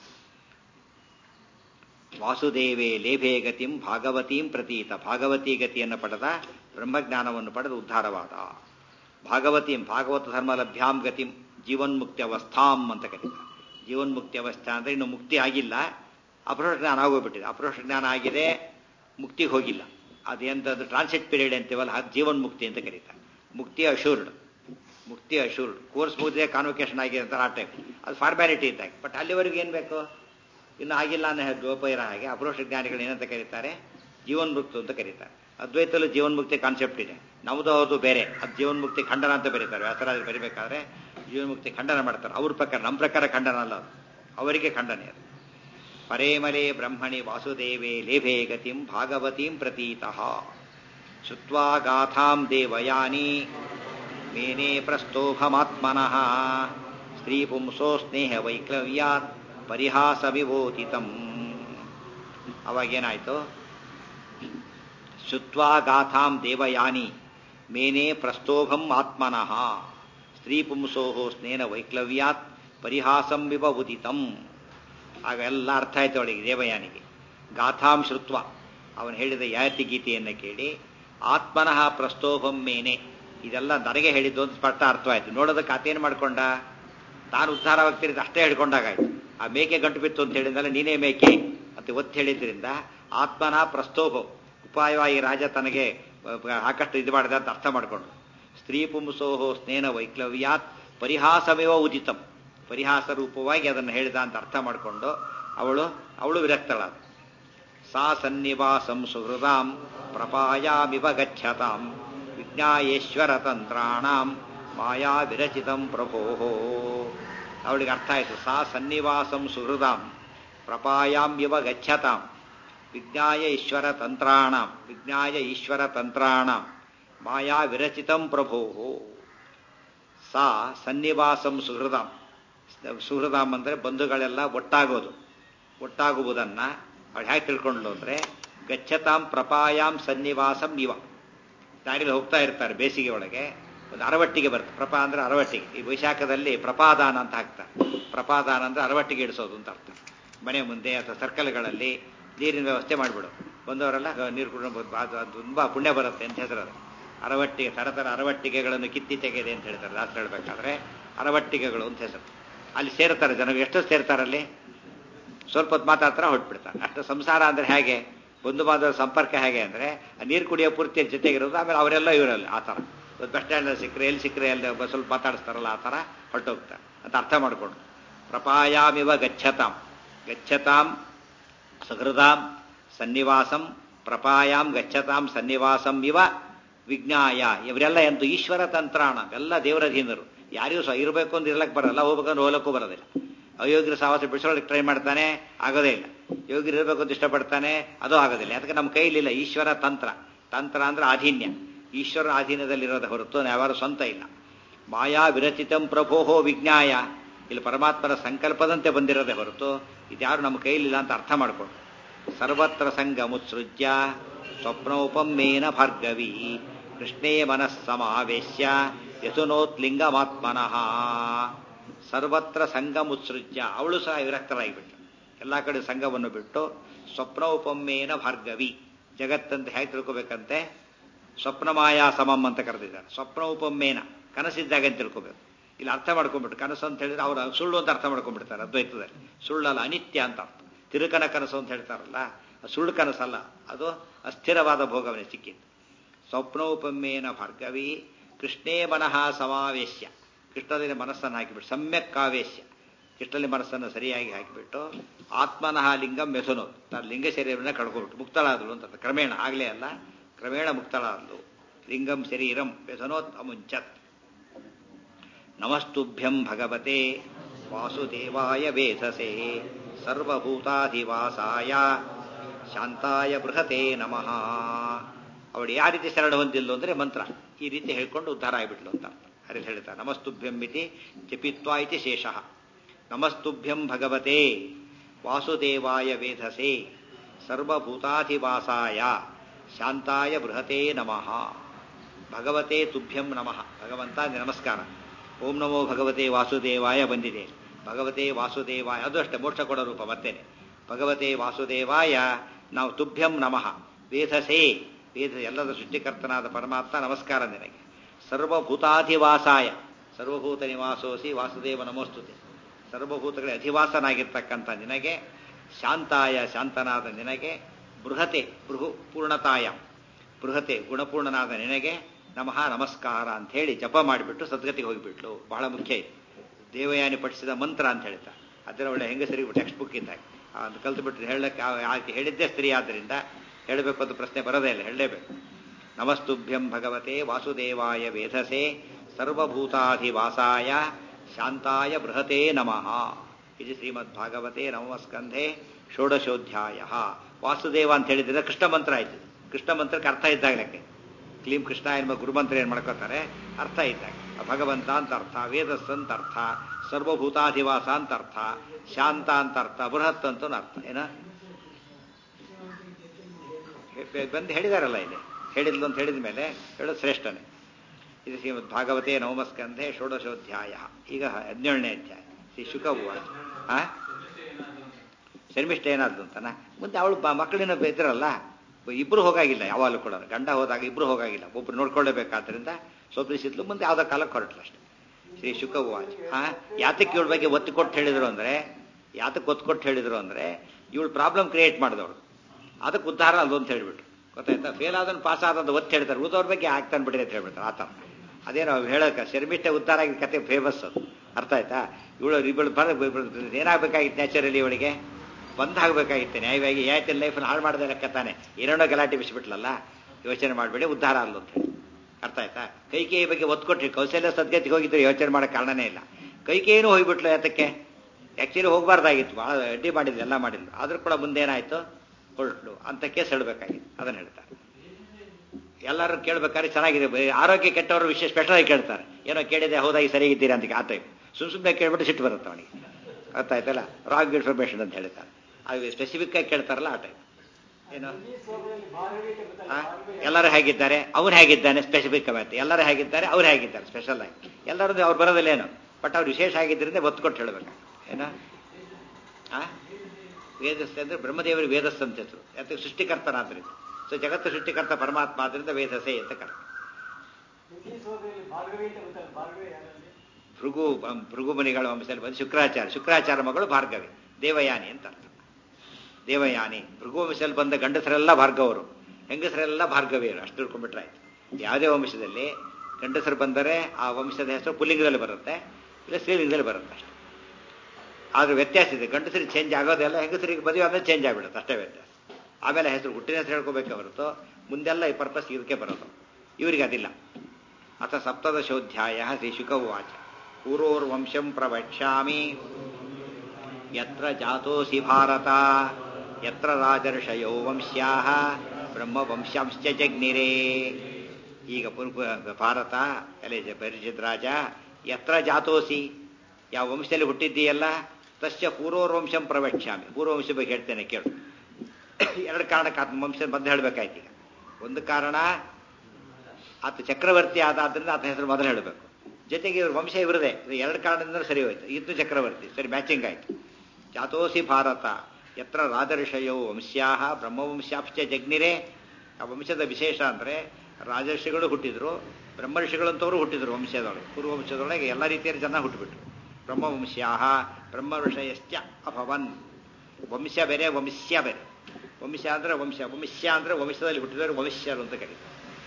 ವಾಸುದೇವೇ ಲೇಭೇ ಗತಿಂ ಭಾಗವತೀಂ ಪ್ರತೀತ ಭಾಗವತಿ ಗತಿಯನ್ನು ಪಡೆದ ಬ್ರಹ್ಮಜ್ಞಾನವನ್ನು ಪಡೆದು ಉದ್ಧಾರವಾದ ಭಾಗವತೀಂ ಭಾಗವತ ಧರ್ಮ ಲಭ್ಯಾಂ ಗತಿಂ ಜೀವನ್ಮುಕ್ತಿ ಅವಸ್ಥಾಂ ಅಂತ ಕರೀತಾರೆ ಜೀವನ್ಮುಕ್ತಿ ಅವಸ್ಥಾ ಅಂದರೆ ಇನ್ನು ಮುಕ್ತಿ ಆಗಿಲ್ಲ ಅಪರೋಕ್ಷ ಜ್ಞಾನ ಆಗೋಗ್ಬಿಟ್ಟಿದೆ ಅಪರೋಕ್ಷ ಜ್ಞಾನ ಆಗಿದೆ ಮುಕ್ತಿಗೆ ಹೋಗಿಲ್ಲ ಅದೇಂತದ್ದು ಟ್ರಾನ್ಸಿಟ್ ಪೀರಿಯಡ್ ಅಂತೀವಲ್ಲ ಅದು ಜೀವನ್ಮುಕ್ತಿ ಅಂತ ಕರೀತಾರೆ ಮುಕ್ತಿ ಅಶೂರ್ಡ್ ಮುಕ್ತಿ ಅಶೂರ್ಡ್ ಕೋರ್ಸ್ ಮುಗಿದ್ರೆ ಕಾನ್ವೊಕೇಶನ್ ಆಗಿದೆ ಅಂತ ಆ ಟೈಪ್ ಅದು ಫಾರ್ಮ್ಯಾಲಿಟಿ ಇದ್ದಾಗ ಬಟ್ ಅಲ್ಲಿವರೆಗೂ ಏನು ಬೇಕು ಇನ್ನು ಆಗಿಲ್ಲ ಅನ್ನೋ ಗೋಪೈರ ಹಾಗೆ ಅಪರೋಕ್ಷ ಜ್ಞಾನಿಗಳು ಏನಂತ ಕರೀತಾರೆ ಜೀವನ್ಮುಕ್ತಿ ಅಂತ ಕರೀತಾರೆ ಅದ್ವೈತಲ್ಲೂ ಜೀವನ್ಮುಕ್ತಿ ಕಾನ್ಸೆಪ್ಟ್ ಇದೆ ನಮ್ಮದು ಅವ್ರದ್ದು ಬೇರೆ ಅದು ಜೀವನ್ಮುಕ್ತಿ ಖಂಡನ ಅಂತ ಬರೀತಾರೆ ವ್ಯಾಸರಾಜರು ಬರೀಬೇಕಾದ್ರೆ ಜೀವನ್ಮುಕ್ತಿ ಖಂಡನ ಮಾಡ್ತಾರೆ ಅವ್ರ ಪ್ರಕಾರ ನಮ್ಮ ಪ್ರಕಾರ ಖಂಡನ ಅಲ್ಲ ಅದು ಅವರಿಗೆ ಖಂಡನೆ ಅದು ಪರೇಮಲೆ ಬ್ರಹ್ಮಣಿ ವಾಸುದೇವೇ ಲೇಭೆ ಗತಿಂ ಭಾಗವತೀಂ ಪ್ರತೀತಃ ಶುತ್ವಾ ಗಾಥಾಂ ದೇವಯಾನಿ ಮೇನೆ ಪ್ರಸ್ತೋಭಮಾತ್ಮನಃ ಸ್ತ್ರೀ ಪುಂಸೋ ಸ್ನೇಹ ವೈಕ್ಲವ್ಯಾತ್ ಪರಿಹಾಸ ವಿಭೂತಿತಂ ಅವಾಗೇನಾಯ್ತು ಶುತ್ವಾ ಗಾಥಾಂ ದೇವಯಾನಿ ಮೇನೆ ಪ್ರಸ್ತೋಭಂ ಆತ್ಮನಃ ಸ್ತ್ರೀ ಪುಂಸೋ ಸ್ನೇನ ವೈಕ್ಲವ್ಯಾತ್ ಪರಿಹಾಸಂ ವಿವ ಉದಿತಂ ಆಗ ಎಲ್ಲ ಅರ್ಥ ಆಯ್ತು ಅವಳಿಗೆ ದೇವಯಾನಿಗೆ ಗಾಥಾಂ ಶ್ರುತ್ವ ಅವನು ಹೇಳಿದ ಯಾತಿ ಗೀತೆಯನ್ನು ಕೇಳಿ ಆತ್ಮನಃ ಪ್ರಸ್ತೋಭಂ ಮೇನೆ ಇದೆಲ್ಲ ನನಗೆ ಹೇಳಿದ್ದು ಅಂತ ಸ್ಪಷ್ಟ ಅರ್ಥವಾಯ್ತು ನೋಡೋದಕ್ಕೆ ಆತೇನು ಮಾಡ್ಕೊಂಡ ತಾನು ಉದ್ಧಾರವಾಗ್ತಿರಿ ಅಷ್ಟೇ ಹೇಳ್ಕೊಂಡಾಗಾಯ್ತು ಆ ಮೇಕೆ ಗಂಟು ಬಿತ್ತು ಅಂತ ಹೇಳಿದ್ಮೇಲೆ ನೀನೇ ಮೇಕೆ ಅಂತ ಒತ್ತು ಹೇಳಿದ್ರಿಂದ ಆತ್ಮನ ಪ್ರಸ್ತೋಭ ಉಪಾಯವಾಗಿ ರಾಜ ತನಗೆ ಸಾಕಷ್ಟು ಇದು ಮಾಡಿದೆ ಅಂತ ಅರ್ಥ ಮಾಡಿಕೊಂಡು ಸ್ತ್ರೀ ಪುಂಸೋಹೋ ಸ್ನೇನ ವೈಕ್ಲವ್ಯಾತ್ ಪರಿಹಾಸಮೇವ ಉದಿತಂ ಪರಿಹಾಸ ರೂಪವಾಗಿ ಅದನ್ನು ಹೇಳಿದ ಅಂತ ಅರ್ಥ ಮಾಡಿಕೊಂಡು ಅವಳು ಅವಳು ವಿರಕ್ತಳಾದ ಸಾ ಸನ್ನಿವಾಸಂ ಸುಹೃದಾಂ ಪ್ರಪಾಯಾಮಿವ ಗಚ್ಚತಾಂ ವಿಜ್ಞಾಯೇಶ್ವರ ತಂತ್ರಾಣಾಂ ಮಾಯಾ ವಿರಚಿತಂ ಪ್ರಭೋ ಅವಳಿಗೆ ಅರ್ಥ ಆಯಿತು ಸಾ ಸನ್ನಿವಾಸಂ ಸುಹೃದಾಂ ಪ್ರಪಾಯಾಂ ಇವ ಗಚ್ಚತಾಂ ವಿಜ್ಞಾಯ ಈಶ್ವರ ತಂತ್ರಾಣಾಂ ವಿಜ್ಞಾಯ ಈಶ್ವರ ತಂತ್ರಾಣಾಂ ಮಾಯಾ ವಿರಚಿತಂ ಪ್ರಭೋ ಸಾ ಸನ್ನಿವಾಸಂ ಸುಹೃದಾಂ ಸುಹೃದಾಂ ಅಂದರೆ ಬಂಧುಗಳೆಲ್ಲ ಒಟ್ಟಾಗೋದು ಒಟ್ಟಾಗುವುದನ್ನು ಅವಳು ಹೇಗೆ ತಿಳ್ಕೊಂಡ್ಲು ಅಂದರೆ ಗಚ್ಚತಾಂ ಪ್ರಪಾಯಾಂ ಸನ್ನಿವಾಸಂ ಇವ ದಾರಿಯಲ್ಲಿ ಹೋಗ್ತಾ ಇರ್ತಾರೆ ಬೇಸಿಗೆ ಒಳಗೆ ಒಂದು ಅರವಟ್ಟಿಗೆ ಬರುತ್ತೆ ಪ್ರಪಾ ಅಂದ್ರೆ ಅರವಟ್ಟಿಗೆ ಈ ವೈಶಾಖದಲ್ಲಿ ಪ್ರಪಾದಾನ ಅಂತ ಹಾಕ್ತಾರೆ ಪ್ರಪಾದಾನ ಅಂದ್ರೆ ಅರವಟ್ಟಿಗೆ ಇಡಿಸೋದು ಅಂತ ಅರ್ಥ ಮನೆ ಮುಂದೆ ಅಥವಾ ಸರ್ಕಲ್ಗಳಲ್ಲಿ ನೀರಿನ ವ್ಯವಸ್ಥೆ ಮಾಡಿಬಿಡು ಬಂದವರೆಲ್ಲ ನೀರು ಕುಡಿದು ಅದು ತುಂಬ ಪುಣ್ಯ ಬರುತ್ತೆ ಅಂತ ಹೆಸರು ಅದು ಅರವಟ್ಟಿಗೆ ಥರ ಅರವಟ್ಟಿಗೆಗಳನ್ನು ಕಿತ್ತಿ ತೆಗೆದೆ ಅಂತ ಹೇಳ್ತಾರೆ ದಾಸ ಹೇಳಬೇಕಾದ್ರೆ ಅರವಟ್ಟಿಗೆಗಳು ಅಂತ ಹೆಸರು ಅಲ್ಲಿ ಸೇರ್ತಾರೆ ಜನ ಎಷ್ಟು ಸೇರ್ತಾರಲ್ಲಿ ಸ್ವಲ್ಪ ಹೊತ್ತು ಮಾತಾಡ್ತಾರೆ ಹೊಟ್ಬಿಡ್ತಾರೆ ಅಷ್ಟು ಸಂಸಾರ ಅಂದ್ರೆ ಹೇಗೆ ಬಂಧು ಬಾಂಧವರ ಸಂಪರ್ಕ ಹೇಗೆ ಅಂದರೆ ನೀರು ಕುಡಿಯೋ ಪೂರ್ತಿ ಜೊತೆಗಿರೋದು ಆಮೇಲೆ ಅವರೆಲ್ಲ ಇವರಲ್ಲ ಆ ಥರ ಬಸ್ ಸ್ಟ್ಯಾಂಡ್ ಸಿಕ್ಕರೆ ಎಲ್ಲಿ ಸಿಕ್ಕರೆ ಅಲ್ಲಿ ಸ್ವಲ್ಪ ಮಾತಾಡಿಸ್ತಾರಲ್ಲ ಆ ಥರ ಹೊರಟೋಗ್ತಾರೆ ಅಂತ ಅರ್ಥ ಮಾಡಿಕೊಂಡು ಪ್ರಪಾಯಾಮಿವ ಗಚ್ಚತಾಂ ಗಚ್ಚತಾಂ ಸಹೃದಾಂ ಸನ್ನಿವಾಸಂ ಪ್ರಪಾಯಾಂ ಗಚ್ಚತಾಂ ಸನ್ನಿವಾಸಂ ಇವ ವಿಜ್ಞಾಯ ಇವರೆಲ್ಲ ಎಂತೂ ಈಶ್ವರ ತಂತ್ರಾಣ ಎಲ್ಲ ದೇವರ ಅಧೀನರು ಯಾರಿಗೂ ಸಹ ಇರಬೇಕು ಅಂತ ಇರ್ಲಕ್ಕೆ ಬರಲ್ಲ ಹೋಗ್ಬೇಕಂದ್ರೆ ಹೋಗಲಕ್ಕೂ ಬರೋದಿಲ್ಲ ಅಯೋಗ್ಯರ ಸಹವಾಸ ಬಿಡಿಸೋಳಕ್ಕೆ ಟ್ರೈ ಮಾಡ್ತಾನೆ ಆಗೋದೇ ಇಲ್ಲ ಯೋಗ್ಯರು ಇರಬೇಕು ಅಂತ ಇಷ್ಟಪಡ್ತಾನೆ ಅದು ಆಗೋದಿಲ್ಲ ಅದಕ್ಕೆ ನಮ್ಮ ಕೈಲಿಲ್ಲ ಈಶ್ವರ ತಂತ್ರ ತಂತ್ರ ಅಂದ್ರೆ ಆಧೀನ್ಯ ಈಶ್ವರ ಅಧೀನದಲ್ಲಿರೋದ ಹೊರತು ಯಾವಾರು ಸ್ವಂತ ಇಲ್ಲ ಮಾಯಾ ವಿರಚಿತಂ ಪ್ರಭೋಹೋ ವಿಜ್ಞಾಯ ಇಲ್ಲಿ ಪರಮಾತ್ಮನ ಸಂಕಲ್ಪದಂತೆ ಬಂದಿರೋದೇ ಹೊರತು ಇದ್ಯಾರು ನಮ್ಮ ಕೈಲಿಲ್ಲ ಅಂತ ಅರ್ಥ ಮಾಡಿಕೊಂಡು ಸರ್ವತ್ರ ಸಂಘ ಮುತ್ಸೃಜ್ಯ ಸ್ವಪ್ನೋಪಮೇನ ಭಾರ್ಗವಿ ಕೃಷ್ಣೇ ಮನಸ್ಸಮಾವೇಶ್ಯ ಯಸುನೋತ್ಲಿಂಗಮಾತ್ಮನಃ ಸರ್ವತ್ರ ಸಂಘ ಮುತ್ಸೃಜ್ಯ ಅವಳು ಸಹ ವಿರಕ್ತರಾಗಿಬಿಟ್ಟು ಎಲ್ಲ ಕಡೆ ಸಂಘವನ್ನು ಬಿಟ್ಟು ಸ್ವಪ್ನೋಪಮೇನ ಭಾರ್ಗವಿ ಜಗತ್ತಂತ ಹೇಗೆ ತಿಳ್ಕೊಬೇಕಂತೆ ಸ್ವಪ್ನಮಾಯಾ ಸಮಮ್ ಅಂತ ಕರೆದಿದ್ದಾರೆ ಸ್ವಪ್ನ ಉಪಮೇನ ಕನಸಿದ್ದಾಗ ಅಂತ ತಿಳ್ಕೊಬೇಕು ಇಲ್ಲಿ ಅರ್ಥ ಮಾಡ್ಕೊಂಡ್ಬಿಟ್ಟು ಕನಸು ಅಂತ ಹೇಳಿದ್ರೆ ಅವರು ಸುಳ್ಳು ಅಂತ ಅರ್ಥ ಮಾಡ್ಕೊಂಡ್ಬಿಡ್ತಾರೆ ಅದ್ವೈತದಲ್ಲಿ ಸುಳ್ಳಲ್ಲ ಅನಿತ್ಯ ಅಂತ ಅರ್ಥ ತಿರುಕನ ಕನಸು ಅಂತ ಹೇಳ್ತಾರಲ್ಲ ಸುಳ್ಳು ಕನಸಲ್ಲ ಅದು ಅಸ್ಥಿರವಾದ ಭೋಗವನೇ ಸಿಕ್ಕಿತ್ತು ಸ್ವಪ್ನೋಪಮೇನ ಭಾರ್ಗವಿ ಕೃಷ್ಣೇ ಮನಃ ಸಮಾವೇಶ್ಯ ಕೃಷ್ಣದಲ್ಲಿ ಮನಸ್ಸನ್ನು ಹಾಕಿಬಿಟ್ಟು ಸಮ್ಯಕ್ ಆವೇಶ್ಯ ಕೃಷ್ಣಲ್ಲಿ ಮನಸ್ಸನ್ನು ಸರಿಯಾಗಿ ಹಾಕಿಬಿಟ್ಟು ಆತ್ಮನಃ ಲಿಂಗಂ ಮೆಸನು ತಾನು ಲಿಂಗ ಶರೀರವನ್ನ ಕಳ್ಕೊಬಿಟ್ಟು ಮುಕ್ತಳಾದಳು ಅಂತ ಕ್ರಮೇಣ ಆಗಲೇ ಅಲ್ಲ ಕ್ರಮೇಣ ಮುಕ್ತಳಾದಳು ಲಿಂಗಂ ಶರೀರಂ ವ್ಯಸನೋತ್ ಅಮುಂಚತ್ ನಮಸ್ತುಭ್ಯಂ ಭಗವತೆ ವಾಸುದೇವಾಯ ವೇಧಸೆ ಸರ್ವಭೂತಾಧಿವಾಸಾಯ ಶಾಂತಾಯ ಬೃಹತೆ ನಮಃ ಅವಳು ಯಾವ ರೀತಿ ಶರಣ ಹೊಂದಿಲ್ಲ ಅಂದ್ರೆ ಮಂತ್ರ ಈ ರೀತಿ ಹೇಳ್ಕೊಂಡು ಉದ್ಧಾರ ಆಗಿಬಿಟ್ಲು ಅಂತ ಅರ್ಥ ಹೇಳ್ತಾರೆ ನಮಸ್ತುಭ್ಯಂ ಇತಿ ಜಪಿತ್ವಾ ಇತಿ ಶೇಷ ನಮಸ್ತುಭ್ಯಂ ಭಗವತೆ ವಾಸುದೇವಾಯ ವೇಧಸೆ ಸರ್ವಭೂತಾಧಿವಾಸಾಯ ಶಾಂತಾಯ ಬೃಹತೆ ನಮಃ ಭಗವತೆ ತುಭ್ಯಂ ನಮಃ ಭಗವಂತ ನಮಸ್ಕಾರ ಓಂ ನಮೋ ಭಗವತೆ ವಾಸುದೇವಾಯ ಬಂದಿದೆ ಭಗವತೆ ವಾಸುದೇವಾಯ ಅದು ಅಷ್ಟೇ ಮೋಕ್ಷ ಕೊಡೋ ರೂಪ ಮತ್ತೇನೆ ಭಗವತೆ ವಾಸುದೇವಾಯ ನಾವು ತುಭ್ಯಂ ನಮಃ ವೇಧಸೆ ವೇದ ಎಲ್ಲದ ಸೃಷ್ಟಿಕರ್ತನಾದ ಪರಮಾತ್ಮ ನಮಸ್ಕಾರ ನಿನಗೆ ಸರ್ವಭೂತಾಧಿವಾಸಾಯ ಸರ್ವಭೂತ ನಿವಾಸೋಸಿ ವಾಸುದೇವ ನಮೋಸ್ತುತೆ ಸರ್ವಭೂತಗಳ ಅಧಿವಾಸನಾಗಿರ್ತಕ್ಕಂಥ ನಿನಗೆ ಶಾಂತಾಯ ಶಾಂತನಾದ ನಿನಗೆ ಬೃಹತೆ ಬೃಹು ಪೂರ್ಣತಾಯ ಬೃಹತೆ ಗುಣಪೂರ್ಣನಾದ ನಿನಗೆ ನಮಃ ನಮಸ್ಕಾರ ಅಂತ ಹೇಳಿ ಜಪ ಮಾಡಿಬಿಟ್ಟು ಸದ್ಗತಿಗೆ ಹೋಗಿಬಿಟ್ಲು ಬಹಳ ಮುಖ್ಯ ಇದು ದೇವಯಾನಿ ಪಠಿಸಿದ ಮಂತ್ರ ಅಂತ ಹೇಳ್ತಾ ಅದರ ಒಳ್ಳೆ ಹೆಂಗಸರಿಗೆ ಟೆಕ್ಸ್ಟ್ ಬುಕ್ ಇದ್ದಾಗ ಅದು ಕಲ್ತು ಬಿಟ್ಟು ಹೇಳಕ್ಕೆ ಆಕೆ ಹೇಳಿದ್ದೇ ಸ್ತ್ರೀ ಆದ್ದರಿಂದ ಹೇಳಬೇಕು ಅಂತ ಪ್ರಶ್ನೆ ಬರೋದೇ ಇಲ್ಲ ಹೇಳಲೇಬೇಕು ನಮಸ್ತುಭ್ಯಂ ಭಗವತೆ ವಾಸುದೇವಾಯ ವೇಧಸೆ ಸರ್ವಭೂತಾಧಿವಾಸಾಯ ಶಾಂತಾಯ ಬೃಹತೆ ನಮಃ ಇದು ಶ್ರೀಮದ್ ಭಾಗವತೆ ನವಮಸ್ಕಂಧೆ ಷೋಡಶೋಧ್ಯಾಯ ವಾಸುದೇವ ಅಂತ ಹೇಳಿದ್ರೆ ಕೃಷ್ಣ ಮಂತ್ರ ಆಯ್ತು ಕೃಷ್ಣ ಮಂತ್ರಕ್ಕೆ ಅರ್ಥ ಇದ್ದಾಗ ಲೆಕ್ಕ ಕ್ಲೀಂ ಕೃಷ್ಣ ಎನ್ನುವ ಗುರುಮಂತ್ರ ಏನು ಮಾಡ್ಕೋತಾರೆ ಅರ್ಥ ಇದ್ದಾಗ ಭಗವಂತ ಅಂತ ಅರ್ಥ ವೇದಸ್ ಅಂತ ಅರ್ಥ ಸರ್ವಭೂತಾಧಿವಾಸ ಅಂತ ಅರ್ಥ ಶಾಂತ ಅಂತ ಅರ್ಥ ಬೃಹತ್ ಅಂತ ಅರ್ಥ ಏನ ಬಂದು ಹೇಳಿದಾರಲ್ಲ ಇಲ್ಲಿ ಹೇಳಿದ್ಲು ಅಂತ ಹೇಳಿದ ಮೇಲೆ ಹೇಳೋದು ಶ್ರೇಷ್ಠನೇ ಇದು ಶ್ರೀಮದ್ ಭಾಗವತೆ ನವಮಸ್ಕಂಧೆ ಷೋಡಶೋಧ್ಯಾಯ ಈಗ ಹದಿನೇಳನೇ ಅಧ್ಯಾಯ ಶ್ರೀ ಶುಕ ಆ ಶರ್ಮಿಷ್ಠ ಏನಾದ್ರು ಅಂತನ ಮುಂದೆ ಅವಳು ಮಕ್ಕಳಿನ ಇದ್ರಲ್ಲ ಇಬ್ರು ಹೋಗಾಗಿಲ್ಲ ಯಾವಾಗಲೂ ಕೂಡ ಗಂಡ ಹೋದಾಗ ಇಬ್ರು ಹೋಗಾಗಿಲ್ಲ ಒಬ್ರು ನೋಡ್ಕೊಳ್ಳೇಬೇಕಾದ್ರಿಂದ ಸ್ವಲ್ಪ ಸಿದ್ಲು ಮುಂದೆ ಯಾವ್ದೋ ಕಾಲಕ್ಕೆ ಹೊರಟ್ಲು ಅಷ್ಟೇ ಶ್ರೀ ಶುಕ ವಾಚ್ ಆ ಯಾತಕ್ಕೆ ಇವಳ ಬಗ್ಗೆ ಒತ್ತು ಕೊಟ್ಟು ಹೇಳಿದ್ರು ಅಂದ್ರೆ ಯಾತಕ್ಕೆ ಒತ್ತು ಕೊಟ್ಟು ಹೇಳಿದ್ರು ಅಂದ್ರೆ ಇವಳು ಪ್ರಾಬ್ಲಮ್ ಕ್ರಿಯೇಟ್ ಮಾಡಿದವಳು ಅದಕ್ಕೆ ಉದ್ಧಾರ ಅಲ್ದು ಅಂತ ಹೇಳ್ಬಿಟ್ರು ಗೊತ್ತಾಯ್ತಾ ಫೇಲ್ ಆದನ್ನು ಪಾಸ್ ಆದಂತ ಒತ್ತು ಹೇಳ್ತಾರೆ ಉಳಿದವ್ರ ಬಗ್ಗೆ ಆಗ್ತಾನೆ ಬಿಡಿ ಅಂತ ಹೇಳ್ಬಿಡ್ತಾರೆ ಆತ ಅದೇನೋ ಹೇಳಕ ಶರ್ಮಿಷ್ಠ ಉದ್ಧಾರ ಆಗಿದ್ದ ಕತೆ ಫೇಮಸ್ ಅದು ಅರ್ಥ ಆಯ್ತಾ ಇವಳು ಇವಳು ಬರ ಏನಾಗಬೇಕಾಗಿತ್ತು ನ್ಯಾಚುರಲಿ ಇವಳಿಗೆ ಬಂದ್ ಆಗಬೇಕಾಗಿತ್ತು ನ್ಯಾಯವಾಗಿ ಯಾಯ್ತು ಲೈಫನ್ನು ಹಾಳು ಮಾಡಿದ ಲೆಕ್ಕ ತಾನೆ ಏನೇನೋ ಗಲಾಟೆ ಬಿಸಿಬಿಟ್ಲಲ್ಲ ಯೋಚನೆ ಮಾಡಬೇಡಿ ಉದ್ಧಾರ ಅಲ್ಲ ಅಂತ ಅರ್ಥ ಆಯ್ತಾ ಕೈಕೇಯಿ ಬಗ್ಗೆ ಒತ್ತು ಕೊಟ್ರಿ ಕೌಶಲ್ಯ ಸದ್ಗತಿಗೆ ಹೋಗಿದ್ರು ಯೋಚನೆ ಮಾಡೋ ಕಾರಣನೇ ಇಲ್ಲ ಕೈಕೇಯಿನೂ ಹೋಗ್ಬಿಟ್ಲು ಯಾತಕ್ಕೆ ಆ್ಯಕ್ಚುಲಿ ಹೋಗಬಾರ್ದಾಗಿತ್ತು ಭಾಳ ಅಡ್ಡಿ ಮಾಡಿದ್ಲು ಎಲ್ಲ ಮಾಡಿದ್ಲು ಆದ್ರೂ ಕೂಡ ಮುಂದೇನಾಯ್ತು ಹೊರಟ್ಲು ಅಂತ ಕೇಸ್ ಹೇಳಬೇಕಾಗಿತ್ತು ಅದನ್ನು ಹೇಳ್ತಾರೆ ಎಲ್ಲರೂ ಕೇಳ್ಬೇಕಾದ್ರೆ ಚೆನ್ನಾಗಿದೆ ಆರೋಗ್ಯ ಕೆಟ್ಟವರು ವಿಷಯ ಸ್ಪೆಷಲ್ ಆಗಿ ಕೇಳ್ತಾರೆ ಏನೋ ಕೇಳಿದೆ ಹೌದಾಗಿ ಸರಿಯಾಗಿದ್ದೀರಾ ಅಂತ ಆ ಟೈಪ್ ಸುಮ್ ಸುಮ್ಮನೆ ಕೇಳ್ಬಿಟ್ಟು ಸಿಟ್ಟು ಬರುತ್ತೆ ಅವನಿಗೆ ಅರ್ಥ ಆಯ್ತಲ್ಲ ರಾಂಗ್ ಇನ್ಫಾರ್ಮೇಶನ್ ಅಂತ ಹೇಳ್ತಾರೆ ಅದು ಸ್ಪೆಸಿಫಿಕ್ ಆಗಿ ಕೇಳ್ತಾರಲ್ಲ ಆ ಟೈಪ್ ಏನು ಎಲ್ಲರೂ ಹೇಗಿದ್ದಾರೆ ಅವ್ರು ಹೇಗಿದ್ದಾನೆ ಸ್ಪೆಸಿಫಿಕ್ ಆಗುತ್ತೆ ಎಲ್ಲರೂ ಹೇಗಿದ್ದಾರೆ ಅವ್ರು ಹೇಗಿದ್ದಾರೆ ಸ್ಪೆಷಲ್ ಆಗಿ ಎಲ್ಲರದ್ದು ಅವ್ರು ಬರೋದಿಲ್ಲೇನು ಬಟ್ ಅವ್ರು ವಿಶೇಷ ಆಗಿದ್ದರಿಂದ ಒತ್ತು ಕೊಟ್ಟು ಹೇಳ್ಬೇಕು ಏನ ಆ ವೇದಸ್ ಅಂದ್ರೆ ಬ್ರಹ್ಮದೇವರ ವೇದಸ್ ಅಂತ ಹೆಸರು ಯಾಕೆ ಸೃಷ್ಟಿಕರ್ತನಾದ್ರಿಂದ ಸೊ ಜಗತ್ತು ಸೃಷ್ಟಿಕರ್ತ ಪರಮಾತ್ಮ ಆದ್ರಿಂದ ವೇದಸೆ ಅಂತ ಕರೆ ಭೃಗು ಭೃಗುಮುನಿಗಳ ವಂಶದಲ್ಲಿ ಬಂದು ಶುಕ್ರಾಚಾರ್ಯ ಶುಕ್ರಾಚಾರ್ಯ ಮಗಳು ಭಾರ್ಗವಿ ದೇವಯಾನಿ ಅಂತ ಅರ್ಥ ದೇವಯಾನಿ ಭೃಗು ವಂಶದಲ್ಲಿ ಬಂದ ಗಂಡಸರೆಲ್ಲ ಭಾರ್ಗವರು ಹೆಂಗಸರೆಲ್ಲ ಭಾರ್ಗವಿಯರು ಅಷ್ಟು ತಿಳ್ಕೊಂಡ್ಬಿಟ್ರೆ ಆಯ್ತು ಯಾವುದೇ ವಂಶದಲ್ಲಿ ಗಂಡಸರು ಬಂದರೆ ಆ ವಂಶದ ಹೆಸರು ಪುಲ್ಲಿಂಗದಲ್ಲಿ ಬರುತ್ತೆ ಇಲ್ಲ ಸ್ತ್ರೀಲಿಂಗದಲ್ಲಿ ಬರುತ್ತೆ ಅಷ್ಟೇ ಆದ್ರೆ ವ್ಯತ್ಯಾಸ ಇದೆ ಗಂಡಸರಿಗೆ ಚೇಂಜ್ ಆಗೋದೆಲ್ಲ ಹೆಂಗಸರಿಗೆ ಮದುವೆ ಆಮೇಲೆ ಚೇಂಜ್ ಆಗಿಬಿಡುತ್ತೆ ಅಷ್ಟೇ ವ್ಯತ್ಯಾಸ ಆಮೇಲೆ ಹೆಸರು ಹುಟ್ಟಿನ ಹೆಸರು ಹೇಳ್ಕೋಬೇಕೆ ಹೊರತು ಮುಂದೆಲ್ಲ ಈ ಪರ್ಪಸ್ ಇದಕ್ಕೆ ಬರೋದು ಇವರಿಗೆ ಅದಿಲ್ಲ ಅಥ ಸಪ್ತದಶೋಧ್ಯಾಯ ಶ್ರೀ ಶುಕವಾಚ ಪೂರ್ವೋರ್ವಂಶಂ ಪ್ರವಕ್ಷ್ಯಾಮಿ ಯತ್ರ ಜಾತೋಸಿ ಭಾರತ ಯತ್ರ ರಾಜರ್ಷಯೋ ವಂಶ್ಯಾ ಬ್ರಹ್ಮವಂಶಂಶ್ಚ ಜಗ್ನಿರೇ ಈಗ ಭಾರತ ಎಲೆ ಪರಿಚಿತ್ ರಾಜ ಯತ್ರ ಜಾತೋಸಿ ಯಾವ ವಂಶದಲ್ಲಿ ಹುಟ್ಟಿದ್ದೀಯಲ್ಲ ತಸ್ಯ ಪೂರ್ವವಂಶಂ ಪ್ರವಕ್ಷ್ಯಾಮಿ ಪೂರ್ವವಂಶ ಬಗ್ಗೆ ಹೇಳ್ತೇನೆ ಕೇಳು ಎರಡು ಕಾರಣಕ್ಕೆ ಆತ ವಂಶ ಮೊದಲು ಹೇಳಬೇಕಾಯ್ತು ಈಗ ಒಂದು ಕಾರಣ ಆತ ಚಕ್ರವರ್ತಿ ಆದಾದ್ರಿಂದ ಆತನ ಹೆಸರು ಮೊದಲು ಹೇಳಬೇಕು ಜೊತೆಗೆ ಇವ್ರ ವಂಶ ಇವರದೇ ಇದು ಎರಡು ಕಾರಣದಿಂದ ಸರಿ ಹೋಯ್ತು ಇದ್ದು ಚಕ್ರವರ್ತಿ ಸರಿ ಮ್ಯಾಚಿಂಗ್ ಆಯ್ತು ಜಾತೋಸಿ ಭಾರತ ಯತ್ರ ರಾಜರ್ಷಯೋ ವಂಶ್ಯಾ ಬ್ರಹ್ಮವಂಶ್ಯಾಶ್ಚ ಜಗ್ನಿರೇ ಆ ವಂಶದ ವಿಶೇಷ ಅಂದರೆ ರಾಜರ್ಷಿಗಳು ಹುಟ್ಟಿದ್ರು ಬ್ರಹ್ಮರ್ಷಿಗಳಂತವರು ಹುಟ್ಟಿದ್ರು ವಂಶದೊಳಗೆ ಪೂರ್ವವಂಶದೊಳಗೆ ಎಲ್ಲ ರೀತಿಯ ಜನ ಹುಟ್ಟುಬಿಟ್ರು ಬ್ರಹ್ಮವಂಶ್ಯಾ ಬ್ರಹ್ಮಋಷಯಶ್ಚ ಅಭವನ್ ವಂಶ ಬೇರೆ ವಂಶ್ಯ ಬೇರೆ ವಂಶ ಅಂದ್ರೆ ವಂಶ ವಂಶ್ಯ ಅಂದ್ರೆ ವಂಶದಲ್ಲಿ ಹುಟ್ಟಿದವರು ವಂಶ್ಯರು ಅಂತ ಕರೀತಾರೆ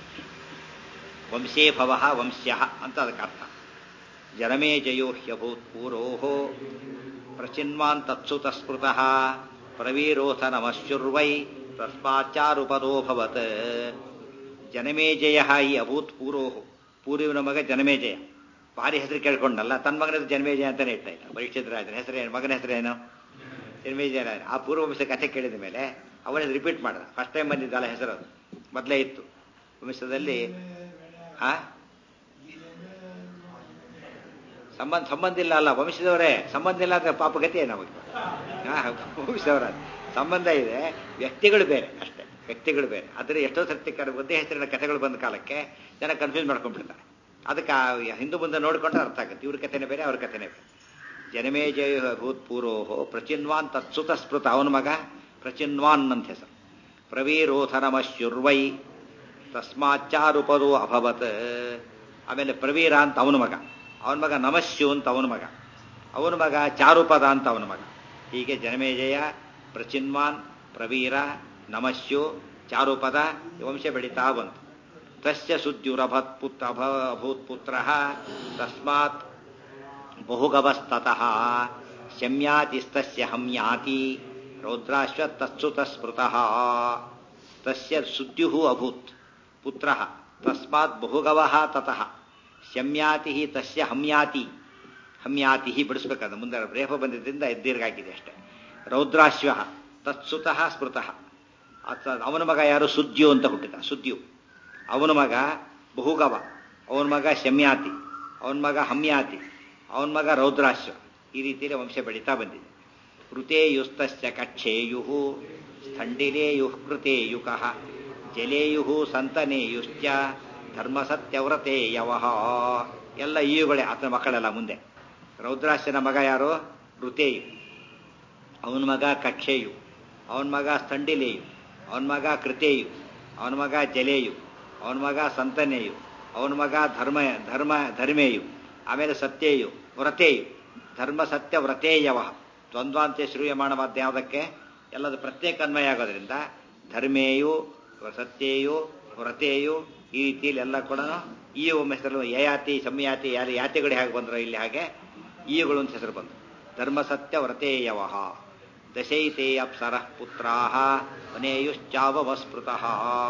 ವಂಶೇ ಭವ ವಂಶ್ಯ ಅಂತ ಅದಕ್ಕೆ ಅರ್ಥ ಜನಮೇ ಜಯೋ ಹ್ಯಭೂತ್ ಪೂರೋ ಪ್ರಚಿನ್ವಾನ್ ತತ್ಸುತ ಸ್ಮೃತಃ ಪ್ರವೀರೋಥ ನಮಶ್ಚುರ್ವೈ ತಸ್ಮಾಚಾರುಪದೋಭವತ್ ಜನಮೇಜಯ ಈ ಅಭೂತ್ ಪೂರೋ ಪೂರ್ವಿನ ಮಗ ಜನಮೇಜಯ ಭಾರಿ ಹೆಸರು ಕೇಳ್ಕೊಂಡಲ್ಲ ತನ್ನ ಮಗನ ಜನಮೇಜಯ ಅಂತಾನೆ ಇಟ್ಟ ಇಲ್ಲ ಪರೀಕ್ಷಿತ ರಾಜನ ಹೆಸರೇನು ಮಗನ ಹೆಸರೇನು ಜನಮೇಜಯ ರಾಜ ಆ ಪೂರ್ವವಂಶ ಕಥೆ ಕೇಳಿದ ಮೇಲೆ ಅವನೇ ರಿಪೀಟ್ ಮಾಡ್ದ ಫಸ್ಟ್ ಟೈಮ್ ಬಂದಿದ್ದಲ್ಲ ಹೆಸರು ಅದು ಮೊದಲೇ ಇತ್ತು ವಂಶದಲ್ಲಿ ಆ ಸಂಬಂಧ ಸಂಬಂಧ ಇಲ್ಲ ಅಲ್ಲ ವಂಶದವರೇ ಸಂಬಂಧ ಇಲ್ಲ ಅಂದ್ರೆ ಪಾಪ ಗತಿಯೇ ನಮಗೆ ವಂಶದವರ ಸಂಬಂಧ ಇದೆ ವ್ಯಕ್ತಿಗಳು ಬೇರೆ ಅಷ್ಟೇ ವ್ಯಕ್ತಿಗಳು ಬೇರೆ ಆದರೆ ಎಷ್ಟೋ ಸರ್ತಿ ಕ- ಒಂದೇ ಹೆಸರಿನ ಕಥೆಗಳು ಬಂದ ಕಾಲಕ್ಕೆ ಜನ ಕನ್ಫ್ಯೂಸ್ ಮಾಡ್ಕೊಂಡ್ಬಿಡ್ತಾರೆ ಅದಕ್ಕೆ ಆ ಹಿಂದೂ ಮುಂದೆ ನೋಡ್ಕೊಂಡ್ರೆ ಅರ್ಥ ಆಗುತ್ತೆ ಇವ್ರ ಕಥೆನೇ ಬೇರೆ ಅವ್ರ ಕಥೆನೇ ಬೇರೆ ಜನಮೇಜಯ ಭೂತ್ಪೂರೋ ಪ್ರಚಿನ್ವಾನ್ ತತ್ಸುತ ಸ್ಮೃತ ಅವನ ಮಗ ಪ್ರಚಿನ್ವಾನ್ ಅಂತ ಹೆಸರು ಪ್ರವೀರೋಧನಮಶ್ಯುರ್ವೈ ತಸ್ಮಾಚ್ಚಾರುಪದೋ ಅಭವತ್ ಆಮೇಲೆ ಪ್ರವೀರ ಅಂತ ಅವನ ಮಗ ಅವನ ಮಗ ನಮಶ್ಯು ಅಂತ ಅವನ ಮಗ ಅವನ ಮಗ ಚಾರುಪದ ಅಂತ ಅವನ ಮಗ ಹೀಗೆ ಜನಮೇಜಯ ಪ್ರಚಿನ್ವಾನ್ ಪ್ರವೀರ ನಮಶ್ಯು ಚಾರುಪದ ಈ ವಂಶ ಬೆಳೀತಾ ಬಂತು ತಸ್ಯ ಸುದ್ಯುರಭತ್ ಪುತ್ರ ಅಭೂತ್ ಪುತ್ರ ತಸ್ಮಾತ್ ಬಹುಗವಸ್ತತಃ ಶಮ್ಯಾತಿಸ್ತಸ್ಯ ಹಮ್ಯಾತಿ ರೌದ್ರಾಶ್ವ ತತ್ಸುತ ಸ್ಮೃತಃ ತಸ್ಯ ಸುದ್ಯುಃ ಅಭೂತ್ ಪುತ್ರಃ ತಸ್ಮಾತ್ ಬಹುಗವಃ ತತಃ ಶಮ್ಯಾತಿ ತಸ್ಯ ಹಮ್ಯಾತಿ ಹಮ್ಯಾತಿ ಬಿಡಿಸ್ಬೇಕಾದ ಮುಂದೆ ರೇಫ ಬಂದಿದ್ದರಿಂದ ಎದ್ದೀರ್ಘಾಕಿದೆ ಅಷ್ಟೇ ರೌದ್ರಾಶ್ವ ತತ್ಸುತಃ ಸ್ಮೃತಃ ಅತ- ಅವನ ಮಗ ಯಾರು ಸುದ್ಯು ಅಂತ ಹುಟ್ಟಿದ ಸುದ್ಯು ಅವನ ಮಗ ಬಹುಗವ ಅವನ ಮಗ ಶಮ್ಯಾತಿ ಅವನ ಮಗ ಹಮ್ಯಾತಿ ಅವನ ಮಗ ರೌದ್ರಾಶ್ವ ಈ ರೀತಿಯಲ್ಲಿ ವಂಶ ಬೆಳೀತಾ ಬಂದಿದೆ ಋತೇಯುಸ್ತಸ್ಯ ಕಕ್ಷೇಯು ಸ್ಥಂಡಿಲೇಯು ಕೃತೇಯುಕಃ ಜಲೇಯು ಸಂತನೇಯುಶ್ಚ ಧರ್ಮಸತ್ಯವ್ರತೇಯವಃ ಎಲ್ಲ ಈಯುಗಳೇ ಆತನ ಮಕ್ಕಳೆಲ್ಲ ಮುಂದೆ ರೌದ್ರಾಶ್ವನ ಮಗ ಯಾರು ಋತೇಯು ಅವನ ಮಗ ಕಕ್ಷೇಯು ಅವನ ಮಗ ಸ್ಥಂಡಿಲೇಯು ಅವನ ಮಗ ಕೃತೇಯು ಅವನ ಮಗ ಜಲೇಯು ಅವನ ಮಗ ಸಂತನೇಯು ಅವನ ಮಗ ಧರ್ಮ ಧರ್ಮ ಧರ್ಮೇಯು ಆಮೇಲೆ ಸತ್ಯೇಯು ವ್ರತೇಯು ಧರ್ಮ ಸತ್ಯ ವ್ರತೇಯವ ದ್ವಂದ್ವಾಂತ್ಯ ಶ್ರೂಯಮಾಣವಾದ ಯಾವುದಕ್ಕೆ ಎಲ್ಲದು ಪ್ರತ್ಯೇಕ ಅನ್ವಯ ಆಗೋದ್ರಿಂದ ಧರ್ಮೇಯು ಸತ್ಯೇಯು ವ್ರತೇಯು ಈ ರೀತಿಯಲ್ಲಿ ಎಲ್ಲ ಕೂಡ ಈ ಒಮ್ಮೆ ಹೆಸರು ಯಯಾತಿ ಸಂಯಾತಿ ಯಾರು ಯಾತಿಗಳು ಹೇಗೆ ಬಂದ್ರು ಇಲ್ಲಿ ಹಾಗೆ ಈಯುಗಳು ಅಂತ ಹೆಸರು ಬಂತು ಧರ್ಮ ಸತ್ಯ ವ್ರತೇಯವಹ ದಶೈತೆ ಅಪ್ಸರ ಪುತ್ರಾ ವನೇಯುಶ್ಚಾವಮಸ್ಮೃತಃ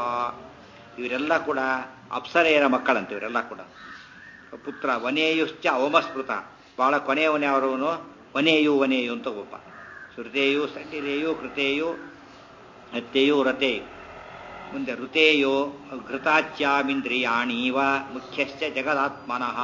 ಇವರೆಲ್ಲ ಕೂಡ ಅಪ್ಸರೆಯರ ಮಕ್ಕಳಂತೆ ಇವರೆಲ್ಲ ಕೂಡ ಪುತ್ರ ವನೇಯುಶ್ಚ ಅವಮಸ್ಮೃತ ಬಹಳ ಕೊನೆಯವನವರವನು ವನೇಯು ವನೇಯು ಅಂತ ಒಬ್ಬ ಶ್ರುತೇಯು ಸಂಡಿರೇಯು ಕೃತೇಯು ಹತ್ಯೆಯು ರತೆಯು ಮುಂದೆ ಋತೇಯೋ ಘೃತಾಚ್ಯಾಮಿಂದ್ರಿಯಾಣೀವ ಮುಖ್ಯಶ್ಚ ಜಗದಾತ್ಮನಃ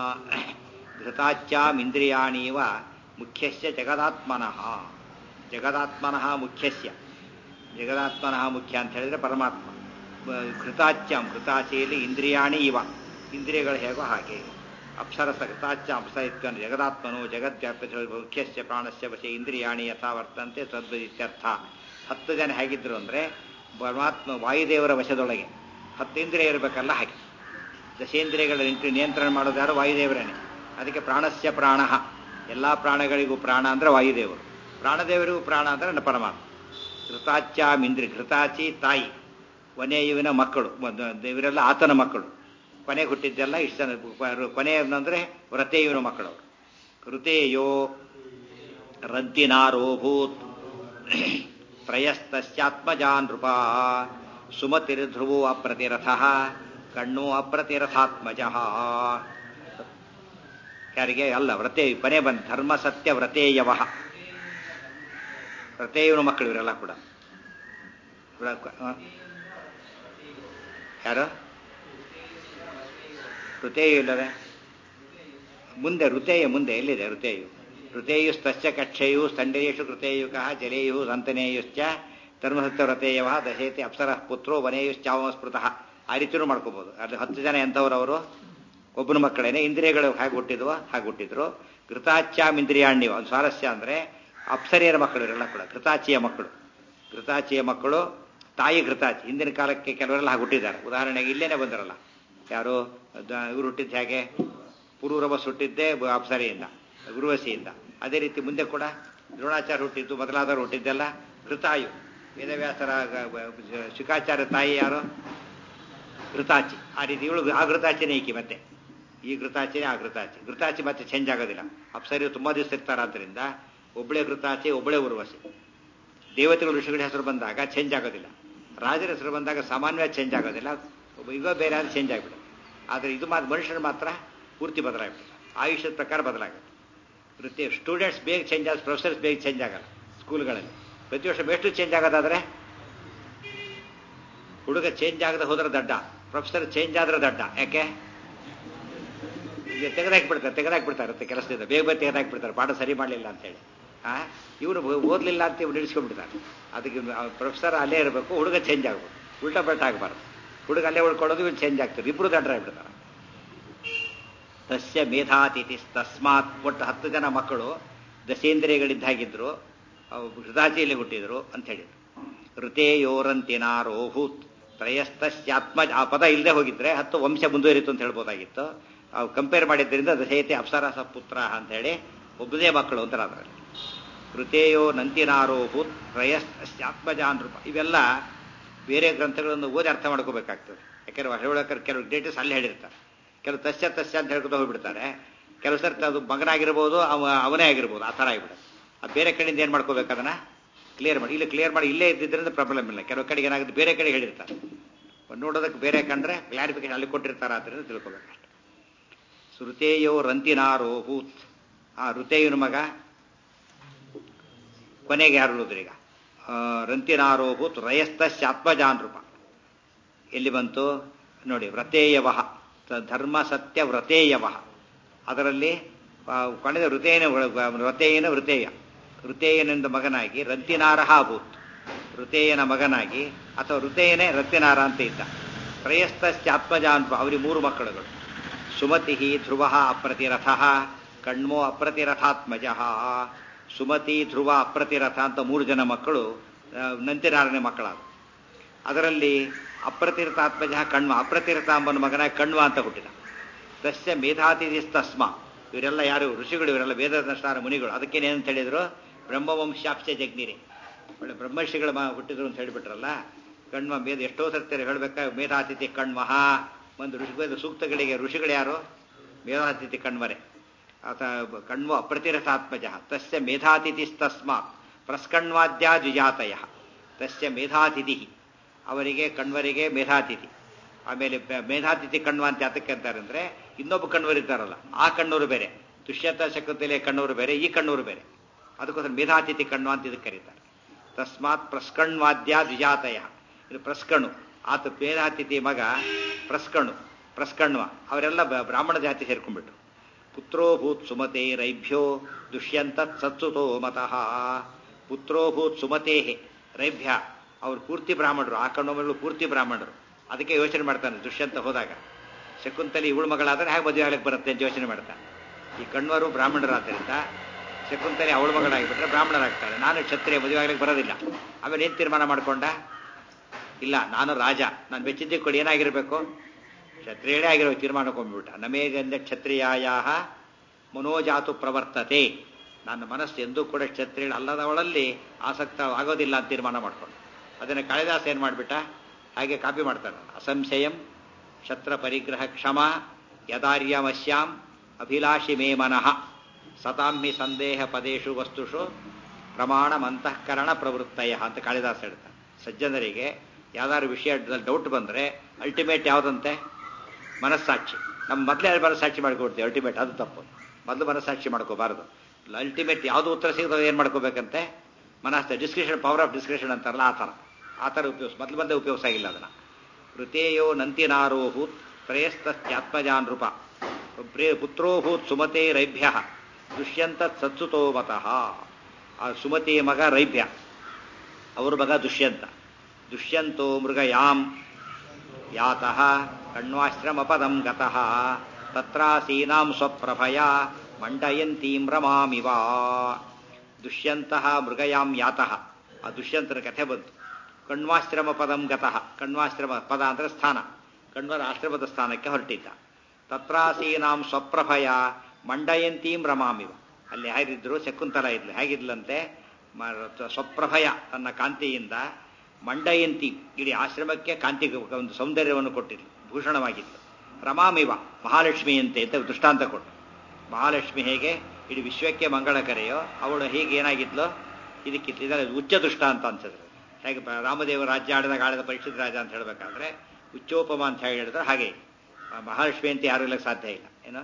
ಘೃತಾಚ್ಯಾಮಿಂದ್ರಿಯಾಣೀವ ಮುಖ್ಯಶ್ಚ ಜಗದಾತ್ಮನಃ ಜಗದಾತ್ಮನಃ ಮುಖ್ಯಸ್ಯ ಜಗದಾತ್ಮನಃ ಮುಖ್ಯ ಅಂತ ಹೇಳಿದ್ರೆ ಪರಮಾತ್ಮ ಘೃತಾಚ್ಯಂ ಘೃತಾಚಿಯಲ್ಲಿ ಇಂದ್ರಿಯಾಣಿ ಇವ ಇಂದ್ರಿಯಗಳು ಹೇಗೋ ಹಾಗೆ ಅಪ್ಸರಸ ಘೃತಾಚ್ಯ ಅಪ್ಸ ಇತ್ಕೊಂಡು ಜಗದಾತ್ಮನು ಜಗದ್ವ್ಯಾಪ್ಯ ಮುಖ್ಯಸ್ಯ ಪ್ರಾಣಸ್ಯ ವಶೆ ಇಂದ್ರಿಯಾಣಿ ಯಥಾ ವರ್ತಂತೆ ತದ್ವಿತ್ಯರ್ಥ ಹತ್ತು ಜನ ಹೇಗಿದ್ರು ಅಂದ್ರೆ ಪರಮಾತ್ಮ ವಾಯುದೇವರ ವಶದೊಳಗೆ ಹತ್ತು ಇಂದ್ರಿಯ ಇರಬೇಕಲ್ಲ ಹಾಗೆ ದಶೇಂದ್ರಿಯಗಳ ನಿಂತು ನಿಯಂತ್ರಣ ಮಾಡೋದು ಯಾರು ವಾಯುದೇವರೇನೆ ಅದಕ್ಕೆ ಪ್ರಾಣಸ್ಯ ಪ್ರಾಣ ಎಲ್ಲ ಪ್ರಾಣಗಳಿಗೂ ಪ್ರಾಣ ಅಂದ್ರೆ ವಾಯುದೇವರು ಪ್ರಾಣದೇವರಿಗೂ ಪ್ರಾಣ ಅಂದ್ರೆ ಪರಮಾತ್ಮ ಘೃತಾಚ್ಯಾಮಿಂದ್ರಿ ಘೃತಾಚಿ ತಾಯಿ ವನೆಯುವಿನ ಮಕ್ಕಳು ಇವರೆಲ್ಲ ಆತನ ಮಕ್ಕಳು ಕೊನೆ ಹುಟ್ಟಿದ್ದೆಲ್ಲ ಇಷ್ಟ ಜನ ಕೊನೆ ಅಂದ್ರೆ ವ್ರತೇಯುವಿನ ಮಕ್ಕಳು ಋತೇಯೋ ರಂತಿನಾರೋಭೂತ್ ತ್ರಯಸ್ತಸ್ಯಾತ್ಮಜಾ ನೃಪ ಸುಮತಿರ್ಧ್ರುವೋ ಅಪ್ರತಿರಥ ಕಣ್ಣು ಅಪ್ರತಿರಥಾತ್ಮಜ ಯಾರಿಗೆ ಅಲ್ಲ ವ್ರತೇ ಕೊನೆ ಬಂದ್ ಧರ್ಮ ಸತ್ಯ ವ್ರತೇಯವ ವ್ರತೇಯುವಿನ ಮಕ್ಕಳು ಇವರೆಲ್ಲ ಕೂಡ ಯಾರು ಋತೇಯು ಇಲ್ಲವೇ ಮುಂದೆ ಋತೇಯ ಮುಂದೆ ಎಲ್ಲಿದೆ ಋತೇಯು ಋತೇಯುಸ್ತಶ್ಚ ಕಕ್ಷೆಯು ಸ್ಥಂಡೇಯು ಕೃತೇಯುಕಃ ಜಲೇಯು ಸಂತನೇಯುಶ್ಚ ಧರ್ಮಸತ್ಯ ವ್ರತೇಯವ ದಶೇತಿ ಅಪ್ಸರ ಪುತ್ರೋ ವನೇಯುಶ್ಚಾವಸ್ಮೃತಃ ಆ ರೀತಿಯೂ ಮಾಡ್ಕೋಬಹುದು ಅಲ್ಲಿ ಹತ್ತು ಜನ ಎಂಥವ್ರವರು ಒಬ್ಬನ ಮಕ್ಕಳೇನೆ ಇಂದ್ರಿಯಗಳು ಹೇಗೆ ಹುಟ್ಟಿದ್ವೋ ಹಾಗೆ ಹುಟ್ಟಿದ್ರು ಘೃತಾಚ್ಯಾಮ್ ಇಂದ್ರಿಯಾಣ್ಯವ ಒಂದು ಸ್ವಾರಸ್ಯ ಅಂದ್ರೆ ಅಪ್ಸರಿಯರ ಮಕ್ಕಳು ಇವರೆಲ್ಲ ಕೂಡ ಘೃತಾಚಿಯ ಮಕ್ಕಳು ಘೃತಾಚಿಯ ಮಕ್ಕಳು ತಾಯಿ ಘೃತಾಚಿ ಹಿಂದಿನ ಕಾಲಕ್ಕೆ ಕೆಲವರೆಲ್ಲ ಹಾಗೆ ಹುಟ್ಟಿದ್ದಾರೆ ಉದಾಹರಣೆಗೆ ಇಲ್ಲೇನೆ ಬಂದರಲ್ಲ ಯಾರು ಇವರು ಹುಟ್ಟಿದ್ದು ಹೇಗೆ ಪುರೂರವಸ್ ಹುಟ್ಟಿದ್ದೇ ಅಪ್ಸರೆಯಿಂದ ಗುರುವಸಿಯಿಂದ ಅದೇ ರೀತಿ ಮುಂದೆ ಕೂಡ ದ್ರೋಣಾಚಾರ್ಯ ಹುಟ್ಟಿದ್ದು ಮೊದಲಾದವರು ಹುಟ್ಟಿದ್ದೆಲ್ಲ ಘೃತಾಯು ವೇದವ್ಯಾಸರ ಶುಕಾಚಾರ್ಯ ತಾಯಿ ಯಾರು ಘೃತಾಚಿ ಆ ರೀತಿ ಇವಳು ಆ ಘೃತಾಚಿನೇ ಈಕೆ ಮತ್ತೆ ಈ ಘೃತಾಚಿನೇ ಆ ಘೃತಾಚಿ ಘೃತಾಚಿ ಮತ್ತೆ ಚೇಂಜ್ ಆಗೋದಿಲ್ಲ ಅಪ್ಸರಿ ತುಂಬಾ ದಿವಸ ಇರ್ತಾರಾದ್ರಿಂದ ಒಬ್ಬಳೆ ಘೃತಾಚಿ ಒಬ್ಬಳೆ ಉರ್ವಶಿ ದೇವತೆಗಳು ಋಷಿಗಳ ಹೆಸರು ಬಂದಾಗ ಚೇಂಜ್ ಆಗೋದಿಲ್ಲ ರಾಜರ ಹೆಸರು ಬಂದಾಗ ಸಾಮಾನ್ಯವಾಗಿ ಚೇಂಜ್ ಆಗೋದಿಲ್ಲ ಈಗ ಬೇರೆ ಆದ್ರೆ ಚೇಂಜ್ ಆಗಿಬಿಡುತ್ತೆ ಆದರೆ ಇದು ಮಾತ್ರ ಮನುಷ್ಯರು ಮಾತ್ರ ಪೂರ್ತಿ ಬದಲಾಗ್ಬಿಡುತ್ತೆ ಆಯುಷ್ಯದ ಪ್ರಕಾರ ಬದಲಾಗುತ್ತೆ ವೃತ್ತಿ ಸ್ಟೂಡೆಂಟ್ಸ್ ಬೇಗ ಚೇಂಜ್ ಆಗ ಪ್ರೊಫೆಸರ್ಸ್ ಬೇಗ ಚೇಂಜ್ ಆಗಲ್ಲ ಸ್ಕೂಲ್ಗಳಲ್ಲಿ ಪ್ರತಿ ವರ್ಷ ಎಷ್ಟು ಚೇಂಜ್ ಆಗೋದಾದ್ರೆ ಹುಡುಗ ಚೇಂಜ್ ಆಗದೆ ಹೋದ್ರೆ ದಡ್ಡ ಪ್ರೊಫೆಸರ್ ಚೇಂಜ್ ಆದ್ರೆ ದಡ್ಡ ಯಾಕೆ ಈಗ ತೆಗೆದಾಕ್ಬಿಡ್ತಾರೆ ತೆಗೆದಾಕ್ಬಿಡ್ತಾರೆ ಅಂತ ಕೆಲಸದಿಂದ ಬೇಗ ಬೇಗ ತೆಗೆದಾಕ್ಬಿಡ್ತಾರೆ ಪಾಠ ಸರಿ ಮಾಡಲಿಲ್ಲ ಅಂತೇಳಿ ಆ ಇವನು ಓದಲಿಲ್ಲ ಅಂತ ಇವ್ನು ನಿಲ್ಲಿಸ್ಕೊಂಡ್ಬಿಡ್ತಾನೆ ಅದಕ್ಕೆ ಪ್ರೊಫೆಸರ್ ಅಲ್ಲೇ ಇರಬೇಕು ಹುಡುಗ ಚೇಂಜ್ ಆಗ್ಬೇಕು ಉಲ್ಟಾ ಪಲ್ಟ ಆಗಬಾರ್ದು ಹುಡುಗ ಅಲ್ಲೇ ಉಳ್ಕೊಳ್ಳೋದು ಇವ್ನು ಚೇಂಜ್ ಆಗ್ತಾರೆ ಇಬ್ಬರು ದಂಡರಾಗ್ಬಿಡ್ತಾರೆ ತಸ್ಯ ಮೇಧಾತಿಥಿ ತಸ್ಮಾತ್ ಒಟ್ಟು ಹತ್ತು ಜನ ಮಕ್ಕಳು ದಶೇಂದ್ರಿಯಗಳಿದ್ದಾಗಿದ್ರು ಅವು ಹೃದಾಚಿಯಲ್ಲಿ ಹುಟ್ಟಿದ್ರು ಅಂತ ಹೇಳಿದ್ರು ಋತೇಯೋರಂತಿನಾರೋಭೂತ್ ತ್ರಯಸ್ತಸ್ಯಾತ್ಮ ಆ ಪದ ಇಲ್ಲದೆ ಹೋಗಿದ್ರೆ ಹತ್ತು ವಂಶ ಮುಂದುವರಿತು ಅಂತ ಹೇಳ್ಬೋದಾಗಿತ್ತು ಅವು ಕಂಪೇರ್ ಮಾಡಿದ್ದರಿಂದ ದಶೇತಿ ಅಪ್ಸರಸ ಪುತ್ರ ಅಂತ ಹೇಳಿ ಒಬ್ಬದೇ ಮಕ್ಕಳು ಅಂತ ಅದರಲ್ಲಿ ಕೃತೇಯೋ ನಂತಿನಾರೋಭೂತ್ ತ್ರಯಸ್ತಸ್ಯಾತ್ಮಜಾನೃಪ ಇವೆಲ್ಲ ಬೇರೆ ಗ್ರಂಥಗಳನ್ನು ಓದಿ ಅರ್ಥ ಮಾಡ್ಕೋಬೇಕಾಗ್ತದೆ ಯಾಕೆಂದ್ರೆ ಹೊರೊಳಕರ್ ಕೆಲವು ಡೇಟಸ್ ಅಲ್ಲಿ ಹೇಳಿರ್ತಾರೆ ಕೆಲವು ತಸ್ಯ ತಸ್ಯ ಅಂತ ಹೇಳ್ಕೊಂಡು ಹೋಗ್ಬಿಡ್ತಾರೆ ಕೆಲವು ಸರ್ತಿ ಅದು ಮಗನಾಗಿರ್ಬೋದು ಅವ ಅವನೇ ಆಗಿರ್ಬೋದು ಆ ಥರ ಆಗಿಬಿಡುತ್ತೆ ಅದು ಬೇರೆ ಕಡೆಯಿಂದ ಏನು ಮಾಡ್ಕೋಬೇಕು ಅದನ್ನ ಕ್ಲಿಯರ್ ಮಾಡಿ ಇಲ್ಲಿ ಕ್ಲಿಯರ್ ಮಾಡಿ ಇಲ್ಲೇ ಇದ್ದಿದ್ದರಿಂದ ಪ್ರಾಬ್ಲಮ್ ಇಲ್ಲ ಕೆಲವು ಕಡೆಗೆ ಏನಾಗುತ್ತೆ ಬೇರೆ ಕಡೆ ಹೇಳಿರ್ತಾರೆ ನೋಡೋದಕ್ಕೆ ಬೇರೆ ಕಂಡ್ರೆ ಕ್ಲಾರಿಫಿಕೇಶನ್ ಅಲ್ಲಿ ಕೊಟ್ಟಿರ್ತಾರೆ ಆದ್ದರಿಂದ ತಿಳ್ಕೊಬೇಕಷ್ಟೆ ಶ್ರುತೇಯೋ ರಂತಿನಾರೋ ಭೂತ್ ಆ ಋತೇಯನ ಮಗ ಕೊನೆಗೆ ಯಾರು ಉಳಿದ್ರು ಈಗ ರಂತಿನಾರೋ ಭೂತ್ ರಯಸ್ತಶ್ಚಾತ್ಮಜಾನ್ ರೂಪ ಎಲ್ಲಿ ಬಂತು ನೋಡಿ ವ್ರತೇಯವ ಧರ್ಮ ಸತ್ಯ ವ್ರತೇಯವ ಅದರಲ್ಲಿ ಕೊನೆದ ಋತೇಯನ ವ್ರತೇಯನ ವೃತೇಯ ಋತೇಯನೆಂದ ಮಗನಾಗಿ ರಂತಿನಾರಹ ಭೂತ್ ಋತೇಯನ ಮಗನಾಗಿ ಅಥವಾ ಋತೇಯನೇ ರತ್ಯನಾರ ಅಂತ ಇದ್ದ ತ್ರಯಸ್ತಶ್ಚಾತ್ಮಜಾನ್ ಅವರಿಗೆ ಮೂರು ಮಕ್ಕಳುಗಳು ಸುಮತಿ ಧ್ರುವ ಅಪ್ರತಿರಥ ಕಣ್ಮೋ ಅಪ್ರತಿರಥಾತ್ಮಜ ಸುಮತಿ ಧ್ರುವ ಅಪ್ರತಿರಥ ಅಂತ ಮೂರು ಜನ ಮಕ್ಕಳು ನಂತಿನಾರನೇ ಮಕ್ಕಳಾದ ಅದರಲ್ಲಿ ಅಪ್ರತಿರಥಾತ್ಮಜ ಕಣ್ವ ಅಪ್ರತಿರಥ ಎಂಬನ ಮಗನಾಗಿ ಕಣ್ವ ಅಂತ ಹುಟ್ಟಿದ ತಸ್ಯ ಮೇಧಾತಿಥಿಸ್ತಸ್ಮ ಇವರೆಲ್ಲ ಯಾರು ಋಷಿಗಳು ಇವರೆಲ್ಲ ವೇದನಷ್ಟಾರ ಮುನಿಗಳು ಅದಕ್ಕೇನೇನಂತ ಹೇಳಿದ್ರು ಬ್ರಹ್ಮವಂಶಾಪ್ಸ್ಯ ಜಗ್ನಿರಿ ಒಳ್ಳೆ ಬ್ರಹ್ಮರ್ಷಿಗಳ ಹುಟ್ಟಿದ್ರು ಅಂತ ಹೇಳಿಬಿಟ್ರಲ್ಲ ಕಣ್ವ ಮೇದ ಎಷ್ಟೋ ಸರ್ತಿ ಹೇಳ್ಬೇಕಾ ಮೇಧಾತಿಥಿ ಕಣ್ವಹ ಒಂದು ಋಷಿವೇದ ಸೂಕ್ತಗಳಿಗೆ ಋಷಿಗಳು ಯಾರು ಮೇಧಾತಿಥಿ ಕಣ್ವರೆ ಆತ ಕಣ್ವ ಅಪ್ರತಿರಥಾತ್ಮಜ ತಸ್ಯ ಮೇಧಾತಿಥಿಸ್ತಸ್ಮಾತ್ ಪ್ರಸ್ಕಣ್ವಾದ್ಯಾ ದ್ವಿಜಾತಯ ತಸ್ಯ ಮೇಧಾತಿಥಿ ಅವರಿಗೆ ಕಣ್ವರಿಗೆ ಮೇಧಾತಿಥಿ ಆಮೇಲೆ ಮೇಧಾತಿಥಿ ಕಣ್ವ ಅಂತ ಯಾತಕ್ಕೆ ಅಂತಾರೆ ಅಂದ್ರೆ ಇನ್ನೊಬ್ಬ ಕಣ್ವರು ಇದ್ದಾರಲ್ಲ ಆ ಕಣ್ಣೂರು ಬೇರೆ ದುಷ್ಯಂತ ಶಕುಂತಲೆ ಕಣ್ಣೂರು ಬೇರೆ ಈ ಕಣ್ಣೂರು ಬೇರೆ ಅದಕ್ಕೋಸ್ಕರ ಮೇಧಾತಿಥಿ ಕಣ್ವ ಅಂತ ಇದಕ್ಕೆ ಕರೀತಾರೆ ತಸ್ಮಾತ್ ಪ್ರಸ್ಕಣ್ವಾದ್ಯ ದ್ವಿಜಾತಯ ಇದು ಪ್ರಸ್ಕಣು ಆತ ಮೇಧಾತಿಥಿ ಮಗ ಪ್ರಸ್ಕಣು ಪ್ರಸ್ಕಣ್ವ ಅವರೆಲ್ಲ ಬ್ರಾಹ್ಮಣ ಜಾತಿ ಸೇರ್ಕೊಂಡ್ಬಿಟ್ರು ಪುತ್ರೋಭೂತ್ ಸುಮತೆ ರೈಭ್ಯೋ ದುಷ್ಯಂತ ಸತ್ಸುತೋ ಮತಃ ಪುತ್ರೋಭೂತ್ ಸುಮತೇ ರೈಭ್ಯ ಅವ್ರು ಪೂರ್ತಿ ಬ್ರಾಹ್ಮಣರು ಆ ಕಣ್ಣು ಪೂರ್ತಿ ಬ್ರಾಹ್ಮಣರು ಅದಕ್ಕೆ ಯೋಚನೆ ಮಾಡ್ತಾನೆ ದುಷ್ಯಂತ ಹೋದಾಗ ಶಕುಂತಲಿ ಇವಳು ಮಗಳಾದ್ರೆ ಹೇಗೆ ಮದುವೆ ಆಗ್ಲಿಕ್ಕೆ ಬರುತ್ತೆ ಅಂತ ಯೋಚನೆ ಮಾಡ್ತಾನೆ ಈ ಕಣ್ವರು ಬ್ರಾಹ್ಮಣರಾದ್ದರಿಂದ ಶಕುಂತಲಿ ಅವಳ ಮಗಳಾಗಿಬಿಟ್ರೆ ಬ್ರಾಹ್ಮಣರಾಗ್ತಾಳೆ ನಾನು ಕ್ಷತ್ರಿಯ ಮದುವೆ ಆಗ್ಲಿಕ್ಕೆ ಬರೋದಿಲ್ಲ ಆಮೇಲೆ ಏನು ತೀರ್ಮಾನ ಮಾಡ್ಕೊಂಡ ಇಲ್ಲ ನಾನು ರಾಜ ನಾನು ಬೆಚ್ಚಿದ್ದೆ ಕೊಡಿ ಏನಾಗಿರ್ಬೇಕು ಕ್ಷತ್ರಿಯಳೇ ಆಗಿರೋ ತೀರ್ಮಾನಕೊಂಡ್ಬಿಟ್ಟ ನಮೇಗಂದ ಕ್ಷತ್ರಿಯಾಯ ಮನೋಜಾತು ಪ್ರವರ್ತತೆ ನನ್ನ ಮನಸ್ಸು ಎಂದೂ ಕೂಡ ಕ್ಷತ್ರಿಯಳು ಅಲ್ಲದವಳಲ್ಲಿ ಆಸಕ್ತ ಆಗೋದಿಲ್ಲ ಅಂತ ತೀರ್ಮಾನ ಮಾಡ್ಕೊಂಡು ಅದನ್ನು ಕಾಳಿದಾಸ ಏನು ಮಾಡಿಬಿಟ್ಟ ಹಾಗೆ ಕಾಪಿ ಮಾಡ್ತಾನೆ ಅಸಂಶಯಂ ಶತ್ರ ಪರಿಗ್ರಹ ಕ್ಷಮ ಯದಾರ್ಯಮಶ್ಯಾಂ ಅಭಿಲಾಷಿ ಮೇ ಮನಃ ಸತಾಂಹಿ ಸಂದೇಹ ಪದೇಶು ವಸ್ತುಷು ಪ್ರಮಾಣ ಅಂತಃಕರಣ ಪ್ರವೃತ್ತಯ ಅಂತ ಕಾಳಿದಾಸ ಹೇಳ್ತಾನೆ ಸಜ್ಜನರಿಗೆ ಯಾವ್ದಾದ್ರು ವಿಷಯದಲ್ಲಿ ಡೌಟ್ ಬಂದರೆ ಅಲ್ಟಿಮೇಟ್ ಯಾವುದಂತೆ ಮನಸ್ಸಾಕ್ಷಿ ನಮ್ಮ ಮೊದಲೇ ಮನಸ್ಸಾಕ್ಷಿ ಮಾಡ್ಕೊಡ್ತೀವಿ ಅಲ್ಟಿಮೇಟ್ ಅದು ತಪ್ಪು ಮೊದಲು ಮನಸ್ಸಾಕ್ಷಿ ಮಾಡ್ಕೋಬಾರ್ದು ಅಲ್ಟಿಮೇಟ್ ಯಾವುದು ಉತ್ತರ ಸಿಗೋದು ಏನು ಮಾಡ್ಕೋಬೇಕಂತೆ ಮನಸ್ಸ ಡಿಸ್ಕ್ರಿಷನ್ ಪವರ್ ಆಫ್ ಡಿಸ್ಕ್ರಿಷನ್ ಅಂತಾರಲ್ಲ ಆ ಥರ ಆ ಥರ ಉಪಯೋಗಿಸ್ ಮೊದಲು ಬಂದೇ ಉಪಯೋಗಿಸ ಆಗಿಲ್ಲ ಅದನ್ನು ಋತೇಯೋ ನಂತಿನಾರೋಭೂತ್ ತ್ರಯಸ್ತತ್ಯಾತ್ಮಜಾನ್ ರೂಪ ಪುತ್ರೋಭೂತ್ ಸುಮತೆ ರೈಭ್ಯ ದುಷ್ಯಂತ ಸತ್ಸುತೋ ಮತಃ ಆ ಸುಮತಿಯ ಮಗ ರೈಭ್ಯ ಅವ್ರ ಮಗ ದುಷ್ಯಂತ ದುಷ್ಯಂತೋ ಮೃಗಯಾಂ ಯಾತಃ ಕಣ್ವಾಶ್ರಮ ಪದಂ ಗತಃ ತತ್ರಾಸೀನಾಂ ಸ್ವಪ್ರಭಯ ಮಂಡಯಂತೀಂ ರಮಾಮಿವ ದುಷ್ಯಂತಹ ಮೃಗಯಾಂ ಯಾತಃ ಆ ದುಷ್ಯಂತನ ಕಥೆ ಬಂತು ಕಣ್ವಾಶ್ರಮ ಪದಂ ಗತಃ ಕಣ್ವಾಶ್ರಮ ಪದ ಅಂದರೆ ಸ್ಥಾನ ಕಣ್ವರ ಆಶ್ರಮದ ಸ್ಥಾನಕ್ಕೆ ಹೊರಟಿದ್ದ ತತ್ರಾಸೀನಾಂ ಸ್ವಪ್ರಭಯ ಮಂಡಯಂತೀಂ ರಮಾಮಿವ ಅಲ್ಲಿ ಹೇಗಿದ್ರು ಶಕುಂತಲ ಇದ್ಲು ಹೇಗಿದ್ಲಂತೆ ಸ್ವಪ್ರಭಯ ತನ್ನ ಕಾಂತಿಯಿಂದ ಮಂಡಯಂತಿ ಇಡೀ ಆಶ್ರಮಕ್ಕೆ ಕಾಂತಿ ಒಂದು ಸೌಂದರ್ಯವನ್ನು ಕೊಟ್ಟಿದ್ಲು ಭೂಷಣವಾಗಿತ್ತು ರಮಾಮಿವ ಮಹಾಲಕ್ಷ್ಮಿಯಂತೆ ಅಂತ ದೃಷ್ಟಾಂತ ಕೊಟ್ಟು ಮಹಾಲಕ್ಷ್ಮಿ ಹೇಗೆ ಇಡೀ ವಿಶ್ವಕ್ಕೆ ಮಂಗಳ ಕರೆಯೋ ಅವಳು ಹೀಗೆ ಏನಾಗಿದ್ಲು ಇದಕ್ಕಿತ್ತು ಇದರ ಉಚ್ಚ ದೃಷ್ಟಾಂತ ಅನ್ಸಿದ್ರು ಹೇಗೆ ರಾಮದೇವ ರಾಜ್ಯ ಆಡಿದಾಗ ಆಡಿದ ಪರೀಕ್ಷಿತ ರಾಜ ಅಂತ ಹೇಳಬೇಕಾದ್ರೆ ಉಚ್ಚೋಪಮ ಅಂತ ಹೇಳಿ ಹೇಳಿದ್ರೆ ಹಾಗೆ ಮಹಾಲಕ್ಷ್ಮಿ ಅಂತ ಯಾರು ಇಲ್ಲ ಸಾಧ್ಯ ಇಲ್ಲ ಏನೋ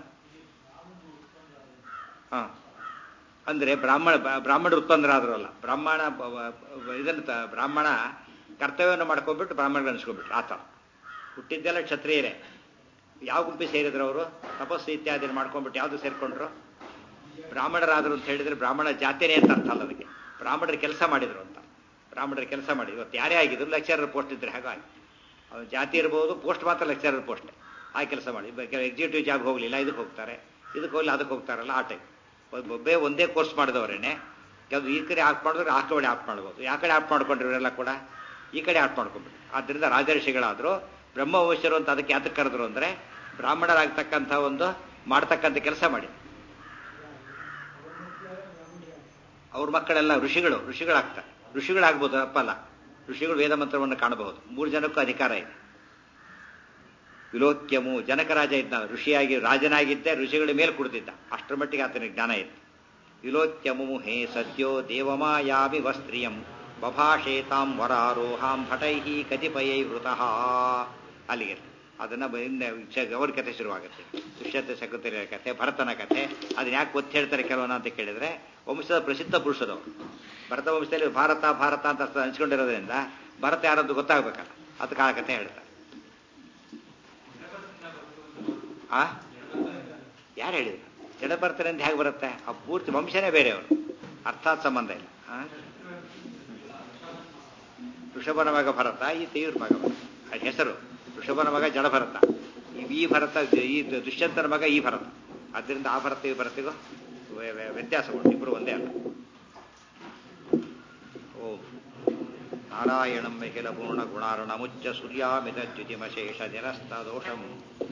ಹಾ ಅಂದ್ರೆ ಬ್ರಾಹ್ಮಣ ಬ್ರಾಹ್ಮಣರು ಉತ್ಪನ್ನರಾದ್ರಲ್ಲ ಬ್ರಾಹ್ಮಣ ಇದನ್ನು ಬ್ರಾಹ್ಮಣ ಕರ್ತವ್ಯವನ್ನು ಮಾಡ್ಕೊಂಡ್ಬಿಟ್ಟು ಬ್ರಾಹ್ಮಣಗಳು ಅನ್ಸ್ಕೊಂಡ್ಬಿಟ್ರು ಆತ ಹುಟ್ಟಿದ್ದೆಲ್ಲ ಕ್ಷತ್ರಿಯರೇ ಯಾವ ಗುಂಪಿ ಸೇರಿದ್ರು ಅವರು ತಪಸ್ಸು ಇತ್ಯಾದಿ ಮಾಡ್ಕೊಂಡ್ಬಿಟ್ಟು ಯಾವುದು ಸೇರ್ಕೊಂಡ್ರು ಬ್ರಾಹ್ಮಣರಾದರು ಅಂತ ಹೇಳಿದ್ರೆ ಬ್ರಾಹ್ಮಣ ಜಾತಿನೇ ಅಂತ ಅರ್ಥ ಅಲ್ಲ ಅದಕ್ಕೆ ಬ್ರಾಹ್ಮಣರು ಕೆಲಸ ಮಾಡಿದ್ರು ಅಂತ ಬ್ರಾಹ್ಮಣರು ಕೆಲಸ ಮಾಡಿದ್ರು ಇವತ್ತು ಯಾರೇ ಆಗಿದ್ರು ಲೆಕ್ಚರರ್ ಪೋಸ್ಟ್ ಇದ್ರೆ ಹಾಗಾಗಿ ಅವ್ನು ಜಾತಿ ಇರ್ಬೋದು ಪೋಸ್ಟ್ ಮಾತ್ರ ಲೆಕ್ಚರರ್ ಪೋಸ್ಟ್ ಆ ಕೆಲಸ ಮಾಡಿ ಎಕ್ಸಿಕ್ಯೂಟಿವ್ ಜಾಬ್ ಹೋಗಲಿಲ್ಲ ಇದಕ್ಕೆ ಹೋಗ್ತಾರೆ ಇದಕ್ಕೆ ಹೋಗಲಿ ಅದಕ್ಕೆ ಹೋಗ್ತಾರಲ್ಲ ಆ ಟೈಪ್ ಒಬ್ಬೇ ಒಂದೇ ಕೋರ್ಸ್ ಮಾಡಿದವರೇನೆ ಯಾವುದು ಈ ಕಡೆ ಆಫ್ ಮಾಡಿದ್ರೆ ಆ ಕಡೆ ಆಫ್ ಮಾಡ್ಬೋದು ಯಾವ ಕಡೆ ಆಫ್ ಮಾಡ್ಕೊಂಡ್ರು ಇವರೆಲ್ಲ ಕೂಡ ಈ ಕಡೆ ಆಫ್ ಮಾಡ್ಕೊಂಡ್ಬಿಟ್ಟು ಆದ್ದರಿಂದ ರಾಜರ್ಷಿಗಳಾದರೂ ಬ್ರಹ್ಮವಂಶರು ಅಂತ ಅದಕ್ಕೆ ಯಾತಕ್ಕೆ ಕರೆದ್ರು ಅಂದರೆ ಬ್ರಾಹ್ಮಣರಾಗ್ತಕ್ಕಂಥ ಒಂದು ಮಾಡ್ತಕ್ಕಂಥ ಕೆಲಸ ಮಾಡಿ ಅವ್ರ ಮಕ್ಕಳೆಲ್ಲ ಋಷಿಗಳು ಋಷಿಗಳಾಗ್ತಾರೆ ಋಷಿಗಳಾಗ್ಬೋದು ಅಪ್ಪಲ್ಲ ಋಷಿಗಳು ವೇದ ಮಂತ್ರವನ್ನು ಕಾಣಬಹುದು ಮೂರು ಜನಕ್ಕೂ ಅಧಿಕಾರ ಇದೆ ವಿಲೋಕ್ಯಮು ಜನಕರಾಜ ಇದ್ದ ಋಷಿಯಾಗಿ ರಾಜನಾಗಿದ್ದೆ ಋಷಿಗಳ ಮೇಲೆ ಕುಡಿದಿದ್ದ ಅಷ್ಟರ ಮಟ್ಟಿಗೆ ಆತನಿಗೆ ಜ್ಞಾನ ಇತ್ತು ವಿಲೋಕ್ಯಮು ಹೇ ಸದ್ಯೋ ದೇವಮಾಯಾಮಿ ವಸ್ತ್ರಿಯಂ ಬಭಾಷೇತಾಂ ವರಾರೋಹಾಂ ಹಠೈಹಿ ಕತಿಪಯೈ ವೃತಃ ಅಲ್ಲಿಗೆ ಅದನ್ನ ಅವ್ರ ಕಥೆ ಶುರುವಾಗುತ್ತೆ ದುಷ್ಯಂತ ಶಕುಂತಲ ಕಥೆ ಭರತನ ಕಥೆ ಅದನ್ನ ಯಾಕೆ ಒತ್ತಿ ಹೇಳ್ತಾರೆ ಕೆಲವನ್ನ ಅಂತ ಕೇಳಿದ್ರೆ ವಂಶದ ಪ್ರಸಿದ್ಧ ಪುರುಷದವರು ಭರತ ವಂಶದಲ್ಲಿ ಭಾರತ ಭಾರತ ಅಂತ ಹಂಚ್ಕೊಂಡಿರೋದ್ರಿಂದ ಭರತ ಯಾರದ್ದು ಗೊತ್ತಾಗ್ಬೇಕಲ್ಲ ಅದಕ್ಕೆ ಆ ಕಥೆ ಹೇಳ್ತಾರೆ ಆ ಯಾರು ಹೇಳಿದ್ರು ಜಡ ಬರ್ತಾರೆ ಅಂತ ಹೇಗೆ ಬರುತ್ತೆ ಆ ಪೂರ್ತಿ ವಂಶನೇ ಬೇರೆಯವರು ಅರ್ಥಾತ್ ಸಂಬಂಧ ಇಲ್ಲ ಋಷಭನ ಮಗ ಭರತ ಈ ತೀವ್ರ ಮಗ ಭರತ ಹೆಸರು ಋಷಭನ ಮಗ ಜಡ ಭರತ ಈ ಭರತ ಈ ದುಷ್ಯಂತನ ಮಗ ಈ ಭರತ ಆದ್ದರಿಂದ ಆ ಭರತ ಈ ಭರತಿಗೂ ವ್ಯತ್ಯಾಸಗಳು ಇಬ್ಬರು ಒಂದೇ ಅಲ್ಲ ಓಂ ನಾರಾಯಣಂ ಮೆಹಿಲ ಪೂರ್ಣ ಗುಣಾರ್ಣ ಮುಚ್ಚ ಸೂರ್ಯಾಮಿತ ದ್ಯುತಿಮಶೇಷ ನಿರಸ್ತ ದೋಷಂ